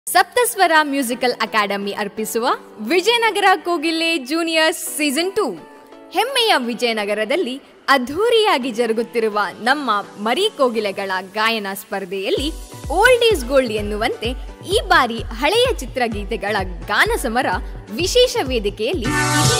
ಸಪ್ತಸ್ವರ musical academy ಅರ್ಪಿಸುವ ವಿಜಯನಗರ ಕೋಗಿಲೆ juniors season two ಹೆಮ್ಮೆಯ ವಿಜಯನಗರದಲ್ಲಿ ಅದ್ಧೂರಿಯಾಗಿ ಜರುಗುತ್ತಿರುವ ನಮ್ಮ ಮರಿ ಕೋಗಿಲೆಗಳ ಗಾಯನ ಸ್ಪರ್ಧೆಯಲ್ಲಿ ಓಲ್ಡ್ ಈಸ್ ಗೋಲ್ಡ್ ಎನ್ನುವಂತೆ ಈ ಬಾರಿ ಹಳೆಯ ಚಿತ್ರಗೀತೆಗಳ ಗಾನ ಸಮರ ವಿಶೇಷ ವೇದಿಕೆಯಲ್ಲಿ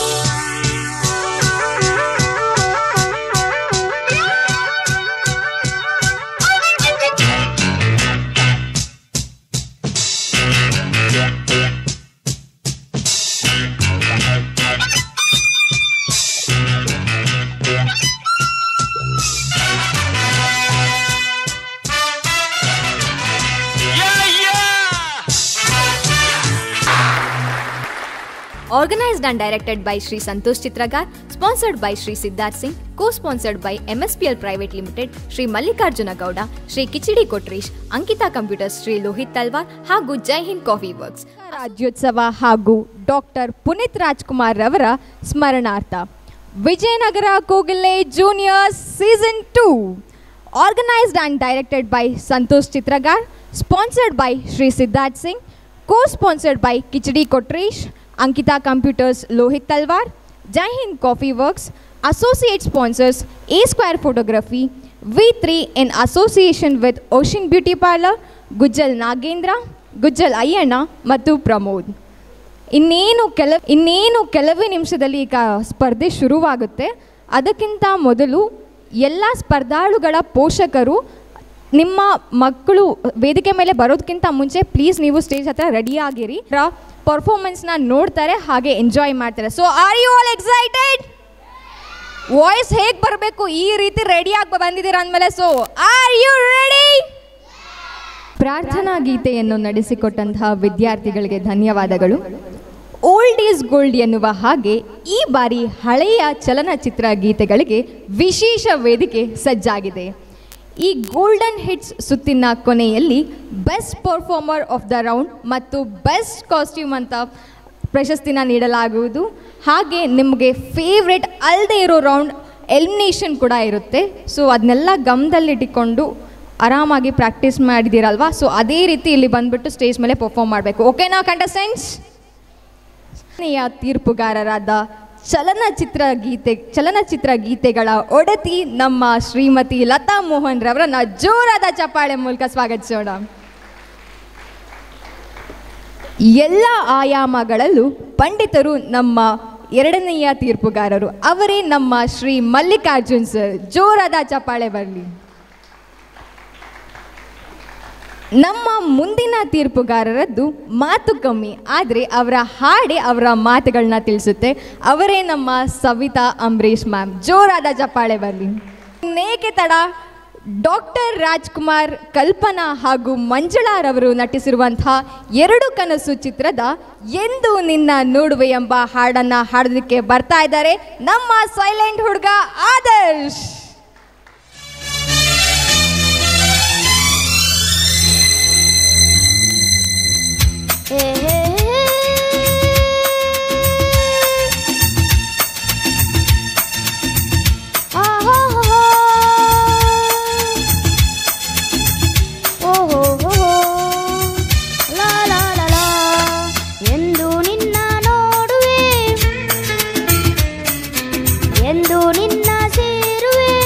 Organized and directed by Sri Santosh Chitragar, sponsored by Sri Siddharth Singh, co-sponsored by MSPL Private Limited, Sri Mallikarjuna Gowda, Sri Kichidi Kotrish, Ankita Computers, Sri Lohit Talwar ಹಾಗೂ ಜೈ ಹಿಂದ್ ಕಾಫಿ ವರ್ಕ್ಸ್ ರಾಜ್ಯೋತ್ಸವ ಹಾಗೂ ಡಾಕ್ಟರ್ ಪುನೀತ್ ರಾಜ್ಕುಮಾರ್ ರವರ ಸ್ಮರಣಾರ್ಥ Vijayanagara Kogile junior season two organised and directed by Santosh Chitragar sponsored by Shri Siddharth Singh co sponsored by Kichadi Kotreesh Ankita computers Lohit Talwar Jai Hind coffee works associate sponsors A square photography V three in association with ocean beauty parlour Gujjal Nagendra Gujjal Ayyanna ಮತ್ತು ಪ್ರಮೋದ್ ಇನ್ನೇನು ಕೆಲ ಇನ್ನೇನು ಕೆಲವೇ ನಿಮಿಷದಲ್ಲಿ ಈಗ ಸ್ಪರ್ಧೆ ಶುರುವಾಗುತ್ತೆ ಅದಕ್ಕಿಂತ ಮೊದಲು ಎಲ್ಲ ಸ್ಪರ್ಧಾಳುಗಳ ಪೋಷಕರು ನಿಮ್ಮ ಮಕ್ಕಳು ವೇದಿಕೆ ಮೇಲೆ ಬರೋದಕ್ಕಿಂತ ಮುಂಚೆ ಪ್ಲೀಸ್ ನೀವು ಸ್ಟೇಜ್ ಹತ್ರ ರೆಡಿಯಾಗಿರಿ ಪರ್ಫಾರ್ಮೆನ್ಸ್ನ ನೋಡ್ತಾರೆ ಹಾಗೆ ಎಂಜಾಯ್ ಮಾಡ್ತಾರೆ so are you all excited voice ಹೇಗೆ ಬರಬೇಕು ಈ ರೀತಿ ರೆಡಿಯಾಗಿ ಬಂದಿದ್ದೀರ ಅಂದಮೇಲೆ ಸೊ ಆರ್ ಯು ರೆಡಿ ಪ್ರಾರ್ಥನಾ ಗೀತೆಯನ್ನು ನಡೆಸಿಕೊಟ್ಟಂತಹ ವಿದ್ಯಾರ್ಥಿಗಳಿಗೆ ಧನ್ಯವಾದಗಳು ಓಲ್ಡ್ ಈಸ್ ಗೋಲ್ಡ್ ಎನ್ನುವ ಹಾಗೆ ಈ ಬಾರಿ ಹಳೆಯ ಚಲನಚಿತ್ರ ಗೀತೆಗಳಿಗೆ ವಿಶೇಷ ವೇದಿಕೆ ಸಜ್ಜಾಗಿದೆ ಈ ಗೋಲ್ಡನ್ ಹಿಟ್ಸ್ ಸುತ್ತಿನ ಕೊನೆಯಲ್ಲಿ best performer of the round ಮತ್ತು ಬೆಸ್ಟ್ ಕಾಸ್ಟ್ಯೂಮ್ ಅಂತ ಪ್ರಶಸ್ತಿನ ನೀಡಲಾಗುವುದು ಹಾಗೆ ನಿಮಗೆ ಫೇವ್ರೆಟ್ ಅಲ್ಲದೆ ಇರೋ ರೌಂಡ್ ಎಲಿಮಿನೇಷನ್ ಕೂಡ ಇರುತ್ತೆ ಸೊ ಅದನ್ನೆಲ್ಲ ಗಮನದಲ್ಲಿಟ್ಟುಕೊಂಡು ಆರಾಮಾಗಿ ಪ್ರಾಕ್ಟೀಸ್ ಮಾಡಿದ್ದೀರಲ್ವಾ ಸೊ ಅದೇ ರೀತಿ ಇಲ್ಲಿ ಬಂದ್ಬಿಟ್ಟು ಸ್ಟೇಜ್ ಮೇಲೆ ಪರ್ಫಾರ್ಮ್ ಮಾಡಬೇಕು ಓಕೆನಾ ಕಂಟೆಸ್ಟೆಂಟ್ಸ್ ತೀರ್ಪುಗಾರರಾದ ಚಲನಚಿತ್ರ ಗೀತೆ ಚಲನಚಿತ್ರ ಗೀತೆಗಳ ಒಡತಿ ನಮ್ಮ ಶ್ರೀಮತಿ ಲತಾ ಮೋಹನ್ ರವರನ್ನ ಜೋರಾದ ಚಪ್ಪಾಳೆ ಮೂಲಕ ಸ್ವಾಗತಿಸೋಣ ಎಲ್ಲ ಆಯಾಮಗಳಲ್ಲೂ ಪಂಡಿತರು ನಮ್ಮ ಎರಡನೆಯ ತೀರ್ಪುಗಾರರು ಅವರೇ ನಮ್ಮ ಶ್ರೀ ಮಲ್ಲಿಕಾರ್ಜುನ್ ಸರ್ ಜೋರಾದ ಚಪ್ಪಾಳೆ ಬರಲಿ ನಮ್ಮ ಮುಂದಿನ ತೀರ್ಪುಗಾರರದ್ದು ಮಾತು ಕಮ್ಮಿ ಆದರೆ ಅವರ ಹಾಡೆ ಅವರ ಮಾತುಗಳನ್ನ ತಿಳಿಸುತ್ತೆ ಅವರೇ ನಮ್ಮ ಸವಿತಾ ಅಂಬರೀಶ್ ಮ್ಯಾಮ್ ಜೋರಾದ ಚಪ್ಪಾಳೆ ಬರಲಿ ನೇಕೆ ತಡ ಡಾಕ್ಟರ್ ರಾಜ್ಕುಮಾರ್ ಕಲ್ಪನಾ ಹಾಗೂ ಮಂಜುಳಾರವರು ನಟಿಸಿರುವಂತಹ ಎರಡು ಕನಸು ಚಿತ್ರದ ಎಂದು ನಿನ್ನ ನೋಡುವೆ ಎಂಬ ಹಾಡನ್ನು ಹಾಡೋದಕ್ಕೆ ಬರ್ತಾ ಇದ್ದಾರೆ ನಮ್ಮ ಸೈಲೆಂಟ್ ಹುಡುಗ ಆದರ್ಶ್ ಎಂದು ನಿನ್ನ ನೋಡುವೆ ಎಂದು ನಿನ್ನ ಸೇರುವೆ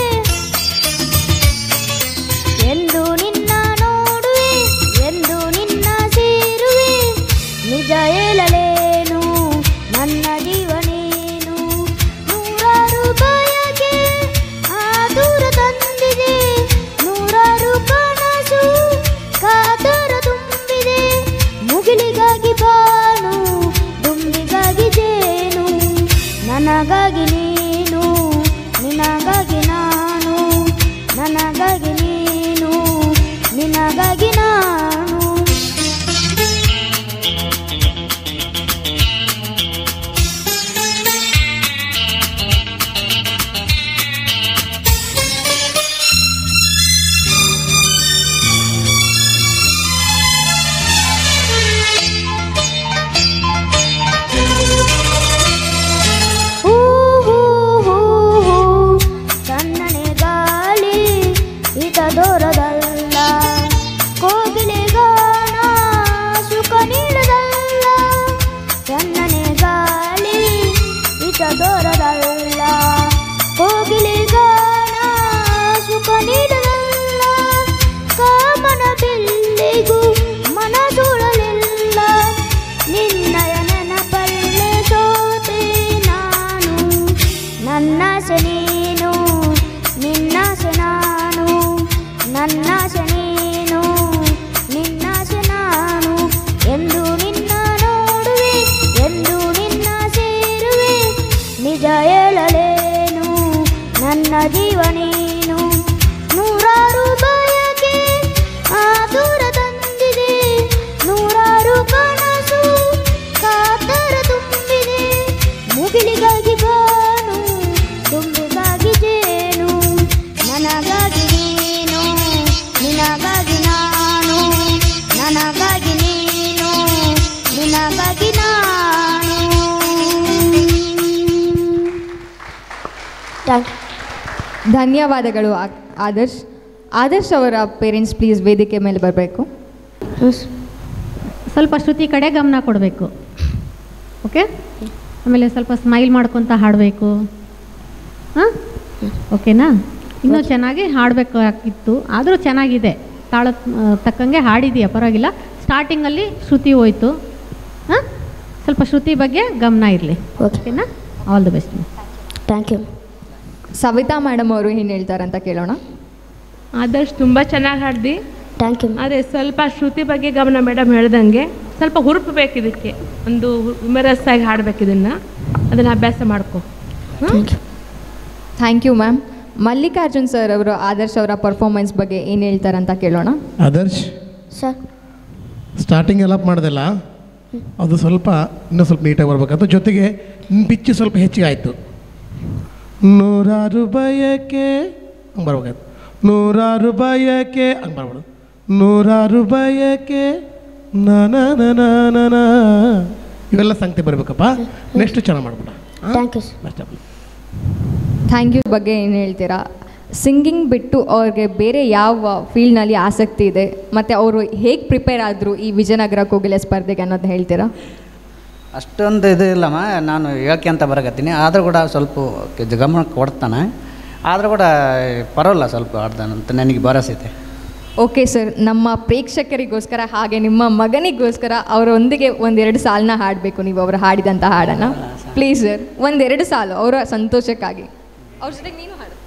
ಥ್ಯಾಂಕ್ ಧನ್ಯವಾದಗಳು ಆ- ಆದರ್ಶ್ ಆದರ್ಶ್ ಅವರ ಪೇರೆಂಟ್ಸ್ ಪ್ಲೀಸ್ ವೇದಿಕೆ ಮೇಲೆ ಬರಬೇಕು ಯು ಸ್ವಲ್ಪ ಶ್ರುತಿ ಕಡೆ ಗಮನ ಕೊಡಬೇಕು ಓಕೆ ಆಮೇಲೆ ಸ್ವಲ್ಪ ಸ್ಮೈಲ್ ಮಾಡ್ಕೊತ ಹಾಡಬೇಕು ಹಾಂ ಓಕೆನಾ ಇನ್ನೂ ಚೆನ್ನಾಗಿ ಹಾಡಬೇಕು ಇತ್ತು ಆದರೂ ಚೆನ್ನಾಗಿದೆ ತಾಳ ತಕ್ಕಂಗೆ ಹಾಡಿದೀಯ ಪರವಾಗಿಲ್ಲ ಸ್ಟಾರ್ಟಿಂಗಲ್ಲಿ ಶ್ರುತಿ ಹೋಯ್ತು ಹಾಂ ಸ್ವಲ್ಪ ಶ್ರುತಿ ಬಗ್ಗೆ ಗಮನ ಇರಲಿ ಓಕೆ ಓಕೆನಾ all the best thank you Savita madam ಅವರು ಏನು ಹೇಳ್ತಾರಂತ ಕೇಳೋಣ ಆದರ್ಶ್ ತುಂಬ ಚೆನ್ನಾಗಿ ಹಾಡ್ದಿ ಥ್ಯಾಂಕ್ ಯು ಆದರೆ ಸ್ವಲ್ಪ ಶ್ರುತಿ ಬಗ್ಗೆ ಗಮನ ಮೇಡಮ್ ಹೇಳ್ದಂಗೆ ಸ್ವಲ್ಪ ಹುರುಪು ಬೇಕು ಇದಕ್ಕೆ ಒಂದು ಹುಮರಸ್ ಆಗಿ ಹಾಡ್ಬೇಕು ಇದನ್ನು ಅದನ್ನು ಅಭ್ಯಾಸ ಮಾಡ್ಕೊ thank you thank you ma'am Mallikarjun sir ಅವರು ಆದರ್ಶ್ ಅವರ ಪರ್ಫಾರ್ಮೆನ್ಸ್ ಬಗ್ಗೆ ಏನು ಹೇಳ್ತಾರಂತ ಕೇಳೋಣ ಆದರ್ಶ್ ಸರ್ ಸ್ಟಾರ್ಟಿಂಗ್ ಎಲ್ಲ ಮಾಡ್ದಲ್ಲ ಅದು ಸ್ವಲ್ಪ ಇನ್ನೂ ಸ್ವಲ್ಪ ನೀಟಾಗಿ ಬರ್ಬೇಕಂತ ಜೊತೆಗೆ ನಿನ್ನ ಪಿಚ್ಚು ಸ್ವಲ್ಪ ಹೆಚ್ಚಿಗೆ ಆಯಿತು ನೂರಾರು ಬಯಕೆ ಹಂಗೆ ಬರ್ಬೇಕಾಯ್ತು ನೂರಾರು ಬಯಕೆ ಹಂಗೆ ಬರ್ಬೋದು ನೂರಾರು ಬಯಕೆ ನನ ನನ ನನ ಇವೆಲ್ಲ ಸಂಗತಿ ಬರಬೇಕಪ್ಪ ನೆಕ್ಸ್ಟ್ ಚೆನ್ನಾಗಿ ಮಾಡ್ಬಿಡ ಥ್ಯಾಂಕ್ ಯು ಸರ್ ಅಷ್ಟೇ ಥ್ಯಾಂಕ್ ಯು ಬಗ್ಗೆ ಏನು ಹೇಳ್ತೀರಾ ಸಿಂಗಿಂಗ್ ಬಿಟ್ಟು ಅವ್ರಿಗೆ ಬೇರೆ ಯಾವ ಫೀಲ್ಡ್ನಲ್ಲಿ ಆಸಕ್ತಿ ಇದೆ ಮತ್ತು ಅವರು ಹೇಗೆ ಪ್ರಿಪೇರ್ ಆದರು ಈ ವಿಜಯನಗರ ಕೋಗಿಲೆ ಸ್ಪರ್ಧೆಗೆ ಅನ್ನೋದು ಹೇಳ್ತೀರಾ ಅಷ್ಟೊಂದು ಇದು ಇಲ್ಲಮ್ಮ ನಾನು ಹೇಳ್ಕೆ ಅಂತ ಬರಕತ್ತೀನಿ ಆದರೂ ಕೂಡ ಸ್ವಲ್ಪ ಕೆ- ಗಮನ ಕೊಡ್ತಾನೆ ಆದರೂ ಕೂಡ ಪರವಾಗಿಲ್ಲ ಸ್ವಲ್ಪ ಆಡ್ತಾನಂತ ನನಗೆ ಭರವಸೆ ಐತೆ ಓಕೆ ಸರ್ ನಮ್ಮ ಪ್ರೇಕ್ಷಕರಿಗೋಸ್ಕರ ಹಾಗೆ ನಿಮ್ಮ ಮಗನಿಗೋಸ್ಕರ ಅವರೊಂದಿಗೆ ಒಂದೆರಡು ಸಾಲನ್ನ ಹಾಡಬೇಕು ನೀವು ಅವರು ಹಾಡಿದಂಥ ಹಾಡನ್ನು ಪ್ಲೀಸ್ ಸರ್ ಒಂದೆರಡು ಸಾಲು ಅವರ ಸಂತೋಷಕ್ಕಾಗಿ ಅವ್ರ ಜೊತೆಗೆ ನೀನು ಹಾಡು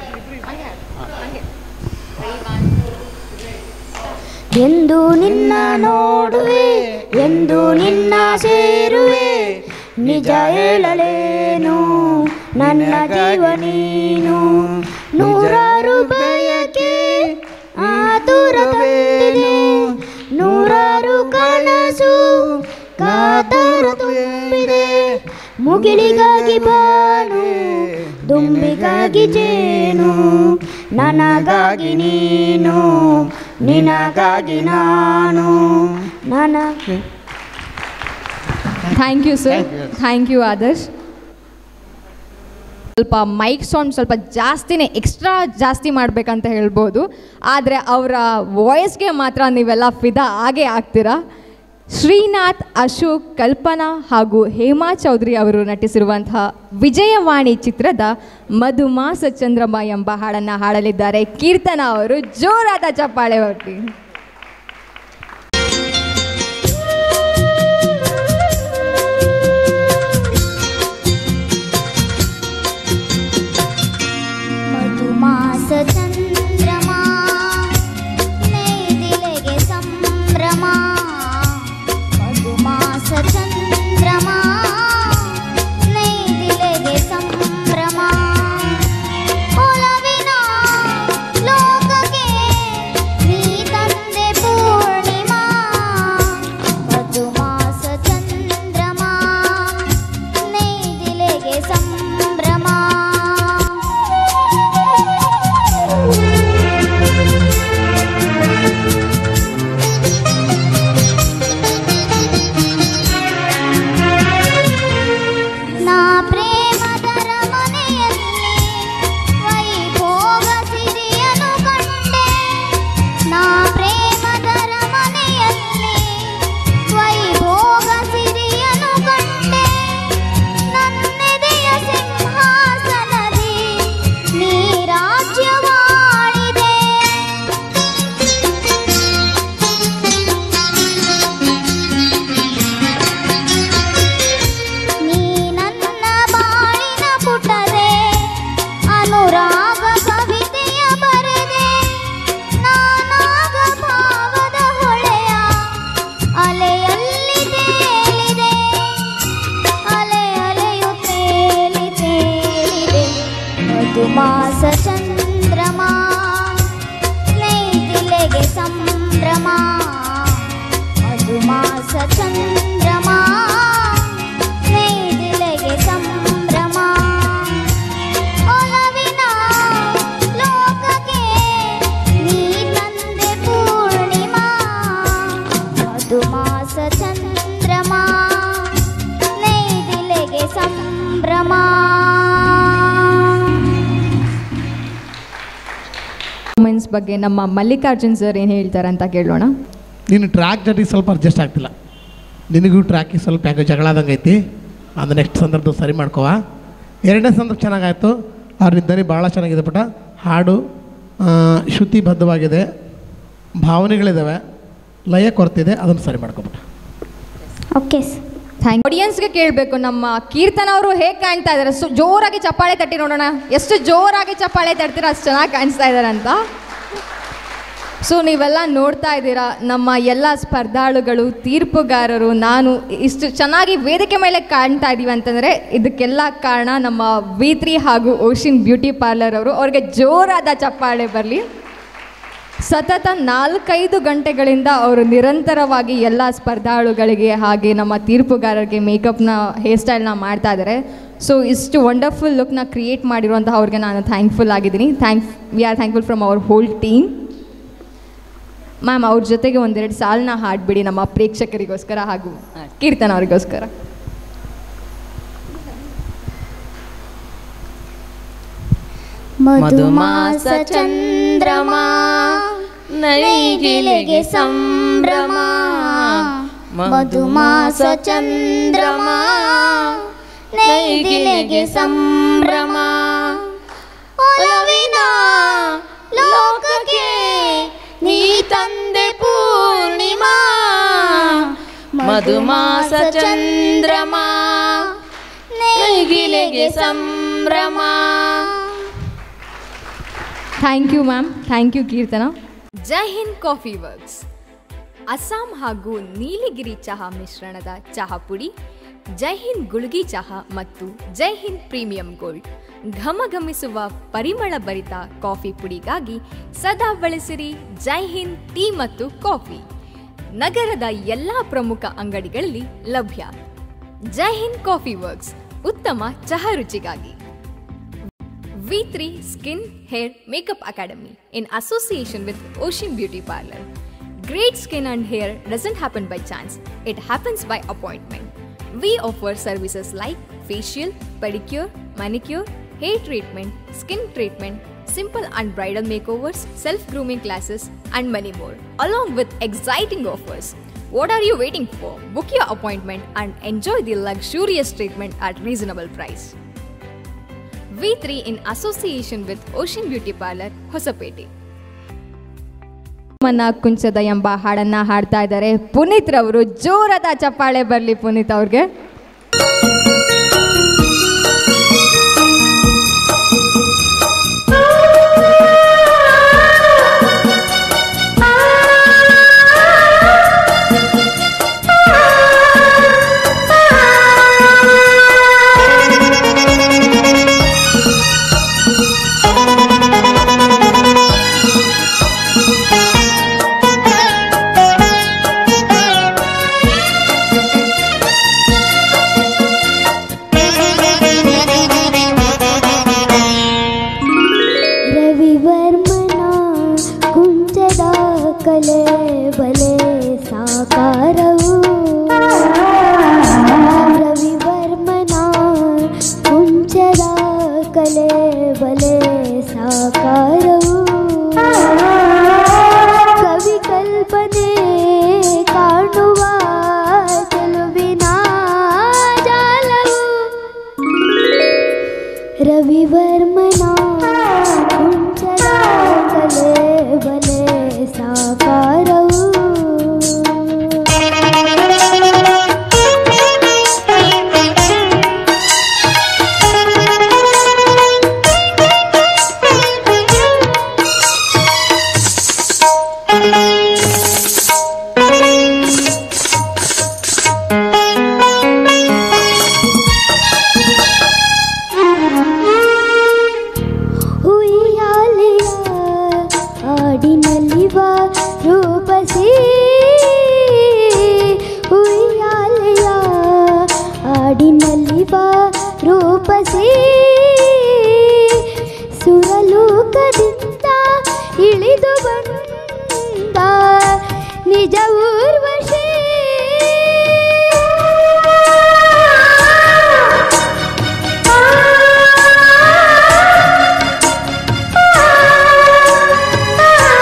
ಎಂದು ನಿನ್ನ ನೋಡುವೆ ಎಂದು ನಿನ್ನ ಸೇರುವೆ ನಿಜ ಹೇಳಲೇನು ನನ್ನ ಜೀವ ನೀನು ನೂರಾರು ಬಯಕೆ ಆತುರ ತಂದಿದೆ ನೂರಾರು ಕನಸು ಕಾತರ ತುಂಬಿದೆ ಮುಗಿಲಿಗಾಗಿ ಬಾನು ದುಂಬಿಗಾಗಿ ಜೇನು ನನಗಾಗಿ ನೀನು ನಿನಗಾಗಿ ನಾನು ನನಗೆ thank you sir thank you Adarsh ಸ್ವಲ್ಪ ಮೈಕ್ ಸೌಂಡ್ ಸ್ವಲ್ಪ ಜಾಸ್ತಿನೇ ಎಕ್ಸ್ಟ್ರಾ ಜಾಸ್ತಿ ಮಾಡಬೇಕಂತ ಹೇಳ್ಬೋದು ಆದರೆ ಅವರ ವಾಯ್ಸ್ಗೆ ಮಾತ್ರ ನೀವೆಲ್ಲ ಫಿದಾ ಆಗೇ ಆಗ್ತೀರಾ ಶ್ರೀನಾಥ್ ಅಶೋಕ್ ಕಲ್ಪನಾ ಹಾಗೂ ಹೇಮಾ ಚೌಧರಿ ಅವರು ನಟಿಸಿರುವಂತಹ ವಿಜಯವಾಣಿ ಚಿತ್ರದ ಮಧುಮಾಸ ಚಂದ್ರಮ ಎಂಬ ಹಾಡನ್ನು ಹಾಡಲಿದ್ದಾರೆ ಕೀರ್ತನ ಅವರು ಜೋರಾದ ಚಪ್ಪಾಳೆ ಹೊರಟಿ ಮಧುಮಾಸ ಚಂದ್ರಮ ನೈದಿಲೆಗೆ ಸಂಭ್ರಮ ಮಧುಮಾಸ ಚಂದ್ರಮ ನೈದಿಲೆಗೆ ಸಂಭ್ರಮ ಒಲವಿನ ಲೋಕಕ್ಕೆ ನೀ ತಂದೆ ಪೂರ್ಣಿಮಾ ಮಧುಮಾಸ ಚಂದ್ರಮ ನೈದಿಲೆಗೆ ಸಂಭ್ರಮ ನಾ ಪ್ರೇಮದರ ಮನೆಯಲ್ಲಿ ವೈಭೋಗ ಸಿರಿಯನು ಕಂಡೆ ನಾ ಪ್ರೇಮದರ ಮನೆಯಲ್ಲಿ ವೈಭೋಗ ಸಿರಿಯನು ಕಂಡೆ ನನ್ನೆದೆಯ ಸಿಂಹಾಸನದಿ ನೀ ರಾಜ್ಯವಾಳಿದೆ ನೀ ನನ್ನ ಬಾಳಿನ ಪುಟದೆ ಅನುರಾಗ ಕವಿತೆಯ ಬರೆದೆ ನಾನಾಗ ಭಾವದ ಹೊಳೆಯ ಅಲೆಯಲ್ಲಿ ತೇಲಿದೆ ಅಲೆ ಅಲೆಯು ತೇಲಿ ತೇಲಿದೆ ಮಧುಮಾಸ ಚಂದ್ರಮ ನೈದಿಲೆಗೆ ಸಂಭ್ರಮ ಮಧುಮಾಸ ಚಂದ್ರಮ ನೈದಿಲೆಗೆ ಸಂಭ್ರಮ ಒಲವಿನ ಲೋಕಕ್ಕೆ ನೀ ತಂದೆ ಪೂರ್ಣಿಮಾ ಮಧುಮಾಸ ಚಂದ್ರಮ ನೈದಿಲೆಗೆ ಸಂಭ್ರಮ ಬಗ್ಗೆ ನಮ್ಮ ಮಲ್ಲಿಕಾರ್ಜುನ್ ಸರ್ ಏನು ಹೇಳ್ತಾರೆ ಅಂತ ಕೇಳೋಣ ನೀನು ಟ್ರ್ಯಾಕ್ ಜೊತೆಗೆ ಸ್ವಲ್ಪ ಅಡ್ಜಸ್ಟ್ ಆಗ್ತಿಲ್ಲ ನಿನಗೂ ಟ್ರ್ಯಾಕಿಗೆ ಸ್ವಲ್ಪ ಯಾಕೆ ಜಗಳ ಆದಂಗೆ ಐತಿ ಅದು ನೆಕ್ಸ್ಟ್ ಸಂದರ್ಭ ಸರಿ ಮಾಡ್ಕೋವ ಎರಡನೇ ಸಂದರ್ಭ ಚೆನ್ನಾಗಾಯಿತು ಅವ್ರ ದನಿ ಭಾಳ ಚೆನ್ನಾಗಿದೆ ಪುಟ ಹಾಡು ಆ, ಶ್ರುತಿಬದ್ಧವಾಗಿದೆ ಭಾವನೆಗಳಿದ್ದಾವೆ ಲಯ ಕೊರತಿದೆ ಅದನ್ನು ಸರಿ ಮಾಡ್ಕೊಬಿಟ್ಟ ಓಕೆ ಸರ್ ಥ್ಯಾಂಕ್ ಆಡಿಯನ್ಸ್ಗೆ ಕೇಳಬೇಕು ನಮ್ಮ ಕೀರ್ತನ ಅವರು ಹೇಗೆ ಕಾಣ್ತಾ ಇದ್ದಾರೆ ಸೊ ಜೋರಾಗಿ ಚಪ್ಪಾಳೆ ತಟ್ಟಿ ನೋಡೋಣ ಎಷ್ಟು ಜೋರಾಗಿ ಚಪ್ಪಾಳೆ ತಟ್ತೀರ ಅಷ್ಟು ಚೆನ್ನಾಗಿ ಕಾಣಿಸ್ತಾ ಇದ್ದಾರೆ ಅಂತ ಸೊ ನೀವೆಲ್ಲ ನೋಡ್ತಾ ಇದ್ದೀರಾ ನಮ್ಮ ಎಲ್ಲ ಸ್ಪರ್ಧಾಳುಗಳು ತೀರ್ಪುಗಾರರು ನಾನು ಇಷ್ಟು ಚೆನ್ನಾಗಿ ವೇದಿಕೆ ಮೇಲೆ ಕಾಣ್ತಾ ಇದ್ದೀವಿ ಅಂತಂದರೆ ಇದಕ್ಕೆಲ್ಲ ಕಾರಣ ನಮ್ಮ ವಿ ಹಾಗೂ ಓಷಿನ್ ಬ್ಯೂಟಿ ಪಾರ್ಲರ್ ಅವರು ಅವ್ರಿಗೆ ಜೋರಾದ ಚಪ್ಪಾಳೆ ಬರಲಿ ಸತತ ನಾಲ್ಕೈದು ಗಂಟೆಗಳಿಂದ ಅವರು ನಿರಂತರವಾಗಿ ಎಲ್ಲ ಸ್ಪರ್ಧಾಳುಗಳಿಗೆ ಹಾಗೆ ನಮ್ಮ ತೀರ್ಪುಗಾರರಿಗೆ ಮೇಕಪ್ನ ಹೇರ್ ಸ್ಟೈಲ್ನ ಮಾಡ್ತಾ ಇದ್ದಾರೆ ಸೊ ಇಷ್ಟು ವಂಡರ್ಫುಲ್ ಲುಕ್ನ ಕ್ರಿಯೇಟ್ ಮಾಡಿರುವಂತಹ ಅವ್ರಿಗೆ ನಾನು ಥ್ಯಾಂಕ್ಫುಲ್ ಆಗಿದ್ದೀನಿ thank we are thankful from our whole team ma'am ಅವ್ರ ಜೊತೆಗೆ ಒಂದೆರಡು ಸಾಲನ್ನ ಹಾಡ್ಬಿಡಿ ನಮ್ಮ ಪ್ರೇಕ್ಷಕರಿಗೋಸ್ಕರ ಹಾಗೂ ಕೀರ್ತನ ಅವರಿಗೋಸ್ಕರ ಮಧುಮಾಸ ಚಂದ್ರಮ ನೈಗಿಲೆಗೆ ಸಂಭ್ರಮ ಮಧುಮಾಸ ಚಂದ್ರಮ ನೈಗಿಲೆಗೆ ಸಂಭ್ರಮ ಒಲವಿನ ಲೋಕಕ್ಕೆ ನೀ ತಂದೆ ಪೂರ್ಣಿಮಾ ಮಧುಮಾಸ ಚಂದ್ರಮ ನೈಗಿಲೆಗೆ ಸಂಭ್ರಮ thank you ma'am thank you Keerthana Jai Hind coffee works Assam ಹಾಗೂ ನೀಲಗಿರಿ ಚಹಾ ಮಿಶ್ರಣದ ಚಹಾ ಪುಡಿ ಜೈ ಹಿಂದ್ ಗುಳ್ಗಿ ಚಹಾ ಮತ್ತು ಜೈ ಹಿಂದ್ ಪ್ರೀಮಿಯಂ ಗೋಲ್ಡ್ ಘಮಘಮಿಸುವ ಪರಿಮಳ ಭರಿತ ಕಾಫಿ ಪುಡಿಗಾಗಿ ಸದಾ ಬಳಸಿರಿ ಜೈ ಹಿಂದ್ ಟೀ ಮತ್ತು ಕಾಫಿ ನಗರದ ಎಲ್ಲಾ ಪ್ರಮುಖ ಅಂಗಡಿಗಳಲ್ಲಿ ಲಭ್ಯ ಜೈ ಹಿಂದ್ ಕಾಫಿ ವರ್ಕ್ಸ್ ಉತ್ತಮ ಚಹಾ ರುಚಿಗಾಗಿ V3 Skin Hair Makeup Academy in association with Ocean Beauty Parlor. Great skin and hair doesn't happen by chance, it happens by appointment. We offer services like facial, pedicure, manicure, hair treatment, skin treatment, simple and bridal makeovers, self grooming classes, and many more, along with exciting offers. What are you waiting for? Book your appointment and enjoy the luxurious treatment at reasonable price. V3 in association with Ocean Beauty Parlor, Hosapete. ಮನ ಕುಂಚದ ಎಂಬ ಹಾಡನ್ನ ಹಾಡ್ತಾ ಇದ್ದಾರೆ ಪುನೀತ್ ರವರು ಜೋರಾದ ಚಪ್ಪಾಳೆ ಬರಲಿ ಪುನೀತ್ ಅವ್ರಿಗೆ ರವಿವರ್ಮನ ಕುಂಚದ ಕಲೆ ಬಲೆ ಸಾಕಾರವು ರವಿವರ್ಮನ ಕುಂಚದ ಕಲೆ ಬಲೆ ಸಾಕಾರವು ಕವಿ ಕಲ್ಪನೆ ಕಾಣುವ ಚೆಲುವಿನ ಜಾಲವು ರವಿವರ್ಮನ ಕುಂಚದ ಕಲೆ ಬಲೆ ಸಾಕಾರವು ಉಯ್ಯಾಲೆಯ ಹಾಡಿನಲ್ಲಿವ ರೂಪಸಿ ಉಯ್ಯಾಲೆಯ ಹಾಡಿನಲ್ಲಿವ ರೂಪಸಿ ಸುರಲೋಕದಿಂದ ಇಳಿದು ಬಂದ ನಿಜ ಊರ್ವಶಿ ಆ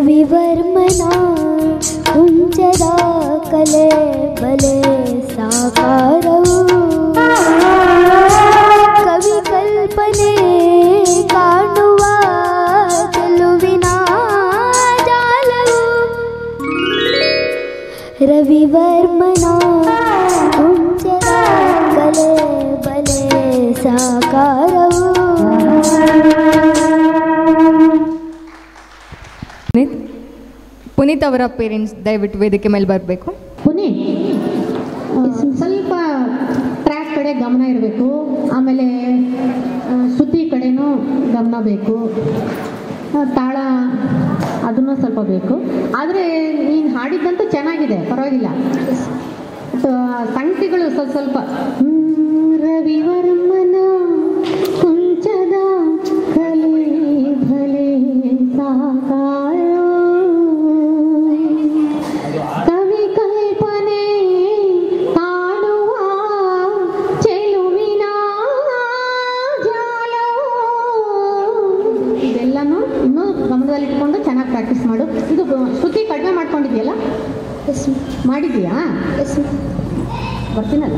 ರವಿವರ್ಮನ ಕುಂಚದ ಕಲೆ ಬಲೆ ಸಾಕಾರವು ಕವಿ ಕಲ್ಪನೆ ಕಾಣುವ ಚೆಲುವಿನ ಜಾಲವು ರವಿವರ್ಮನ ಕುಂಚದ ಕಲೆ ಬಲೆ ಸಾಕಾರವು ಪುನೀತ್ ಪುನೀತ್ ಅವರ ಪೇರೆಂಟ್ಸ್ ದಯವಿಟ್ಟು ವೇದಿಕೆ ಮೇಲೆ ಬರಬೇಕು ಪುನಿ ಸ್ವಲ್ಪ ಟ್ರ್ಯಾಕ್ ಕಡೆ ಗಮನ ಇರಬೇಕು ಆಮೇಲೆ ಆ, ಶ್ರುತಿ ಕಡೆನೂ ಗಮನ ಬೇಕು ಆ, ತಾಳ ಅದನ್ನು ಸ್ವಲ್ಪ ಬೇಕು ಆದರೆ ನೀನು ಹಾಡಿದ್ದಂತೂ ಚೆನ್ನಾಗಿದೆ ಪರವಾಗಿಲ್ಲ ಬಟ್, ಆ, ಸಂಗತಿಗಳು ಸ್ವಲ್ಪ ಸ್ವಲ್ಪ ಹ್ಮ್, ರವಿವರ್ಮನ ಕುಂಚದ ಕಲೆ ಭಲೆ ಸಾಕಾರೋ ಕವಿ ಕಲ್ಪನೆ ಕಾಣುವ ಚೆಲುವಿನ ಜಾಲ ಇದೆಲ್ಲನೂ ಇನ್ನೂ ಗಮನದಲ್ಲಿಟ್ಕೊಂಡು ಚೆನ್ನಾಗಿ ಪ್ರಾಕ್ಟೀಸ್ ಮಾಡು ಇದು ಬ- ಶ್ರುತಿ ಕಡಿಮೆ ಮಾಡ್ಕೊಂಡಿದ್ಯಲ್ಲ ಮಾಡಿದ್ಯಾ ಬರ್ತೀನಲ್ಲ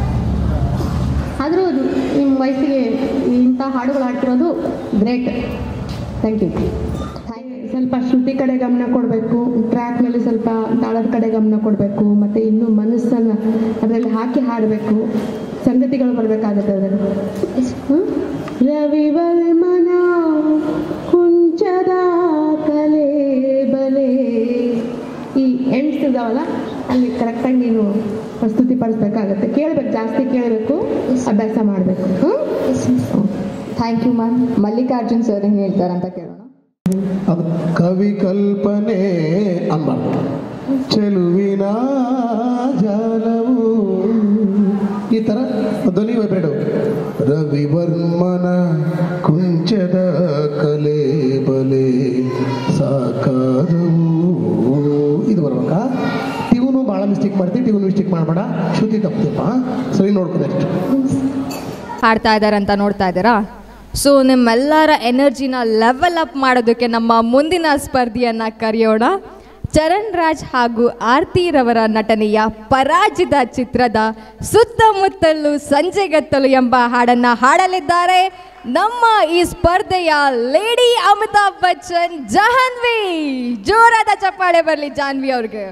ಆದರೂ ನಿಮ್ಮ ವಯಸ್ಸಿಗೆ ಇಂಥ ಹಾಡುಗಳು ಹಾಡ್ತಿರೋದು ಗ್ರೇಟ್ ಥ್ಯಾಂಕ್ ಯು ಸ್ವಲ್ಪ ಶ್ರುತಿ ಕಡೆ ಗಮನ ಕೊಡಬೇಕು ಟ್ರ್ಯಾಕ್ನಲ್ಲಿ ಸ್ವಲ್ಪ ತಾಳದ ಕಡೆ ಗಮನ ಕೊಡಬೇಕು ಮತ್ತು ಇನ್ನು ಮನಸ್ಸನ್ನು ಅದರಲ್ಲಿ ಹಾಕಿ ಹಾಡಬೇಕು ಸಂಗತಿಗಳು ಬರಬೇಕಾಗುತ್ತೆ ಅದರಲ್ಲಿ ಹ್ಮ್? ರವಿವರ್ಮನ ಕುಂಚದ ಕಲೆ ಬಲೆ ಈ ಎಂಡ್ಸ್ ಇದಾವಲ್ಲ ಅಲ್ಲಿ ಕರೆಕ್ಟಾಗಿ ನೀನು ಪ್ರಸ್ತುತಿ ಪಡಿಸ್ಬೇಕಾಗತ್ತೆ ಕೇಳಬೇಕು ಜಾಸ್ತಿ ಕೇಳಬೇಕು ಅಭ್ಯಾಸ ಮಾಡಬೇಕು ಹ್ಞೂ thank you ma'am Mallikarjun sir ಏನು ಹೇಳ್ತಾರಂತ ಕೇಳೋಣ ಅದು ಕವಿ ಕಲ್ಪನೆ ಅನ್ಬಾರ್ದು ಚೆಲುವಿನ ಜಾಲವು ಈ ಥರ ಧ್ವನಿ ವೈಬ್ರೇಟ್ ರವಿವರ್ಮನ ಕುಂಚದ ಕಲೆ ಬಲೆ ಸಾಕಾದವು ಇದು ಬರ್ಬೇಕಾ ಟ್ಯೂನು ಭಾಳ ಮಿಸ್ಟೇಕ್ ಮಾಡ್ತೀವಿ ಟ್ಯೂನ್ ಮಿಸ್ಟೇಕ್ ಮಾಡಬೇಡ ಶ್ರುತಿ ತಪ್ಪಿಪ್ಪ ಸರಿ ನೋಡ್ಕೋದಷ್ಟು ಹಾಡ್ತಾ ಇದ್ದಾರಂತ ನೋಡ್ತಾ ಇದ್ದೀರಾ ಸೊ ನಿಮ್ಮೆಲ್ಲರ ಎನರ್ಜಿನ ಲೆವೆಲ್ ಅಪ್ ಮಾಡೋದಕ್ಕೆ ನಮ್ಮ ಮುಂದಿನ ಸ್ಪರ್ಧಿಯನ್ನ ಕರೆಯೋಣ ಚರಣ್ ರಾಜ್ ಹಾಗೂ ಆರ್ತಿರವರ ನಟನೆಯ ಪರಾಜಿತ ಚಿತ್ರದ ಸುತ್ತಮುತ್ತಲು ಸಂಜೆಗತ್ತಲು ಎಂಬ ಹಾಡನ್ನ ಹಾಡಲಿದ್ದಾರೆ ನಮ್ಮ ಈ ಸ್ಪರ್ಧೆಯ ಲೇಡಿ ಅಮಿತಾಬ್ ಬಚ್ಚನ್ ಜಹನ್ವಿ ಜೋರಾದ ಚಪ್ಪಾಳೆ ಬರಲಿ ಜಾನ್ವಿ ಅವ್ರಿಗೆ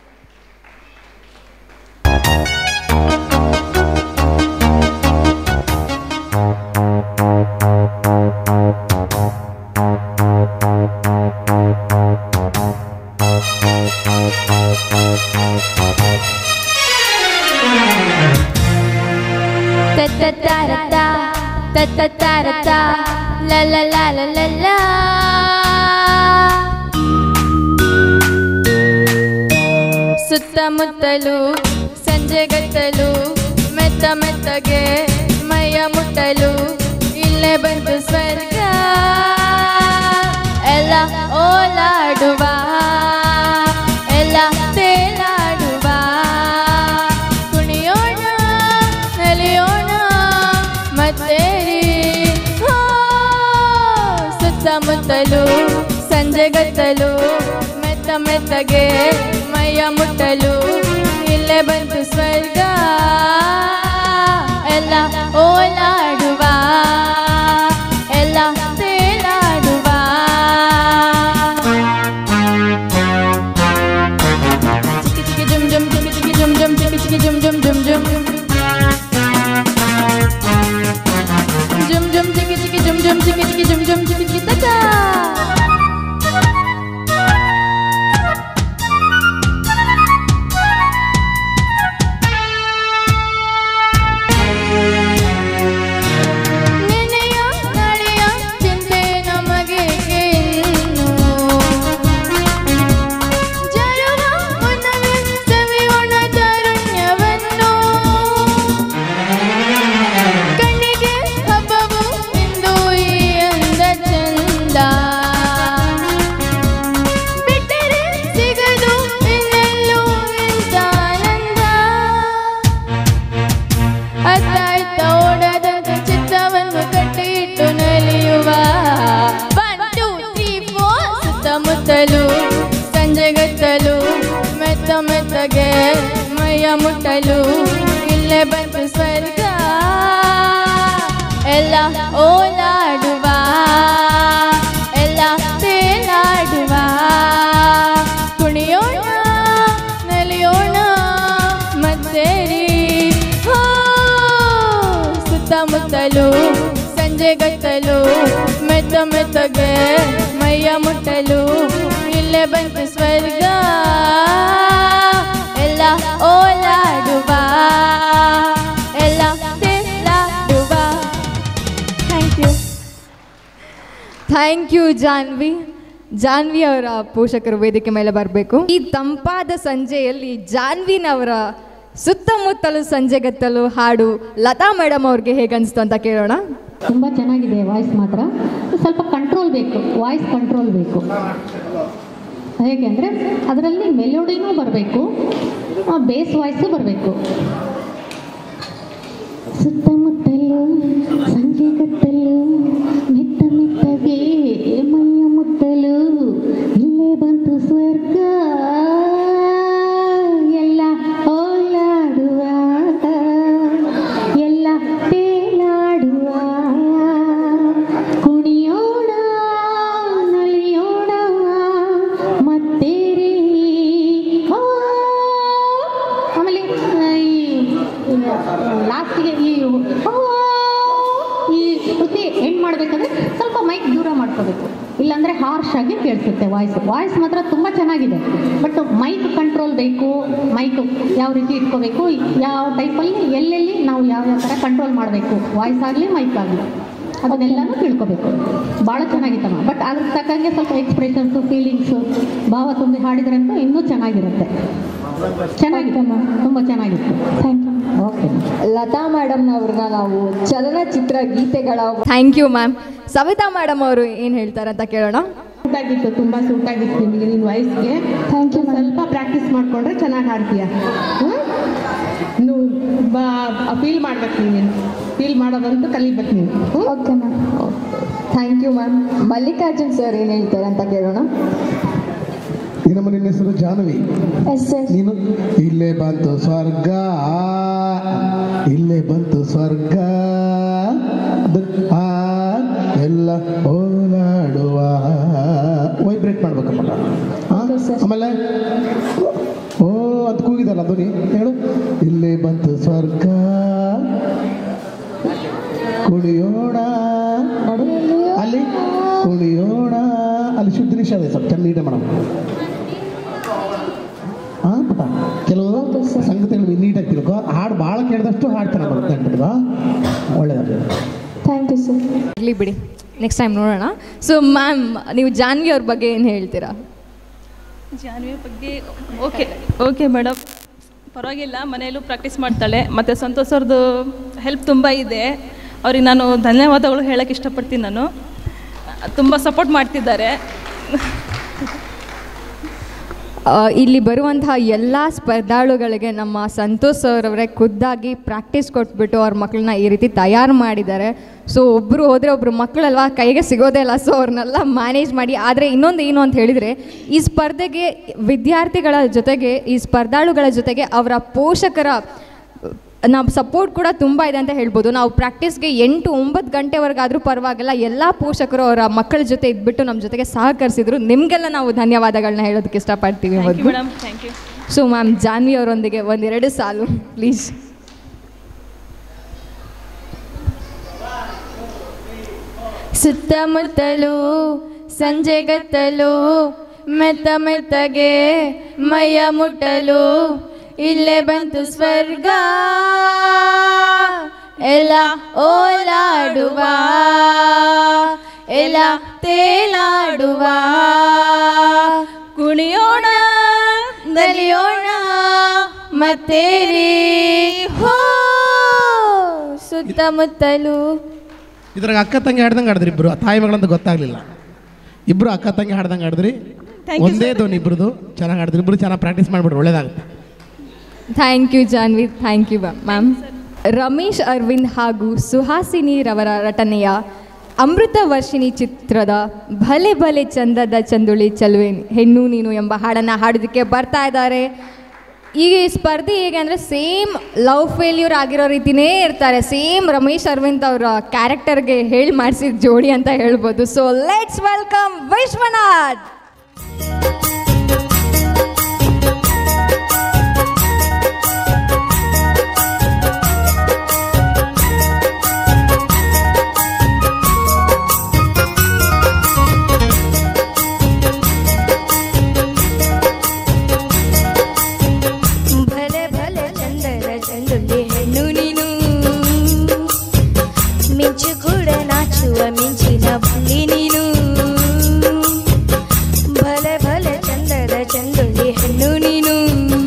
Ta-ta-ta-ra-ta, ta-ta-ta-ra-ta, la la la la la la. ಸುತ್ತಮುತ್ತಲು ಸಂಜೆಗತ್ತಲು ಮೆತ್ತ ಮೆತ್ತಗೆ ಮೈಯ ಮುಟ್ಟಲು ಇಲ್ಲೇ ಬಂತು ಸ್ವರ್ಗ ಎಲ್ಲ ಓಲಾಡುವ ಎಲ್ಲ ತೇಲಾಡುವ ಕುಣಿಯೋಣ ನಲಿಯೋಣ ಮತ್ತೇರಿ ಹೋ, ಸುತ್ತಮುತ್ತಲು ಸಂಜೆಗತ್ತಲು ಮೆತ್ತ ಮೆತ್ತಗೆ ಮೈಯ ಮುಟ್ಟಲು ಇಲ್ಲೇ ಬಂತು ಸ್ವರ್ಗ ಎಲ್ಲ ಓಲಾಡುವ ಎಲ್ಲ ತೇಲಾಡುವ ಚಿಕ್ಕಿ ಚಿಕ್ಕಿ ಜುಮ್ ಜುಮ್ ಚಿಕ್ಕಿ ಚಿಕ್ಕಿ ಜುಮ್ ಜುಮ್ ಚಿಕ್ಕಿ ಚಿಕ್ಕಿ ಜುಮ್ ಜುಮ್ ಜುಮ್ ಜುಮ್ ಜುಮ್ ಜುಮ್ ಚಿಕ್ಕಿ ಚಿಕ್ಕಿ ಜುಮ್ ಜುಮ್ ಚಿಕ್ಕಿ ಚಿಕ್ಕಿ ಜುಮ್ ಜುಮ್ ಚಿಕ್ಕಿ ಚಿಕ್ಕಿ ತಕ ಮೈಯ ಮುಟ್ಟಲು ಇಲ್ಲೇ ಬಂತು ಸ್ವರ್ಗ ಎಲ್ಲ ಓಲಾಡುವ ಎಲ್ಲ ತೇಲಾಡುವ ಕುಣಿಯೋಣ ನಲಿಯೋಣ ಮತ್ತೇರಿ ಹೋ ಸುತ್ತಮುತ್ತಲು ಸಂಜೆ ಗತ್ತಲು ಮೆತ್ತ ಮೆತ್ತಗೆ ಮೈಯ ಮುಟ್ಟಲು ಇಲ್ಲೇ ಬಂತು ಸ್ವರ್ಗ ಎಲ್ಲ ಓಲಾಡುವ ಎಲ್ಲ ತೇಲಾಡುವ thank you thank you Janvi Janvi ಅವರ ಪೋಷಕರು ವೇದಿಕೆ ಮೇಲೆ ಬರಬೇಕು ಈ ತಂಪಾದ ಸಂಜೆಯಲ್ಲಿ ಜಾನ್ವಿನವರ ಸುತ್ತಮುತ್ತಲು ಸಂಜೆಗತ್ತಲು ಹಾಡು ಲತಾ ಮೇಡಮ್ ಅವ್ರಿಗೆ ಹೇಗೆ ಅನಿಸ್ತು ಅಂತ ಕೇಳೋಣ ತುಂಬ ಚೆನ್ನಾಗಿದೆ ವಾಯ್ಸ್ ಮಾತ್ರ ಸ್ವಲ್ಪ ಕಂಟ್ರೋಲ್ ಬೇಕು ವಾಯ್ಸ್ ಕಂಟ್ರೋಲ್ ಬೇಕು ಹೇಗೆ ಅಂದರೆ ಅದರಲ್ಲಿ ಮೆಲೋಡಿನೂ ಬರಬೇಕು ಬೇಸ್ ವಾಯ್ಸು ಬರಬೇಕು ಸುತ್ತಮುತ್ತಲು ಸಂಜೆ ಕತ್ತಲು ಮೆತ್ತ ಮೆತ್ತಗೆ ಮೈಯ ಮುತ್ತಲು ಇಲ್ಲೇ ಬಂತು ಸ್ವರ್ಗ ಎಲ್ಲ ಓಲಾಡುವ ಎಲ್ಲ ತೇಲಾಡುವ ಕುಣಿಯೋಣ ನಲಿಯೋಣ ಮತ್ತೇರಿ ಹೋ. ಆಮೇಲೆ ಲಾಸ್ಟಿಗೆ ಈ ಹೋ. ಈ ಕೃತಿ ಎಂಡ್ ಮಾಡಬೇಕಾದ್ರೆ ಸ್ವಲ್ಪ ಮೈಕ್ ದೂರ ಮಾಡ್ಕೋಬೇಕು ಇಲ್ಲಾಂದ್ರೆ ಹಾರ್ಶ್ ಆಗಿ ಕೇಳಿಸುತ್ತೆ ವಾಯ್ಸ್ ವಾಯ್ಸ್ ಮಾತ್ರ ತುಂಬ ಚೆನ್ನಾಗಿದೆ ಬಟ್ ಮೈಕ್ ಕಂಟ್ರೋಲ್ ಬೇಕು ಮೈಕ್ ಯಾವ ರೀತಿ ಇಟ್ಕೋಬೇಕು ಯಾವ ಟೈಪಲ್ಲಿ ಎಲ್ಲೆಲ್ಲಿ ನಾವು ಯಾವ ಯಾವ ಥರ ಕಂಟ್ರೋಲ್ ಮಾಡಬೇಕು ವಾಯ್ಸ್ ಆಗಲಿ ಮೈಕ್ ಆಗಲಿ ಅದನ್ನೆಲ್ಲನೂ ತಿಳ್ಕೊಬೇಕು ಭಾಳ ಚೆನ್ನಾಗಿತ್ತಮ್ಮ ಬಟ್ ಅದ್ರ ತಕ್ಕಂಗೆ ಸ್ವಲ್ಪ ಎಕ್ಸ್ಪ್ರೆಷನ್ಸು ಫೀಲಿಂಗ್ಸು ಭಾವ ತುಂಬಿ ಹಾಡಿದ್ರಂತೂ ಇನ್ನೂ ಚೆನ್ನಾಗಿರುತ್ತೆ ಚೆನ್ನಾಗಿತ್ತಮ್ಮ ತುಂಬ ಚೆನ್ನಾಗಿತ್ತು thank you okay Latha madam ಅವ್ರನ್ನ ನಾವು ಚಲನಚಿತ್ರ ಗೀತೆಗಳ thank you ma'am Savita madam ಅವರು ಏನು ಹೇಳ್ತಾರೆ ಅಂತ ಕೇಳೋಣ ಸೂಟ್ ಆಗಿತ್ತು ತುಂಬ ಸೂಟ್ ಆಗಿತ್ತು ನಿಮಗೆ ನಿನ್ನ ವಾಯ್ಸ್ಗೆ ಥ್ಯಾಂಕ್ ಯು ಸ್ವಲ್ಪ ಪ್ರಾಕ್ಟೀಸ್ ಮಾಡಿಕೊಂಡ್ರೆ ಚೆನ್ನಾಗಿ ಹಾಡ್ತೀಯ ನೀವು ಬಾ ಫೀಲ್ ಮಾಡ್ಬೇಕು ನೀನು ಫೀಲ್ ಮಾಡೋದಂತೂ ಕಲಿಬೇಕು ನೀನು okay ma'am thank you ma'am Mallikarjun sir ಏನು ಹೇಳ್ತಾರೆ ಅಂತ ಕೇಳೋಣ ಏನಮ್ಮ ನಿನ್ನ ಹೆಸರು ಜಾಹ್ನವಿ ಎಸ್ ಸರ್ ನೀನು ಇಲ್ಲೇ ಬಂತು ಸ್ವರ್ಗ ಇಲ್ಲೇ ಬಂತು ಸ್ವರ್ಗ ದ- ಆ ಎಲ್ಲ ಓಲಾಡುವ ವೈಬ್ರೇಟ್ ಮಾಡ್ಬೇಕಮ್ಮ ಆ? ಆಮೇಲೆ ಓ ಅದು ಕೂಗಿದಲ್ಲ ಧ್ವನಿ ಹೇಳು ಇಲ್ಲೇ ಬಂತು ಸ್ವರ್ಗ ಕುಣಿಯೋಣ ಮಾಡು. ಅಲ್ಲಿ ಕುಣಿಯೋಣ ಅಲ್ಲಿ ಶುದ್ಧ ನಿಷೇಧ ಇದೆ ಸ್ವಲ್ಪ ಚೆನ್ನ ನೀಟೇ ಮೇಡಮ್ ಹಾ ಪುಟ್ಟ ಕೆಲವು ಸಂಗತಿಗಳು ನೀಟಾಗಿ ತಿಳ್ಕೊ ಹಾಡು ಭಾಳ ಕೇಳಿದಷ್ಟು ಹಾಡ್ತಾನೆ ಬರುತ್ತೆ ಅಂತಿಲ್ವಾ ಒಳ್ಳೇದಾಗ್ತದೆ ಥ್ಯಾಂಕ್ ಯು ಸರ್ ಇರಲಿ ಬಿಡಿ ನೆಕ್ಸ್ಟ್ ಟೈಮ್ ನೋಡೋಣ ಸೊ ಮ್ಯಾಮ್ ನೀವು ಜಾನ್ವಿ ಅವ್ರ ಬಗ್ಗೆ ಏನು ಹೇಳ್ತೀರಾ ಜಾನ್ವಿ ಬಗ್ಗೆ ಓಕೆ ಓಕೆ ಮೇಡಮ್ ಪರವಾಗಿಲ್ಲ ಮನೆಯಲ್ಲೂ ಪ್ರಾಕ್ಟೀಸ್ ಮಾಡ್ತಾಳೆ ಮತ್ತು ಸಂತೋಷ್ ಅವ್ರದ್ದು ಹೆಲ್ಪ್ ತುಂಬ ಇದೆ ಅವ್ರಿಗೆ ನಾನು ಧನ್ಯವಾದಗಳು ಹೇಳೋಕ್ಕೆ ಇಷ್ಟಪಡ್ತೀನಿ ನಾನು ತುಂಬ ಸಪೋರ್ಟ್ ಮಾಡ್ತಿದ್ದಾರೆ ಆ, ಇಲ್ಲಿ ಬರುವಂತಹ ಎಲ್ಲ ಸ್ಪರ್ಧಾಳುಗಳಿಗೆ ನಮ್ಮ ಸಂತೋಷ್ ಸರ್ ಅವರೇ ಖುದ್ದಾಗಿ ಪ್ರಾಕ್ಟೀಸ್ ಕೊಟ್ಬಿಟ್ಟು ಅವ್ರ ಮಕ್ಕಳನ್ನ ಈ ರೀತಿ ತಯಾರು ಮಾಡಿದ್ದಾರೆ ಸೊ ಒಬ್ಬರು ಹೋದರೆ ಒಬ್ಬರು ಮಕ್ಕಳಲ್ವಾ ಕೈಗೆ ಸಿಗೋದೇ ಇಲ್ಲ ಸೊ ಅವ್ರನ್ನೆಲ್ಲ ಮ್ಯಾನೇಜ್ ಮಾಡಿ ಆದರೆ ಇನ್ನೊಂದು ಏನು ಅಂತ ಹೇಳಿದರೆ ಈ ಸ್ಪರ್ಧೆಗೆ ವಿದ್ಯಾರ್ಥಿಗಳ ಜೊತೆಗೆ ಈ ಸ್ಪರ್ಧಾಳುಗಳ ಜೊತೆಗೆ ಅವರ ಪೋಷಕರ ನಾವು ಸಪೋರ್ಟ್ ಕೂಡ ತುಂಬ ಇದೆ ಅಂತ ಹೇಳ್ಬೋದು ನಾವು ಪ್ರಾಕ್ಟೀಸ್ಗೆ ಎಂಟು ಒಂಬತ್ತು ಗಂಟೆವರೆಗಾದರೂ ಪರವಾಗಿಲ್ಲ ಎಲ್ಲ ಪೋಷಕರು ಅವರ ಮಕ್ಕಳ ಜೊತೆ ಇದ್ಬಿಟ್ಟು ನಮ್ಮ ಜೊತೆಗೆ ಸಹಕರಿಸಿದ್ರು ನಿಮಗೆಲ್ಲ ನಾವು ಧನ್ಯವಾದಗಳನ್ನ ಹೇಳೋದಕ್ಕೆ ಇಷ್ಟಪಡ್ತೀವಿ ಥ್ಯಾಂಕ್ ಯು ಮೊದಲು madam thank you so ma'am Janvi ಅವರೊಂದಿಗೆ ಒಂದೆರಡು ಸಾಲು ಪ್ಲೀಸ್ ಸುತ್ತಮುತ್ತಲು ಸಂಜೆಗತ್ತಲು ಮೆತ್ತ ಮೆತ್ತಗೆ ಮೈಯ ಮುಟ್ಟಲು ಇಲ್ಲೇ ಬಂತು ಸ್ವರ್ಗ ಎಲ್ಲ ಓಲಾಡುವ ಎಲ್ಲ ತೇಲಾಡುವ ಕುಣಿಯೋಣ ನಲಿಯೋಣ ಮತ್ತೇರಿ ಹೋ ಸುತ್ತಮುತ್ತಲು ಇದ್ರಾಗ ಅಕ್ಕ ತಂಗಿ ಹಾಡ್ದಂಗೆ ಹಾಡಿದ್ರಿ ಇಬ್ರು ತಾಯಿ ಮಗಳಂತ ಗೊತ್ತಾಗ್ಲಿಲ್ಲ ಇಬ್ರು ಅಕ್ಕ ತಂಗಿ ಹಾಡ್ದಂಗೆ ಹಾಡಿದ್ರಿ Thank you, ಒಂದೇ ಧ್ವನಿ ಇಬ್ರದು ಚೆನ್ನಾಗಿ ಹಾಡಿದ್ರಿ ಇಬ್ರು ಚೆನ್ನಾಗಿ ಪ್ರಾಕ್ಟೀಸ್ ಮಾಡ್ಬಿಡ್ರಿ ಒಳ್ಳೇದಾಗುತ್ತೆ thank you Janvi thank you ma'am Ramesh Aravind ಹಾಗೂ ಸುಹಾಸಿನಿ ರವರ ರಟನೆಯ ಅಮೃತ ವರ್ಷಿಣಿ ಚಿತ್ರದ ಭಲೆ ಭಲೆ ಚಂದದ ಚಂದುಳಿ ಚಲುವೆ ಹೆಣ್ಣು ನೀನು ಎಂಬ ಹಾಡನ್ನು ಹಾಡೋದಕ್ಕೆ ಬರ್ತಾ ಇದ್ದಾರೆ ಈ ಸ್ಪರ್ಧೆ ಹೇಗೆ ಅಂದರೆ ಸೇಮ್ ಲವ್ ಫೇಲ್ಯೂರ್ ಆಗಿರೋ ರೀತಿನೇ ಇರ್ತಾರೆ ಸೇಮ್ ರಮೇಶ್ ಅರವಿಂದ್ ಅವರ ಕ್ಯಾರೆಕ್ಟರ್ಗೆ ಹೇಳಿ ಮಾಡಿಸಿದ ಜೋಡಿ ಅಂತ ಹೇಳ್ಬೋದು ಸೊ ಲೆಟ್ಸ್ ವೆಲ್ಕಮ್ ವಿಶ್ವನಾಥ್ ಭಲೆ ಭಲೆ ಚಂದರ ಚಂದುಳ್ಳಿ ಹೆಣ್ಣು ನೀನು ಮಿಂಚು ಕೂಡ ನಾಚುವ ಮಿಂಚಿನ ಬುಳ್ಳಿ ನೀನು ಭಲೆ ಭಲೆ ಚಂದರ ಚಂದುಳ್ಳಿ ಹೆಣ್ಣು ನೀನು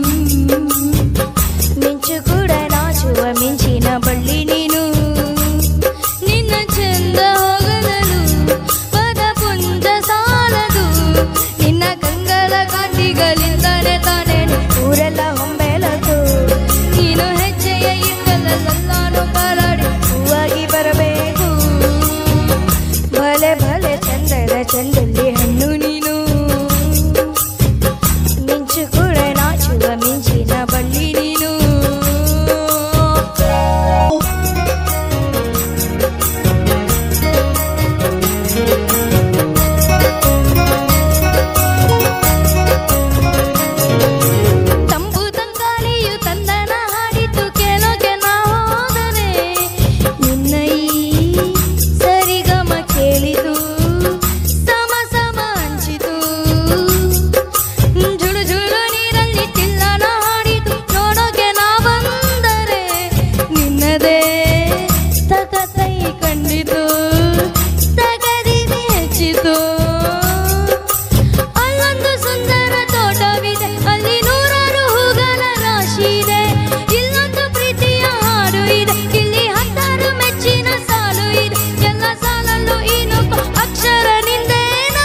ಮಿಂಚು ಕೂಡ ನಾಚುವ ಮಿಂಚಿನ ಬಳ್ಳಿ ನೀನು ನಿನ್ನ ಚಂದ ಹೋಗಲಲು ಪದ ಪುಂಜ ಸಾಲದು ನಿನ್ನ ಕಂಗಲ ಕಾಂತಿಗಳಿಂದಲೇ ತಾನೇ ಊರೆಲ್ಲ ಹೊಂಬೆಲದು ನೀನು ಹೆಜ್ಜೆಯ ಇದ್ದಲೆಲ್ಲಾನು ಕಾಲಾಡಿ ಹೂವಾಗಿ ಬರಬೇಕು ಭಲೆ ಭಲೆ ಚಂದದ ಚಂದಲ್ಲಿ ಹಣ್ಣು ನೀನು ಮಿಂಚು ಕೂಡ ನಾಚುವ ಮಿಂಚಿನ ಬಳ್ಳಿ ನೀನು ತಂಬು ತಂಗಾಳಿಯು ತಂದನ ಹಾಡಿತು ಕೇಳೋಕೆ ನಾ ಹೋದರೆ ನಿನ್ನ ಈ ಸರಿಗಮ ಕೇಳಿತು ಸಮ ಸಮ ಹಂಚಿತು ಜುಳು ಜುಳು ನೀರಲ್ಲಿ ತಿಲ್ಲನ ಹಾಡಿತು ನೋಡೋಕೆ ನಾ ಬಂದರೆ ನಿನ್ನದೇ ತಕತೈ ಕಂಡಿತು ತಗದಿಮೆ ಹೆಚ್ಚಿತು ಅಲ್ಲೊಂದು ಸುಂದರ ತೋಟವಿದೆ ಅಲ್ಲಿ ನೂರಾರು ಹೂಗಳ ರಾಶಿ ಇದೆ ಇಲ್ಲೊಂದು ಪ್ರೀತಿಯ ಹಾಡು ಇದೆ ಇಲ್ಲಿ ಹತ್ತಾರು ಮೆಚ್ಚಿನ ಸಾಲು ಇದೆ ಎಲ್ಲ ಸಾಲಲ್ಲೂ ಇನ್ನೊಬ್ಬ ಅಕ್ಷರ ನಿಂದೇನ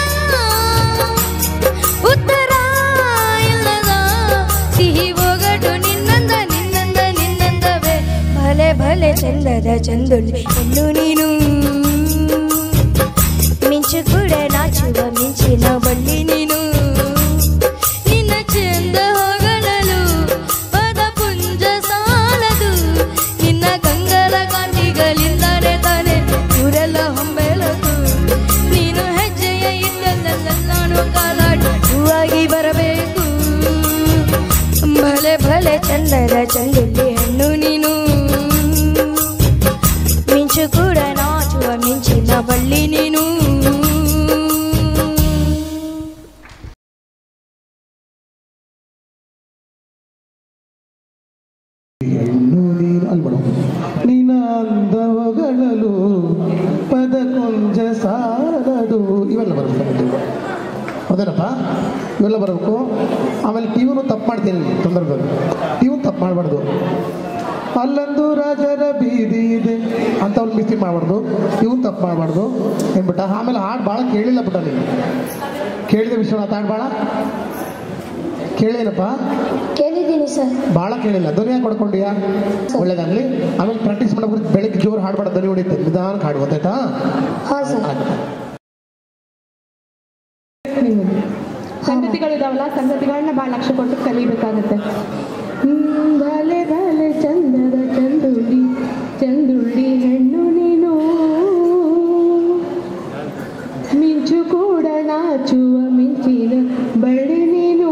ಉತ್ತರ ಇಲ್ಲದ ಸಿಹಿ ಒಗಟು ನಿನ್ನಂದ ನಿನ್ನಂದ ನಿನ್ನಂದವೇ ಭಲೆ ಭಲೆ ಚಂದದ ಚಂದುಳ್ಳಿ ಹೆಣ್ಣು ನೀನು ಮಿಂಚು ಕೂಡ ನಾಚುವ ಮಿಂಚಿನ ಬಳ್ಳಿ ನೀನು ನಿನ್ನ ಚಂದ ಹೊಗಳಲು ಪದ ಪುಂಜ ಸಾಲದು ನಿನ್ನ ಕಂಗಲ ಕಾಂತಿಗಳಿಂದಲೇ ತಾನೆ ಊರೆಲ್ಲ ಹೊಂಬೆಲದು ನೀನು ಹೆಜ್ಜೆಯ ಇದ್ದಲ್ಲೆಲ್ಲಾನು ಕಾಲಾಡಿ ಹೂವಾಗಿ ಬರಬೇಕು ಭಲೆ ಭಲೆ ಚಂದದ ಚಂದುಳ್ಳಿ ಹೆಣ್ಣು ನೀನು ಮಿಂಚು ಕೂಡ ನಾಚುವ ಮಿಂಚಿನ ಬಳ್ಳಿ ನೀನು ಹೆಣ್ಣು ನೀನು ಅಲ್ಲಿ ಮೇಡಮ್ ನಿನ್ನ ಅಂದವಗಳಲು ಪದ ಕೊಂಜ ಸಾಲದು ಇವೆಲ್ಲ ಬರಬೇಕು ಹೌದೇನಪ್ಪ ಇವೆಲ್ಲ ಬರಬೇಕು ಆಮೇಲೆ ಟಿವಿನೂ ತಪ್ಪು ಮಾಡ್ತೀನಿ ಸಂದರ್ಭದಲ್ಲಿ ಟಿವಿ ತಪ್ಪು ಮಾಡಬಾರ್ದು ಅಲ್ಲೊಂದು ರಾಜರ ಬೀದಿ ಇದೆ ಅಂತ ಅವ್ನು ಮಿಸ್ಟೇಕ್ ಮಾಡಬಾರ್ದು ಇವ್ನು ತಪ್ಪು ಮಾಡಬಾರ್ದು ಏನ್ಬಿಟ್ಟ ಆಮೇಲೆ ಹಾಡು ಭಾಳ ಕೇಳಿಲ್ಲ ಬಿಟ್ಟ ನೀನು ಕೇಳಿದ ವಿಶ್ವನಾಥ್ ಹಾಡು ಭಾಳ ಕೇಳೇನಪ್ಪ ಕೇಳಿದ್ದೀನಿ ಸರ್ ಭಾಳ ಕೇಳಿಲ್ಲ ಧ್ವನಿ ಕೊಡ್ಕೊಂಡಿಯಾ ಒಳ್ಳೇದಾಗ್ಲಿ ಆಮೇಲೆ ಪ್ರಾಕ್ಟೀಸ್ ಮಾಡಬೇಕು ಬೆಳಿಗ್ಗೆ ಜೋರು ಹಾಡ್ಬೇಡ ಧ್ವನಿ ಹೊಡಿತೆ ನಿಧಾನಕ್ಕೆ ಹಾಡು ಗೊತ್ತಾಯ್ತಾ ಹಾಂ ಸರ್ ಸಂಗತಿಗಳಿದಾವಲ್ಲ ಸಂಗತಿಗಳನ್ನ ಭಾಳ ಲಕ್ಷ್ಯ ಕೊಟ್ಟು ಕಲಿಬೇಕಾಗತ್ತೆ ಹ್ಮ್, ಭಲೆ ಭಲೆ ಚಂದದ ಚಂದುಳ್ಳಿ ಚಂದುಳ್ಳಿ ಹೆಣ್ಣು ನೀನು ಮಿಂಚು ಕೂಡ ನಾಚುವ ಮಿಂಚಿನ ಬಳ್ಳಿ ನೀನು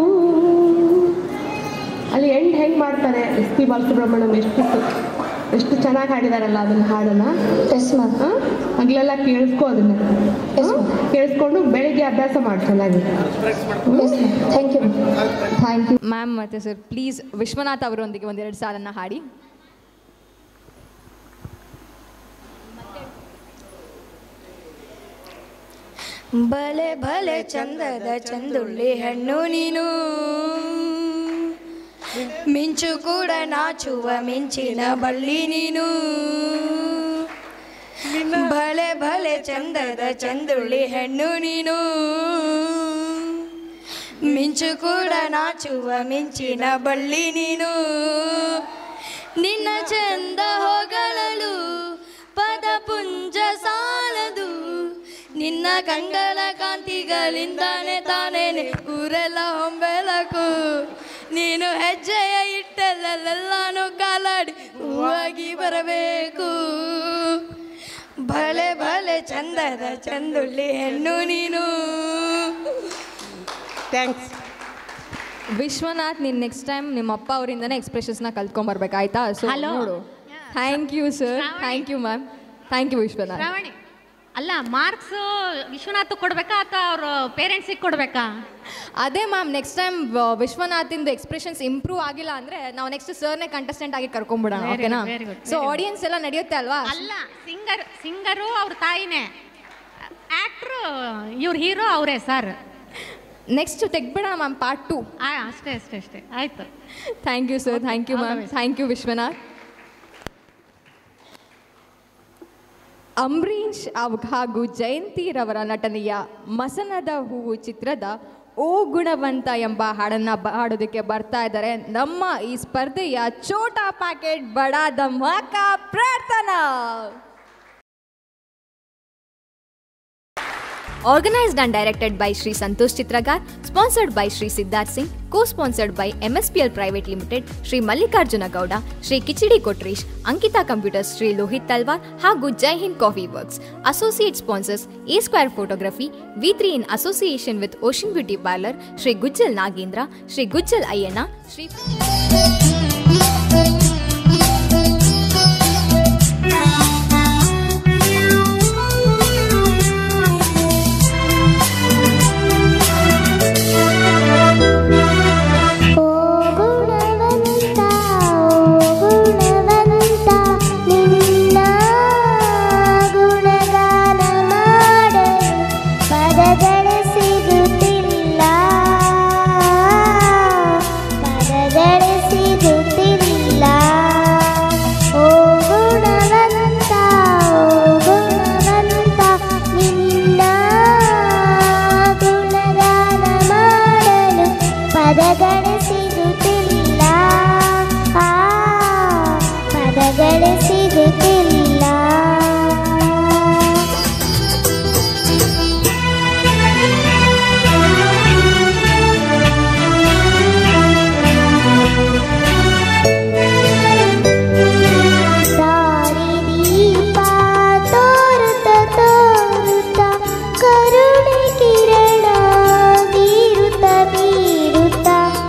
ಅಲ್ಲಿ ಎಂಡ್ ಹೆಂಗ್ ಮಾಡ್ತಾರೆ ಎಸ್ ಪಿ ಬಾಲಸುಬ್ರಹ್ಮಣ್ಯಂ ಎಷ್ಟು ಎಷ್ಟು ಚೆನ್ನಾಗಿ ಹಾಡಿದಾರಲ್ಲ ಅದನ್ನ ಹಾಡನ್ನ ಎಸ್ ಮ್ಯಾಮ್ ಆ? ಹಗ್ಲೆಲ್ಲ ಕೇಳಿಸ್ಕೊ ಅದನ್ನ ಎಸ್ ಮ್ಯಾಮ್ ಕೇಳಿಸ್ಕೊಂಡು ಬೆಳಿಗ್ಗೆ ಅಭ್ಯಾಸ ಮಾಡಿ ಚೆನ್ನಾಗಿ yes ma'am thank you thank you ma'am ಮತ್ತು ಸರ್ ಪ್ಲೀಸ್ ವಿಶ್ವನಾಥ್ ಅವರೊಂದಿಗೆ ಒಂದೆರಡು ಸಾಲನ್ನು ಹಾಡಿ ಭಲೆ ಭಲೆ ಚಂದದ ಚಂದುಳ್ಳಿ ಹೆಣ್ಣು ನೀನು ಮಿಂಚು ಕೂಡ ನಾಚುವ ಮಿಂಚಿನ ಬಳ್ಳಿ ನೀನು ಭಲೆ ಭಲೆ ಚಂದದ ಚಂದುಳ್ಳಿ ಹೆಣ್ಣು ನೀನು ಮಿಂಚು ಕೂಡ ನಾಚುವ ಮಿಂಚಿನ ಬಳ್ಳಿ ನೀನು ನಿನ್ನ ಚಂದ ಹೊಗಳಲು ಪದ ಪುಂಜ ಸಾಲದು ನಿನ್ನ ಕಂಗಳ ಕಾಂತಿಗಳಿಂದಾನೆ ತಾನೇನೆ ಊರೆಲ್ಲ ಹೊಂಬೆಲಕು ನೀನು ಹೆಜ್ಜೆಯ ಇಟ್ಟಲ್ಲೆಲ್ಲಾನು ಕಾಲಾಡಿ ಹೂವಾಗಿ ಬರಬೇಕು ಭಲೆ ಭಲೆ ಚಂದದ ಚಂದುಳ್ಳಿ ಹೆಣ್ಣು ನೀನು ಥ್ಯಾಂಕ್ಸ್ ವಿಶ್ವನಾಥ್ ನೀನು ನೆಕ್ಸ್ಟ್ ಟೈಮ್ ನಿಮ್ಮ ಅಪ್ಪ ಅವರಿಂದನೇ ಎಕ್ಸ್ಪ್ರೆಷನ್ಸ್ನ ಕಲ್ತ್ಕೊಂಬರ್ಬೇಕು ಆಯ್ತಾ ಸೊ Hello. ನೋಡು thank you sir thank you ma'am thank you Vishwanath Shravani ಅಲ್ಲ ಮಾರ್ಕ್ಸು ವಿಶ್ವನಾಥ್ ಕೊಡ್ಬೇಕಾ ಅಥವಾ ಅವ್ರ ಪೇರೆಂಟ್ಸಿಗೆ ಕೊಡ್ಬೇಕಾ ಅದೇ ಮ್ಯಾಮ್ ನೆಕ್ಸ್ಟ್ ಟೈಮ್ ವಿಶ್ವನಾಥಿಂದು ಎಕ್ಸ್ಪ್ರೆಷನ್ಸ್ ಇಂಪ್ರೂವ್ ಆಗಿಲ್ಲ ಅಂದ್ರೆ ನಾವು ನೆಕ್ಸ್ಟ್ ಸರ್ನೇ ಕಂಟೆಸ್ಟೆಂಟ್ ಆಗಿ ಕರ್ಕೊಂಡ್ಬಿಡೋಣ Very ಓಕೆನಾ good, very good, so very good. Audience ಎಲ್ಲ ನಡೆಯುತ್ತೆ ಅಲ್ವಾ ಅಲ್ಲ ಸಿಂಗರ್ ಸಿಂಗರು ಅವ್ರ ತಾಯಿನೇ ಆ್ಯಕ್ಟ್ರು ಇವ್ರ ಹೀರೋ ಅವರೇ ಸರ್ ನೆಕ್ಸ್ಟ್ ತೆಗ್ಬಿಡೋಣ ಮ್ಯಾಮ್ ಪಾರ್ಟ್ ಟು ಅಷ್ಟೇ ಅಷ್ಟೇ ಅಷ್ಟೇ ಆಯಿತು thank you sir thank you all the ma'am best. Thank you Vishwanath Ambareesh ಅವ್- ಹಾಗೂ ಜಯಂತಿರವರ ನಟನೆಯ ಮಸನದ ಹೂವು ಚಿತ್ರದ ಓ ಗುಣವಂತ ಎಂಬ ಹಾಡನ್ನ ಬ- ಹಾಡೋದಕ್ಕೆ ಬರ್ತಾ ಇದ್ದಾರೆ ನಮ್ಮ ಈ ಸ್ಪರ್ಧೆಯ ಚೋಟಾ ಪ್ಯಾಕೆಟ್ ಬಡಾ ಧಮಾಕ ಪ್ರಾರ್ಥನಾ Organized and directed by Sri Santosh Chitragar, sponsored by Sri Siddharth Singh, co-sponsored by MSPL Private Limited, Sri Mallikarjuna Gowda, Sri Kichidi Kotrish, Ankita Computers, Sri Lohit Talwar, ಹಾಗೂ Jai Hind coffee works associate sponsors A square photography V three in association with ocean beauty parlour Shri Gujjal Nagendra Shri Gujjal Ayyanna Shri ಓ ಗುಣವಂತ ಓ ಗುಣವಂತ ನಿನ್ನ ಗುಣಗಾನ ಮಾಡಲು ಪದಗಳು ಸಿಗುತ್ತಿಲ್ಲ ಪದಗಳು ಸಿಗುತ್ತಿಲ್ಲ ಓ ಗುಣವಂತ ಓ ಗುಣವಂತ ನಿನ್ನ ಗುಣಗಾನ ಮಾಡಲು ಪದಗಳು ಸಿಗುತ್ತಿಲ್ಲ ಆ ಪದಗಳು ಸಿಗುತ್ತಿಲ್ಲ ದಾರಿದೀಪ ತೋರುತ್ತ ತೋರುತ್ತ ಕರುಣೆ ಕಿರಣ ಬೀರುತ್ತ ಬೀರುತ್ತ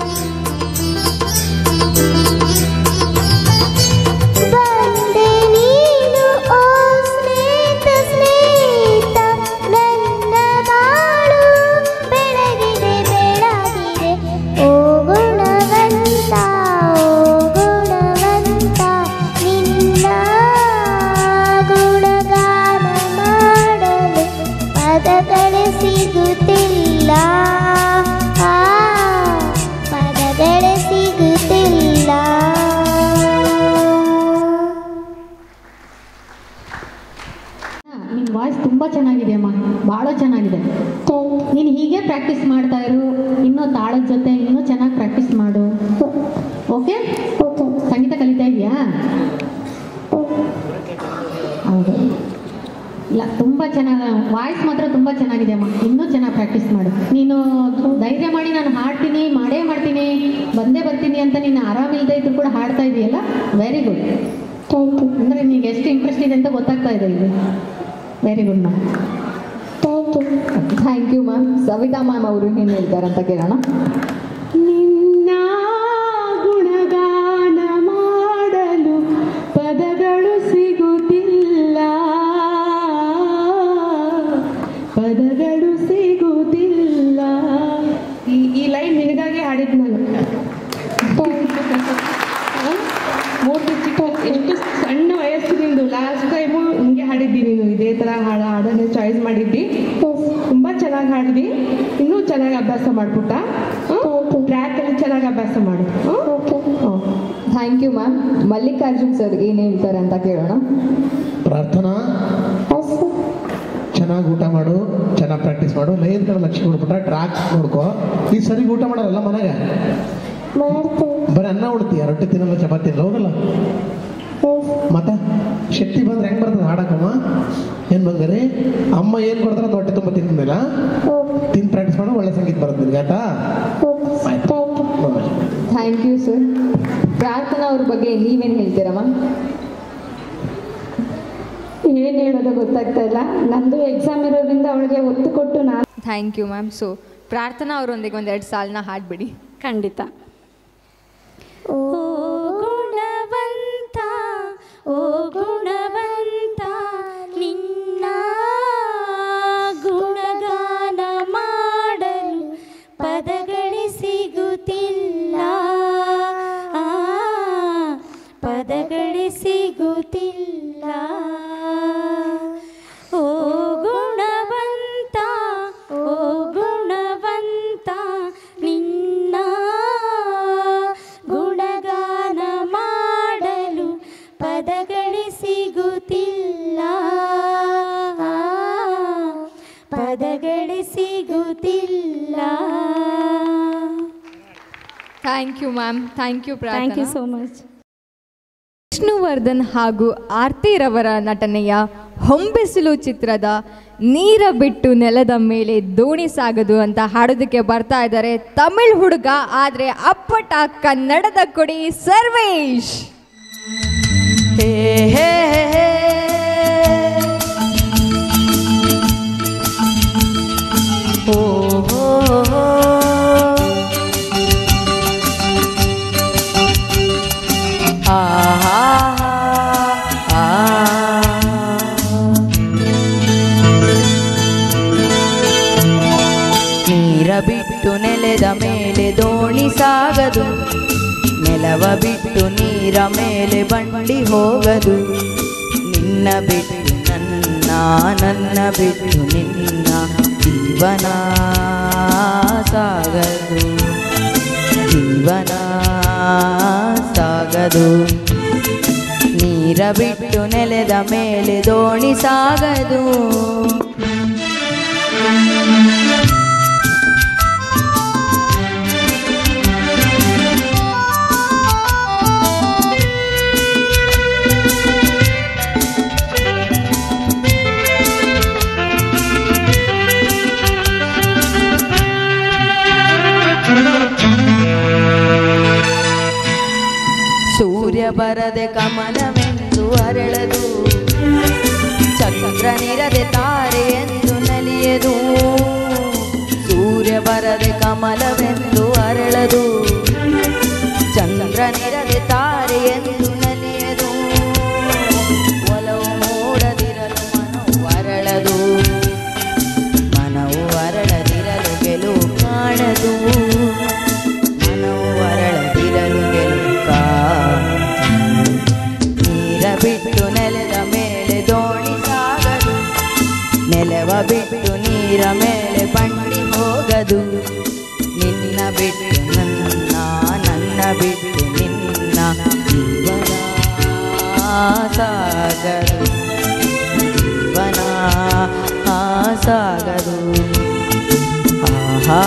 ಬಂದೆ ನೀನು ಓ ಸ್ನೇಹಿತ ಸ್ನೇಹಿತ ನನ್ನ ಬಾಳು ಬೆಳಗಿದೆ ಬೆಳಗಿದೆ ಓ ಗುಣವಂತ ಓ ಗುಣವಂತ ನಿನ್ನ ಗುಣಗಾನ ಮಾಡಲು ಪದಗಳು ಸಿಗುತ್ತಿಲ್ಲ ಆ ಪದಗಳು ಸಿಗುತ್ತಿಲ್ಲ ನಿನ್ನ ವಾಯ್ಸ್ ತುಂಬ ಚೆನ್ನಾಗಿದೆ ಅಮ್ಮ ಭಾಳ ಚೆನ್ನಾಗಿದೆ ನೀನು ಹೀಗೆ ಪ್ರಾಕ್ಟೀಸ್ ಮಾಡ್ತಾ ಇರು ಇನ್ನೂ ತಾಳದ ಜೊತೆ ಇನ್ನೂ ಚೆನ್ನಾಗಿ ಪ್ರಾಕ್ಟೀಸ್ ಮಾಡು ಓಕೆ ಸಂಗೀತ ಕಲಿತಾ ಇದೆಯಾ ಹೌದು ಇಲ್ಲ ತುಂಬ ಚೆನ್ನಾಗಿ ವಾಯ್ಸ್ ಮಾತ್ರ ತುಂಬ ಚೆನ್ನಾಗಿದೆ ಅಮ್ಮ ಇನ್ನೂ ಚೆನ್ನಾಗಿ ಪ್ರಾಕ್ಟೀಸ್ ಮಾಡು ನೀನು ಧೈರ್ಯ ಮಾಡಿ ನಾನು ಹಾಡ್ತೀನಿ ಮಾಡೇ ಮಾಡ್ತೀನಿ ಬಂದೇ ಬರ್ತೀನಿ ಅಂತ ನೀನು ಆರಾಮಿಲ್ಲದೆ ಇದ್ರು ಕೂಡ ಹಾಡ್ತಾ ಇದೆಯಲ್ಲ ವೆರಿ ಗುಡ್ ಅಂದರೆ ನಿನಗೆ ಎಷ್ಟು ಇಂಟ್ರೆಸ್ಟ್ ಇದೆ ಅಂತ ಗೊತ್ತಾಗ್ತಾ ಇದೆ ಇದು very good ma'am thank you ma'am Savita ma'am ಅವರು ಏನು ಹೇಳ್ತಾರೆ ಅಂತ ಕೇಳೋಣ ನಿನ್ನ ಗುಣಗಾನ ಮಾಡಲು ಪದಗಳು ಸಿಗುತ್ತಿಲ್ಲ ಪದಗಳು ಸಿಗುತ್ತಿಲ್ಲ ಈ ಈ ಲೈನ್ ನಿನಗಾಗಿ ಹಾಡಿದ್ ನಾನು ಹ? ಮೂರ್ತಿ ಚಿಕ್ಕ ಎಷ್ಟು ಸಣ್ಣ ವಯಸ್ಸು ನಿಂದು ಲಾಸ್ಟ್ ಟೈಮು ಹಿಂಗೆ ಹಾಡಿದ್ದಿ ನೀನು ಇದೇ ಥರ ಹಾಡ ಹಾಡನ್ನು ಚಾಯ್ಸ್ ಮಾಡಿದ್ದಿ ತುಂಬ ಚೆನ್ನಾಗಿ ಹಾಡಿದಿ ಇನ್ನೂ ಚೆನ್ನಾಗಿ ಅಭ್ಯಾಸ ಮಾಡ್ಬಿಟ್ಟ ಟ್ರ್ಯಾಕಲ್ಲಿ ಚೆನ್ನಾಗಿ ಅಭ್ಯಾಸ ಮಾಡು ಹ್ಮ್? Thank you ma'am Mallikarjun sir ಏನು ಹೇಳ್ತಾರೆ ಅಂತ ಕೇಳೋಣ ಪ್ರಾರ್ಥನಾ ಚೆನ್ನಾಗಿ ಊಟ ಮಾಡು ಚೆನ್ನಾಗಿ ಪ್ರಾಕ್ಟೀಸ್ ಮಾಡು ಲೈನ್ ಕಡೆ ಲಕ್ಷ್ಯ ಕೊಡ್ಬಿಟ್ಟ ಟ್ರ್ಯಾಕ್ ನೋಡ್ಕೋ ಈ ಸರಿ ಊಟ ಮಾಡಲ್ಲ ಮನೆಗೆ ಬರೀ ಅನ್ನ ಉಡ್ತೀಯ ರೊಟ್ಟಿ ತಿನ್ನಲ್ಲ ಚಪಾತಿ ತಿನ್ನಲ್ಲ ಹೋಗಲ್ಲ ಮತ್ತೆ ಶಕ್ತಿ ಬಂದ್ರೆ ಹೆಂಗೆ ಬರ್ತದೆ ಹಾಡಕ್ಕಮ್ಮ ಏನು ಬಂಗಾರಿ ಅಮ್ಮ ಏನು ಕೊಡ್ತಾರೆ ಅದು ಹೊಟ್ಟೆ ತುಂಬ ತಿಂತಿಲ್ಲ ತಿಂದು ಪ್ರಾಕ್ಟೀಸ್ ಮಾಡೋ ಒಳ್ಳೆ ಸಂಗೀತ ಬರುತ್ತೆ ನಿನ್ಗೆ ಆಯ್ತಾ ಥ್ಯಾಂಕ್ ಯು ಸರ್ ಪ್ರಾರ್ಥನಾ ಅವ್ರ ಬಗ್ಗೆ ನೀವೇನು ಹೇಳ್ತೀರಮ್ಮ ಏನು ಹೇಳೋದು ಗೊತ್ತಾಗ್ತಾ ಇಲ್ಲ ನಂದು ಎಕ್ಸಾಮ್ ಇರೋದ್ರಿಂದ ಅವಳಿಗೆ ಒತ್ತು ಕೊಟ್ಟು ನಾನು ಥ್ಯಾಂಕ್ ಯು ಮ್ಯಾಮ್ ಸೊ ಪ್ರಾರ್ಥನಾ ಅವರೊಂದಿಗೆ ಒಂದೆರಡು ಸಾಲನ್ನ ಹಾಡ್ಬಿಡಿ ಖಂಡಿತ ಓ ಗುಣವಂತ ಓ ಗುಣವಂತ ನಿನ್ನ ಗುಣಗಾನ ಮಾಡಲು ಪದಗಳೇ ಸಿಗುತ್ತಿಲ್ಲ ಆ, ಪದಗಳೇ ಸಿಗುತ್ತಿಲ್ಲ ಓ ಗುಣವಂತ ಓ ಗುಣವಂತ ನಿನ್ನ ಗುಣಗಾನ ಮಾಡಲು ಪದಗಳೇ ಸಿಗುತ್ತಿಲ್ಲ ಪದಗಳೇ ಸಿಗುತ್ತಿಲ್ಲ thank you ma'am thank you thank you Prarthana so much Vishnuvardhan ಹಾಗೂ ಆರ್ತಿರವರ ನಟನೆಯ ಹೊಂಬಿಸಿಲು ಚಿತ್ರದ ನೀರ ಬಿಟ್ಟು ನೆಲದ ಮೇಲೆ ದೋಣಿ ಸಾಗದು ಅಂತ ಹಾಡೋದಕ್ಕೆ ಬರ್ತಾ ಇದ್ದಾರೆ ತಮಿಳ್ ಹುಡುಗ ಆದರೆ ಅಪ್ಪಟ ಕನ್ನಡದ ಕೊಡಿ ಸರ್ವೇಶ್ ನೀರ ಬಿಟ್ಟು ನೆಲೆದ ಮೇಲೆ ದೋಣಿ ಸಾಗದು ನೆಲವ ಬಿಟ್ಟು ನೀರ ಮೇಲೆ ಬಂಡಿ ಹೋಗದು ನಿನ್ನ ಬಿಟ್ಟು ನನ್ನ ನನ್ನ ಬಿಟ್ಟು ನಿನ್ನ ಜೀವನ ಸಾಗದು ಜೀವನ ಸಾಗದು ನೀರ ಬಿಟ್ಟು ನೆಲೆದ ಮೇಲೆ ದೋಣಿ ಸಾಗದು ಸೂರ್ಯ ಬರದೆ ಕಮಲವೆಂದು ಅರಳದು ಚಂದ್ರನಿರದೆ ತಾರೆ ಎಂದು ನಲಿಯದು ಸೂರ್ಯ ಬರದೆ ಕಮಲವೆಂದು ಅರಳದು ಚಂದ್ರನಿರದೆ ತಾರೆ ಎಂದು ನಲಿಯದು ಒಲವು ಮೂಡದಿರಲು ಮನವು ಅರಳದು ಮನವು ಅರಳದಿರಲು ಗೆಲುವು ಕಾಣದು ಮನವು ಅರಳದಿರಲು ಗೆಲುವು ಕಾಣದು ನೀರ ಬಿಟ್ಟು ನೆಲದ ಮೇಲೆ ದೋಣಿ ಸಾಗದು ನೆಲವ ಬಿಟ್ಟು ನೀರ ಮೇಲೆ ಬಂಡಿ ಹೋಗದು ನಿನ್ನ ಬಿಟ್ಟು ನನ್ನ ನನ್ನ ಬಿಟ್ಟು ನಿನ್ನ ಜೀವನ ಸಾಗದು ಜೀವನ ಸಾಗದು ಆಹಾ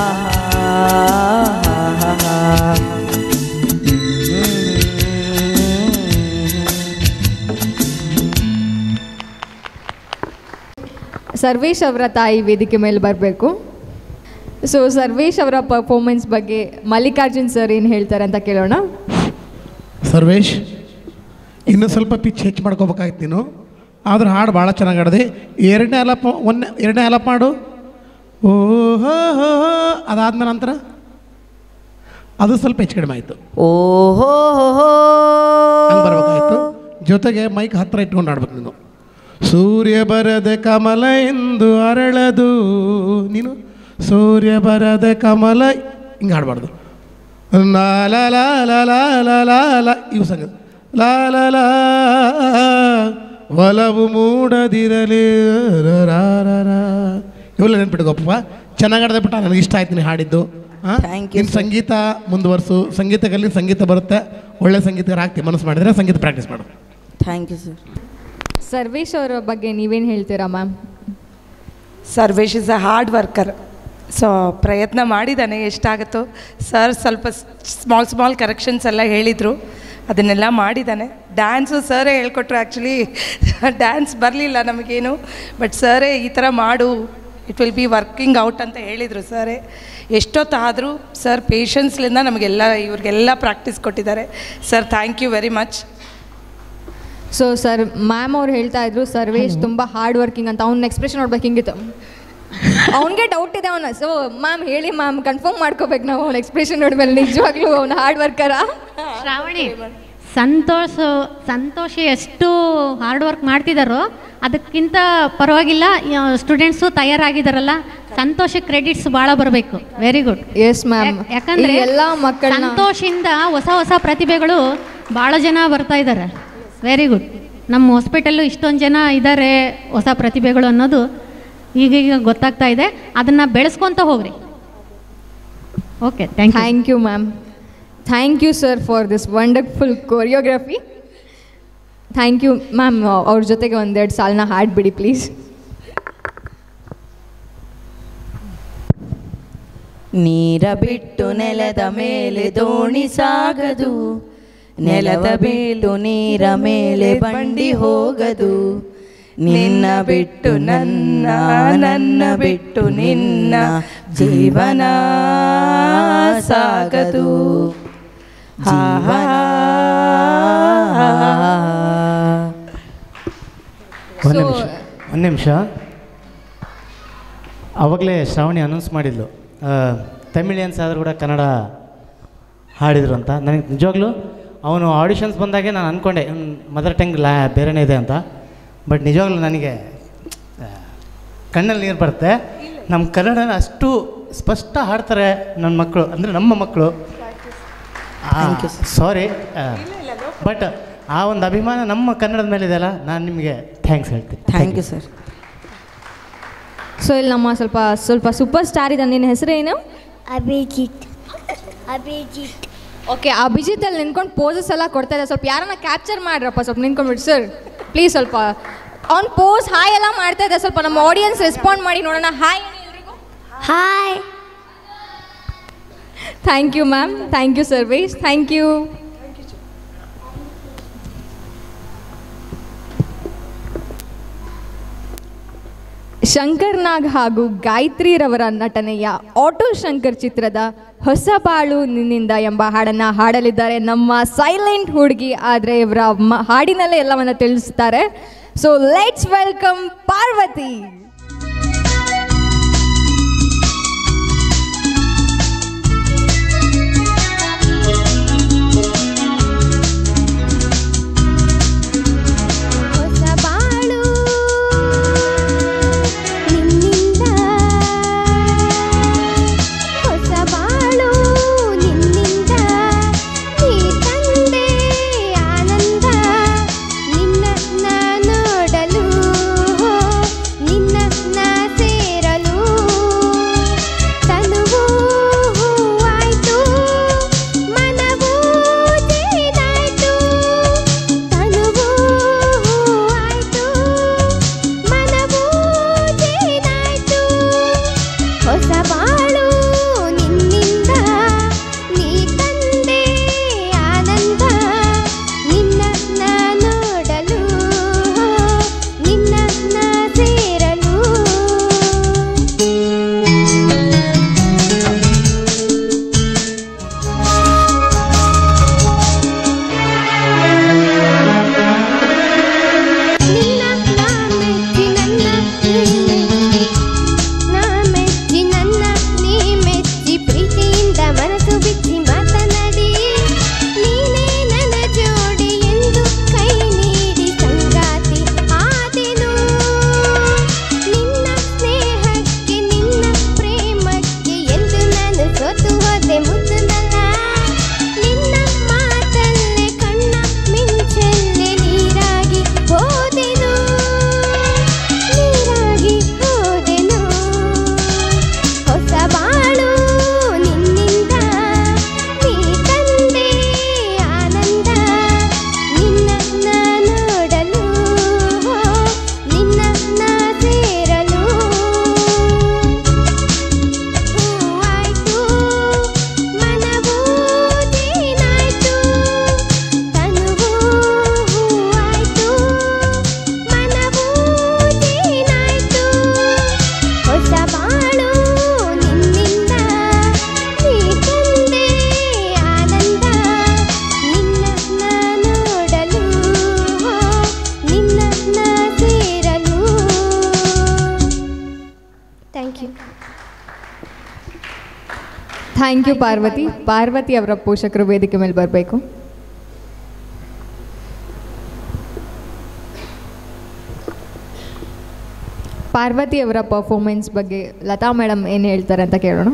ಸರ್ವೇಶ್ ಅವರ ತಾಯಿ ವೇದಿಕೆ ಮೇಲೆ ಬರಬೇಕು ಸೊ ಸರ್ವೇಶ್ ಅವರ ಪರ್ಫಾರ್ಮೆನ್ಸ್ ಬಗ್ಗೆ ಮಲ್ಲಿಕಾರ್ಜುನ್ ಸರ್ ಏನು ಹೇಳ್ತಾರೆ ಅಂತ ಕೇಳೋಣ ಸರ್ವೇಶ್ ಇನ್ನೂ ಸ್ವಲ್ಪ ಪಿಚ್ ಹೆಚ್ಚು ಮಾಡ್ಕೋಬೇಕಾಗಿತ್ತು ನೀನು ಆದ್ರೆ ಹಾಡು ಭಾಳ ಚೆನ್ನಾಗಿ ಹಾಡಿದೆ ಎರಡನೇ ಅಲಪ ಒಂದನೇ ಎರಡನೇ ಅಲಪ ಮಾಡು ಓ ಹೋ ಹೋ ಹೋ ಅದಾದ್ಮೇಲೆ ನಂತರ ಅದು ಸ್ವಲ್ಪ ಹೆಚ್ಚು ಕಡಿಮೆ ಆಯಿತು ಓಹೋ ಹಂಗೆ ಬರ್ಬೇಕಾಯ್ತು ಜೊತೆಗೆ ಮೈಕ್ ಹತ್ತಿರ ಇಟ್ಕೊಂಡು ಆಡ್ಬೇಕು ನೀನು ಸೂರ್ಯ ಬರದ ಕಮಲ ಎಂದು ಅರಳದು ನೀನು ಸೂರ್ಯ ಬರದ ಕಮಲ ಹಿಂಗೆ ಹಾಡಬಾರ್ದು ಲಾ ಲಾ ಲಾ ಲಾ ಲಾ ಲಾ ಲಾ ಲಾ ಇವು ಸಂಗ ಲಾ ಲಾ ಲಾ ಒಲವು ಮೂಡದಿರಲಿ ರ ರಾ ರಾ ರಾ. ಇವೆಲ್ಲ ನೆನ್ಪಿಟ್ಕೋಪ್ಪ ಚೆನ್ನಾಗಿ ಆಡದೆ ಬಿಟ್ಟ ನನಗೆ ಇಷ್ಟ ಆಯ್ತು ನೀನು ಹಾಡಿದ್ದು ಇನ್ನು ಸಂಗೀತ ಮುಂದುವರ್ಸು ಸಂಗೀತ ಕಲಿ ಸಂಗೀತ ಬರುತ್ತೆ ಒಳ್ಳೆ ಸಂಗೀತಗಾರ ಆಗ್ತಿ ಮನಸ್ಸು ಮಾಡಿದರೆ ಸಂಗೀತ ಪ್ರಾಕ್ಟೀಸ್ ಮಾಡು ಥ್ಯಾಂಕ್ ಯು ಸರ್ ಸರ್ವೇಶ್ ಅವರ ಬಗ್ಗೆ ನೀವೇನು ಹೇಳ್ತೀರಾ ma'am Sarvesh is a hard worker so ಪ್ರಯತ್ನ ಮಾಡಿದ್ದಾನೆ ಎಷ್ಟಾಗುತ್ತೋ ಸರ್ ಸ್ವಲ್ಪ ಸ್ಮಾಲ್ ಸ್ಮಾಲ್ ಕರೆಕ್ಷನ್ಸ್ ಎಲ್ಲ ಹೇಳಿದರು ಅದನ್ನೆಲ್ಲ ಮಾಡಿದ್ದಾನೆ ಡ್ಯಾನ್ಸು ಸರೇ ಹೇಳ್ಕೊಟ್ರು ಆ್ಯಕ್ಚುಲಿ ಡ್ಯಾನ್ಸ್ ಬರಲಿಲ್ಲ ನಮಗೇನು ಬಟ್ ಸರೇ ಈ ಥರ ಮಾಡು it will be working out ಅಂತ ಹೇಳಿದರು ಸರೇ ಎಷ್ಟೊತ್ತಾದರೂ ಸರ್ ಪೇಷನ್ಸ್ಲಿಂದ ನಮಗೆಲ್ಲ ಇವ್ರಿಗೆಲ್ಲ ಪ್ರಾಕ್ಟೀಸ್ ಕೊಟ್ಟಿದ್ದಾರೆ sir thank you very much so sir ma'am ಅವ್ರು ಹೇಳ್ತಾ ಇದ್ರು ಸರ್ವೇಶ್ ತುಂಬ ಹಾರ್ಡ್ ವರ್ಕಿಂಗ್ ಅಂತ ಅವ್ನ ಎಕ್ಸ್ಪ್ರೆಷನ್ ನೋಡ್ಬೇಕು ಹಿಂಗಿತ್ತು ಅವನಿಗೆ ಡೌಟ್ ಇದೆ ಅವನ ಸೊ ಮ್ಯಾಮ್ ಹೇಳಿ ಮ್ಯಾಮ್ ಕನ್ಫರ್ಮ್ ಮಾಡ್ಕೋಬೇಕು ನಾವು ಅವ್ನ ಎಕ್ಸ್ಪ್ರೆಷನ್ ನೋಡ್ಮೇಲೆ ನಿಜವಾಗ್ಲೂ ಅವ್ನು ಹಾರ್ಡ್ ವರ್ಕರ ಶ್ರಾವಣಿ ಸಂತೋಷ ಸಂತೋಷಿ ಎಷ್ಟು ಹಾರ್ಡ್ ವರ್ಕ್ ಮಾಡ್ತಿದ್ದಾರೋ ಅದಕ್ಕಿಂತ ಪರವಾಗಿಲ್ಲ ಸ್ಟೂಡೆಂಟ್ಸು ತಯಾರಾಗಿದ್ದಾರಲ್ಲ ಸಂತೋಷ ಕ್ರೆಡಿಟ್ಸ್ ಭಾಳ ಬರಬೇಕು ವೆರಿ ಗುಡ್ ಎಸ್ ಮ್ಯಾಮ್ ಯಾಕಂದ್ರೆ ಎಲ್ಲ ಮಕ್ಕಳನ್ನ ಸಂತೋಷಿಂದ ಹೊಸ ಹೊಸ ಪ್ರತಿಭೆಗಳು ಭಾಳ ಜನ ಬರ್ತಾ ಇದ್ದಾರೆ ವೆರಿ ಗುಡ್ ನಮ್ಮ ಹಾಸ್ಪಿಟಲ್ಲು ಇಷ್ಟೊಂದು ಜನ ಇದ್ದಾರೆ ಹೊಸ ಪ್ರತಿಭೆಗಳು ಅನ್ನೋದು ಈಗೀಗ ಗೊತ್ತಾಗ್ತಾ ಇದೆ ಅದನ್ನು ಬೆಳೆಸ್ಕೊತ ಹೋಗ್ರಿ okay thank you thank you ma'am thank you sir for this wonderful choreography thank you ma'am ಅವ್ರ ಜೊತೆಗೆ ಒಂದೆರಡು ಸಾಲನ್ನ ಹಾಡ್ಬಿಡಿ ಪ್ಲೀಸ್ ನೀರ ಬಿಟ್ಟು ನೆಲದ ಮೇಲೆ ದೋಣಿ ಸಾಗದು ನೆಲದ ಬಿಟ್ಟು ನೀರ ಮೇಲೆ ಬಂಡಿ ಹೋಗದು ನಿನ್ನ ಬಿಟ್ಟು ನನ್ನ ನನ್ನ ಬಿಟ್ಟು ನಿನ್ನ ಜೀವನ ಸಾಗದು ಜೀವನ ಒಂದು ನಿಮಿಷ ಒಂದು ನಿಮಿಷ ಆವಾಗಲೇ ಶ್ರಾವಣಿ ಅನೌನ್ಸ್ ಮಾಡಿದ್ಲು ತಮಿಳಿಯನ್ಸ್ ಆದರೂ ಕೂಡ ಕನ್ನಡ ಹಾಡಿದರು ಅಂತ ನನಗೆ ನಿಜವಾಗ್ಲೂ ಅವನು ಆಡಿಷನ್ಸ್ ಬಂದಾಗೆ ನಾನು ಅಂದ್ಕೊಂಡೆ ಮದರ್ ಟಂಗ್ ಲಾ ಬೇರೆನೇ ಇದೆ ಅಂತ ಬಟ್ ನಿಜವಾಗ್ಲೂ ನನಗೆ ಆ, ಕಣ್ಣಲ್ಲಿ ನೀರು ಬರುತ್ತೆ ನಮ್ಮ ಕನ್ನಡನ ಅಷ್ಟು ಸ್ಪಷ್ಟ ಹಾಡ್ತಾರೆ ನನ್ನ ಮಕ್ಕಳು ಅಂದರೆ ನಮ್ಮ ಮಕ್ಕಳು ಸಾರಿ ಬಟ್ ಆ ಒಂದು ಅಭಿಮಾನ ನಮ್ಮ ಕನ್ನಡದ ಮೇಲೆ ಇದೆಯಲ್ಲ ನಾನು ನಿಮಗೆ ಥ್ಯಾಂಕ್ಸ್ ಹೇಳ್ತೀನಿ ಥ್ಯಾಂಕ್ ಯು ಸರ್ ಸೊ ಇಲ್ಲಿ ನಮ್ಮ ಸ್ವಲ್ಪ ಸ್ವಲ್ಪ ಸೂಪರ್ ಸ್ಟಾರ್ ಇದೆ ನಿನ್ನ ಹೆಸರೇನು ಅಭಿಜಿತ್ ಅಭಿಜಿತ್ ಓಕೆ ಅಭಿಜಿತ್ ಅಲ್ಲಿ ನಿಂತ್ಕೊಂಡು ಪೋಸಸ್ ಎಲ್ಲ ಕೊಡ್ತಾ ಇದೆ ಸ್ವಲ್ಪ ಯಾರನ್ನ ಕ್ಯಾಪ್ಚರ್ ಮಾಡ್ರಪ್ಪ ಸ್ವಲ್ಪ ನಿಂತ್ಕೊಂಡ್ಬಿಟ್ಟು ಸರ್ ಪ್ಲೀಸ್ ಸ್ವಲ್ಪ ಅವ್ನು ಪೋಸ್ ಹಾಯ್ ಎಲ್ಲ ಮಾಡ್ತಾ ಇದೆ ಸ್ವಲ್ಪ ನಮ್ಮ ಆಡಿಯನ್ಸ್ ರೆಸ್ಪಾಂಡ್ ಮಾಡಿ ನೋಡೋಣ hi hi thank you ma'am thank you Sarvesh thank you Shankar Nag ಹಾಗೂ ಗಾಯತ್ರಿರವರ ನಟನೆಯ ಆಟೋ ಶಂಕರ್ ಚಿತ್ರದ ಹೊಸ ಬಾಳು ನಿನ್ನಿಂದ ಎಂಬ ಹಾಡನ್ನು ಹಾಡಲಿದ್ದಾರೆ ನಮ್ಮ ಸೈಲೆಂಟ್ ಹುಡುಗಿ ಆದರೆ ಇವರ ಮ- ಹಾಡಿನಲ್ಲೇ ಎಲ್ಲವನ್ನ ತಿಳಿಸ್ತಾರೆ ಸೊ ಲೆಟ್ಸ್ ವೆಲ್ಕಮ್ ಪಾರ್ವತಿ ಹೊಸ ಬಾಳು ನಿನ್ನಿಂದ ಹೊಸ ಬಾಳು ನಿನ್ನಿಂದ ನೀ ತಂದೆ ಆನಂದ ನಿನ್ನ ನಾ ನೋಡಲು ನಿನ್ನ ನಾ ಸೇರಲು ತನುವು ಹೂವಾಯ್ತು ಮನವೂ ಜೇನಾಯ್ತು ತನುವು ಹೂವಾಯ್ತು ಮನವೂ ಜೇನಾಯ್ತು ಹೊಸ ಬಾಳು ನಿನ್ನಿಂದ ನೀ ತಂದೆ ಆನಂದ ನಿನ್ನ ನಾ ನೋಡಲು ನಿನ್ನ ನಾ ಸೇರಲು ನಿನ್ನ ನಾ ಮೆಚ್ಚಿ ನನ್ನ ನಾ ಮೆಚ್ಚಿ ನನ್ನ ಥ್ಯಾಂಕ್ ಯು ಪಾರ್ವತಿ ಪಾರ್ವತಿ ಅವರ ಪೋಷಕರು ವೇದಿಕೆ ಮೇಲೆ ಬರಬೇಕು ಪಾರ್ವತಿ ಅವರ ಪರ್ಫಾರ್ಮೆನ್ಸ್ ಬಗ್ಗೆ ಲತಾ ಮೇಡಮ್ ಏನು ಹೇಳ್ತಾರೆ ಅಂತ ಕೇಳೋಣ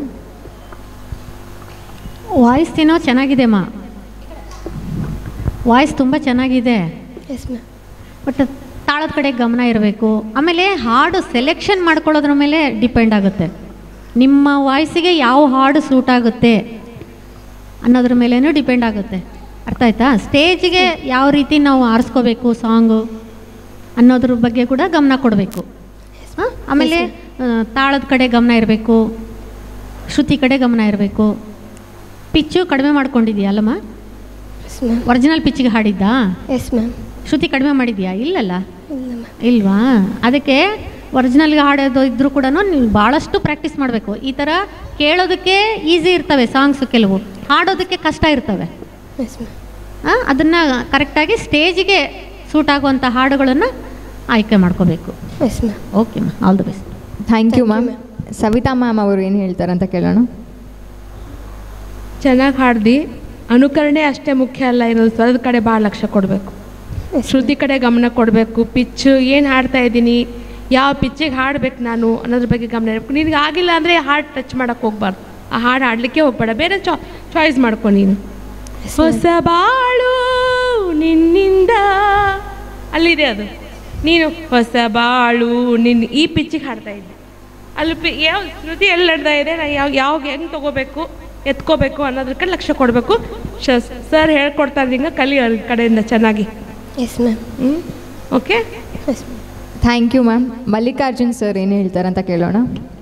ವಾಯ್ಸ್ ಏನೋ ಚೆನ್ನಾಗಿದೆ ಮಾ ವಾಯ್ಸ್ ತುಂಬ ಚೆನ್ನಾಗಿದೆ ಎಸ್ ಮ್ಯಾಮ್ ಬಟ್ ತಾಳದ ಕಡೆ ಗಮನ ಇರಬೇಕು ಆಮೇಲೆ ಹಾಡು ಸೆಲೆಕ್ಷನ್ ಮಾಡ್ಕೊಳ್ಳೋದ್ರ ಮೇಲೆ ಡಿಪೆಂಡ್ ಆಗುತ್ತೆ ನಿಮ್ಮ ವಾಯ್ಸಿಗೆ ಯಾವ ಹಾಡು ಸೂಟ್ ಆಗುತ್ತೆ ಅನ್ನೋದ್ರ ಮೇಲೇನೂ ಡಿಪೆಂಡ್ ಆಗುತ್ತೆ ಅರ್ಥ ಆಯ್ತಾ ಸ್ಟೇಜಿಗೆ ಯಾವ ರೀತಿ ನಾವು ಆರಿಸ್ಕೋಬೇಕು ಸಾಂಗು ಅನ್ನೋದ್ರ ಬಗ್ಗೆ ಕೂಡ ಗಮನ ಕೊಡಬೇಕು ಆಮೇಲೆ ಆ, ತಾಳದ ಕಡೆ ಗಮನ ಇರಬೇಕು ಶ್ರುತಿ ಕಡೆ ಗಮನ ಇರಬೇಕು ಪಿಚ್ಚು ಕಡಿಮೆ ಮಾಡ್ಕೊಂಡಿದ್ಯಾ ಅಲ್ಲಮ್ಮ ಒರಿಜಿನಲ್ ಪಿಚ್ಚಿಗೆ ಹಾಡಿದ್ದಾ ಎಸ್ ಮ್ಯಾಮ್ ಶ್ರುತಿ ಕಡಿಮೆ ಮಾಡಿದ್ಯಾ ಇಲ್ಲಲ್ಲ ಇಲ್ಲ ಮ್ಯಾಮ್ ಇಲ್ವಾ ಅದಕ್ಕೆ ಒರಿಜಿನಲ್ಗೆ ಹಾಡೋದು ಇದ್ರೂ ಕೂಡ ನೀವು ಭಾಳಷ್ಟು ಪ್ರಾಕ್ಟೀಸ್ ಮಾಡಬೇಕು ಈ ಥರ ಕೇಳೋದಕ್ಕೆ ಈಸಿ ಇರ್ತವೆ ಸಾಂಗ್ಸ್ ಕೆಲವು ಹಾಡೋದಕ್ಕೆ ಕಷ್ಟ ಇರ್ತವೆ ಎಸ್ ಮ್ಯಾಮ್ ಆ, ಅದನ್ನು ಕರೆಕ್ಟಾಗಿ ಸ್ಟೇಜಿಗೆ ಸೂಟ್ ಆಗುವಂಥ ಹಾಡುಗಳನ್ನು ಆಯ್ಕೆ ಮಾಡ್ಕೋಬೇಕು yes ma'am okay ma'am all the best thank you ma'am Savita ma'am ಅವರು ಏನು ಹೇಳ್ತಾರೆ ಅಂತ ಕೇಳೋಣ ಚೆನ್ನಾಗಿ ಹಾಡ್ದು ಅನುಕರಣೆ ಅಷ್ಟೇ ಮುಖ್ಯ ಅಲ್ಲ ಇರೋದು ಸ್ವರದ ಕಡೆ ಭಾಳ ಲಕ್ಷ್ಯ ಕೊಡಬೇಕು ಶ್ರುತಿ ಕಡೆ ಗಮನ ಕೊಡಬೇಕು ಪಿಚ್ಚು ಏನು ಹಾಡ್ತಾ ಇದ್ದೀನಿ ಯಾವ ಪಿಚ್ಚಿಗೆ ಹಾಡ್ಬೇಕು ನಾನು ಅನ್ನೋದ್ರ ಬಗ್ಗೆ ಗಮನ ಇರಬೇಕು ನಿನಗೆ ಆಗಿಲ್ಲ ಅಂದರೆ ಹಾಡು ಟಚ್ ಮಾಡೋಕ್ಕೆ ಹೋಗ್ಬಾರ್ದು ಆ ಹಾಡು ಹಾಡಲಿಕ್ಕೆ ಹೋಗ್ಬೇಡ ಬೇರೆ ಚಾ ಚಾಯ್ಸ್ ಮಾಡ್ಕೊ ನೀನು ಹೊಸ ಬಾಳು ನಿನ್ನಿಂದ ಅಲ್ಲಿದೆ ಅದು ನೀನು ಹೊಸ ಬಾಳು ನಿನ್ನ ಈ ಪಿಚ್ಚಿಗೆ ಹಾಡ್ತಾ ಇದ್ದೆ ಅಲ್ಲಿ ಪಿ ಯಾವ ಶ್ರುತಿ ಎಲ್ಲಿ ನಡ್ತಾ ಇದೆ ನಾ ಯಾವ ಯಾವ ಹೆಂಗೆ ತೊಗೋಬೇಕು ಎತ್ಕೋಬೇಕು ಅನ್ನೋದ್ರ ಕಡೆ ಲಕ್ಷ್ಯ ಕೊಡಬೇಕು ಶ ಸರ್ ಹೇಳ್ಕೊಡ್ತಾ ಇದ್ದಂಗೆ ಕಲಿ ಅವ್ರ ಕಡೆಯಿಂದ ಚೆನ್ನಾಗಿ ಎಸ್ ಮ್ಯಾಮ್ ಹ್ಞೂ okay yes ma'am thank you ma'am Mallikarjun sir ಏನು ಹೇಳ್ತಾರೆ ಅಂತ ಕೇಳೋಣ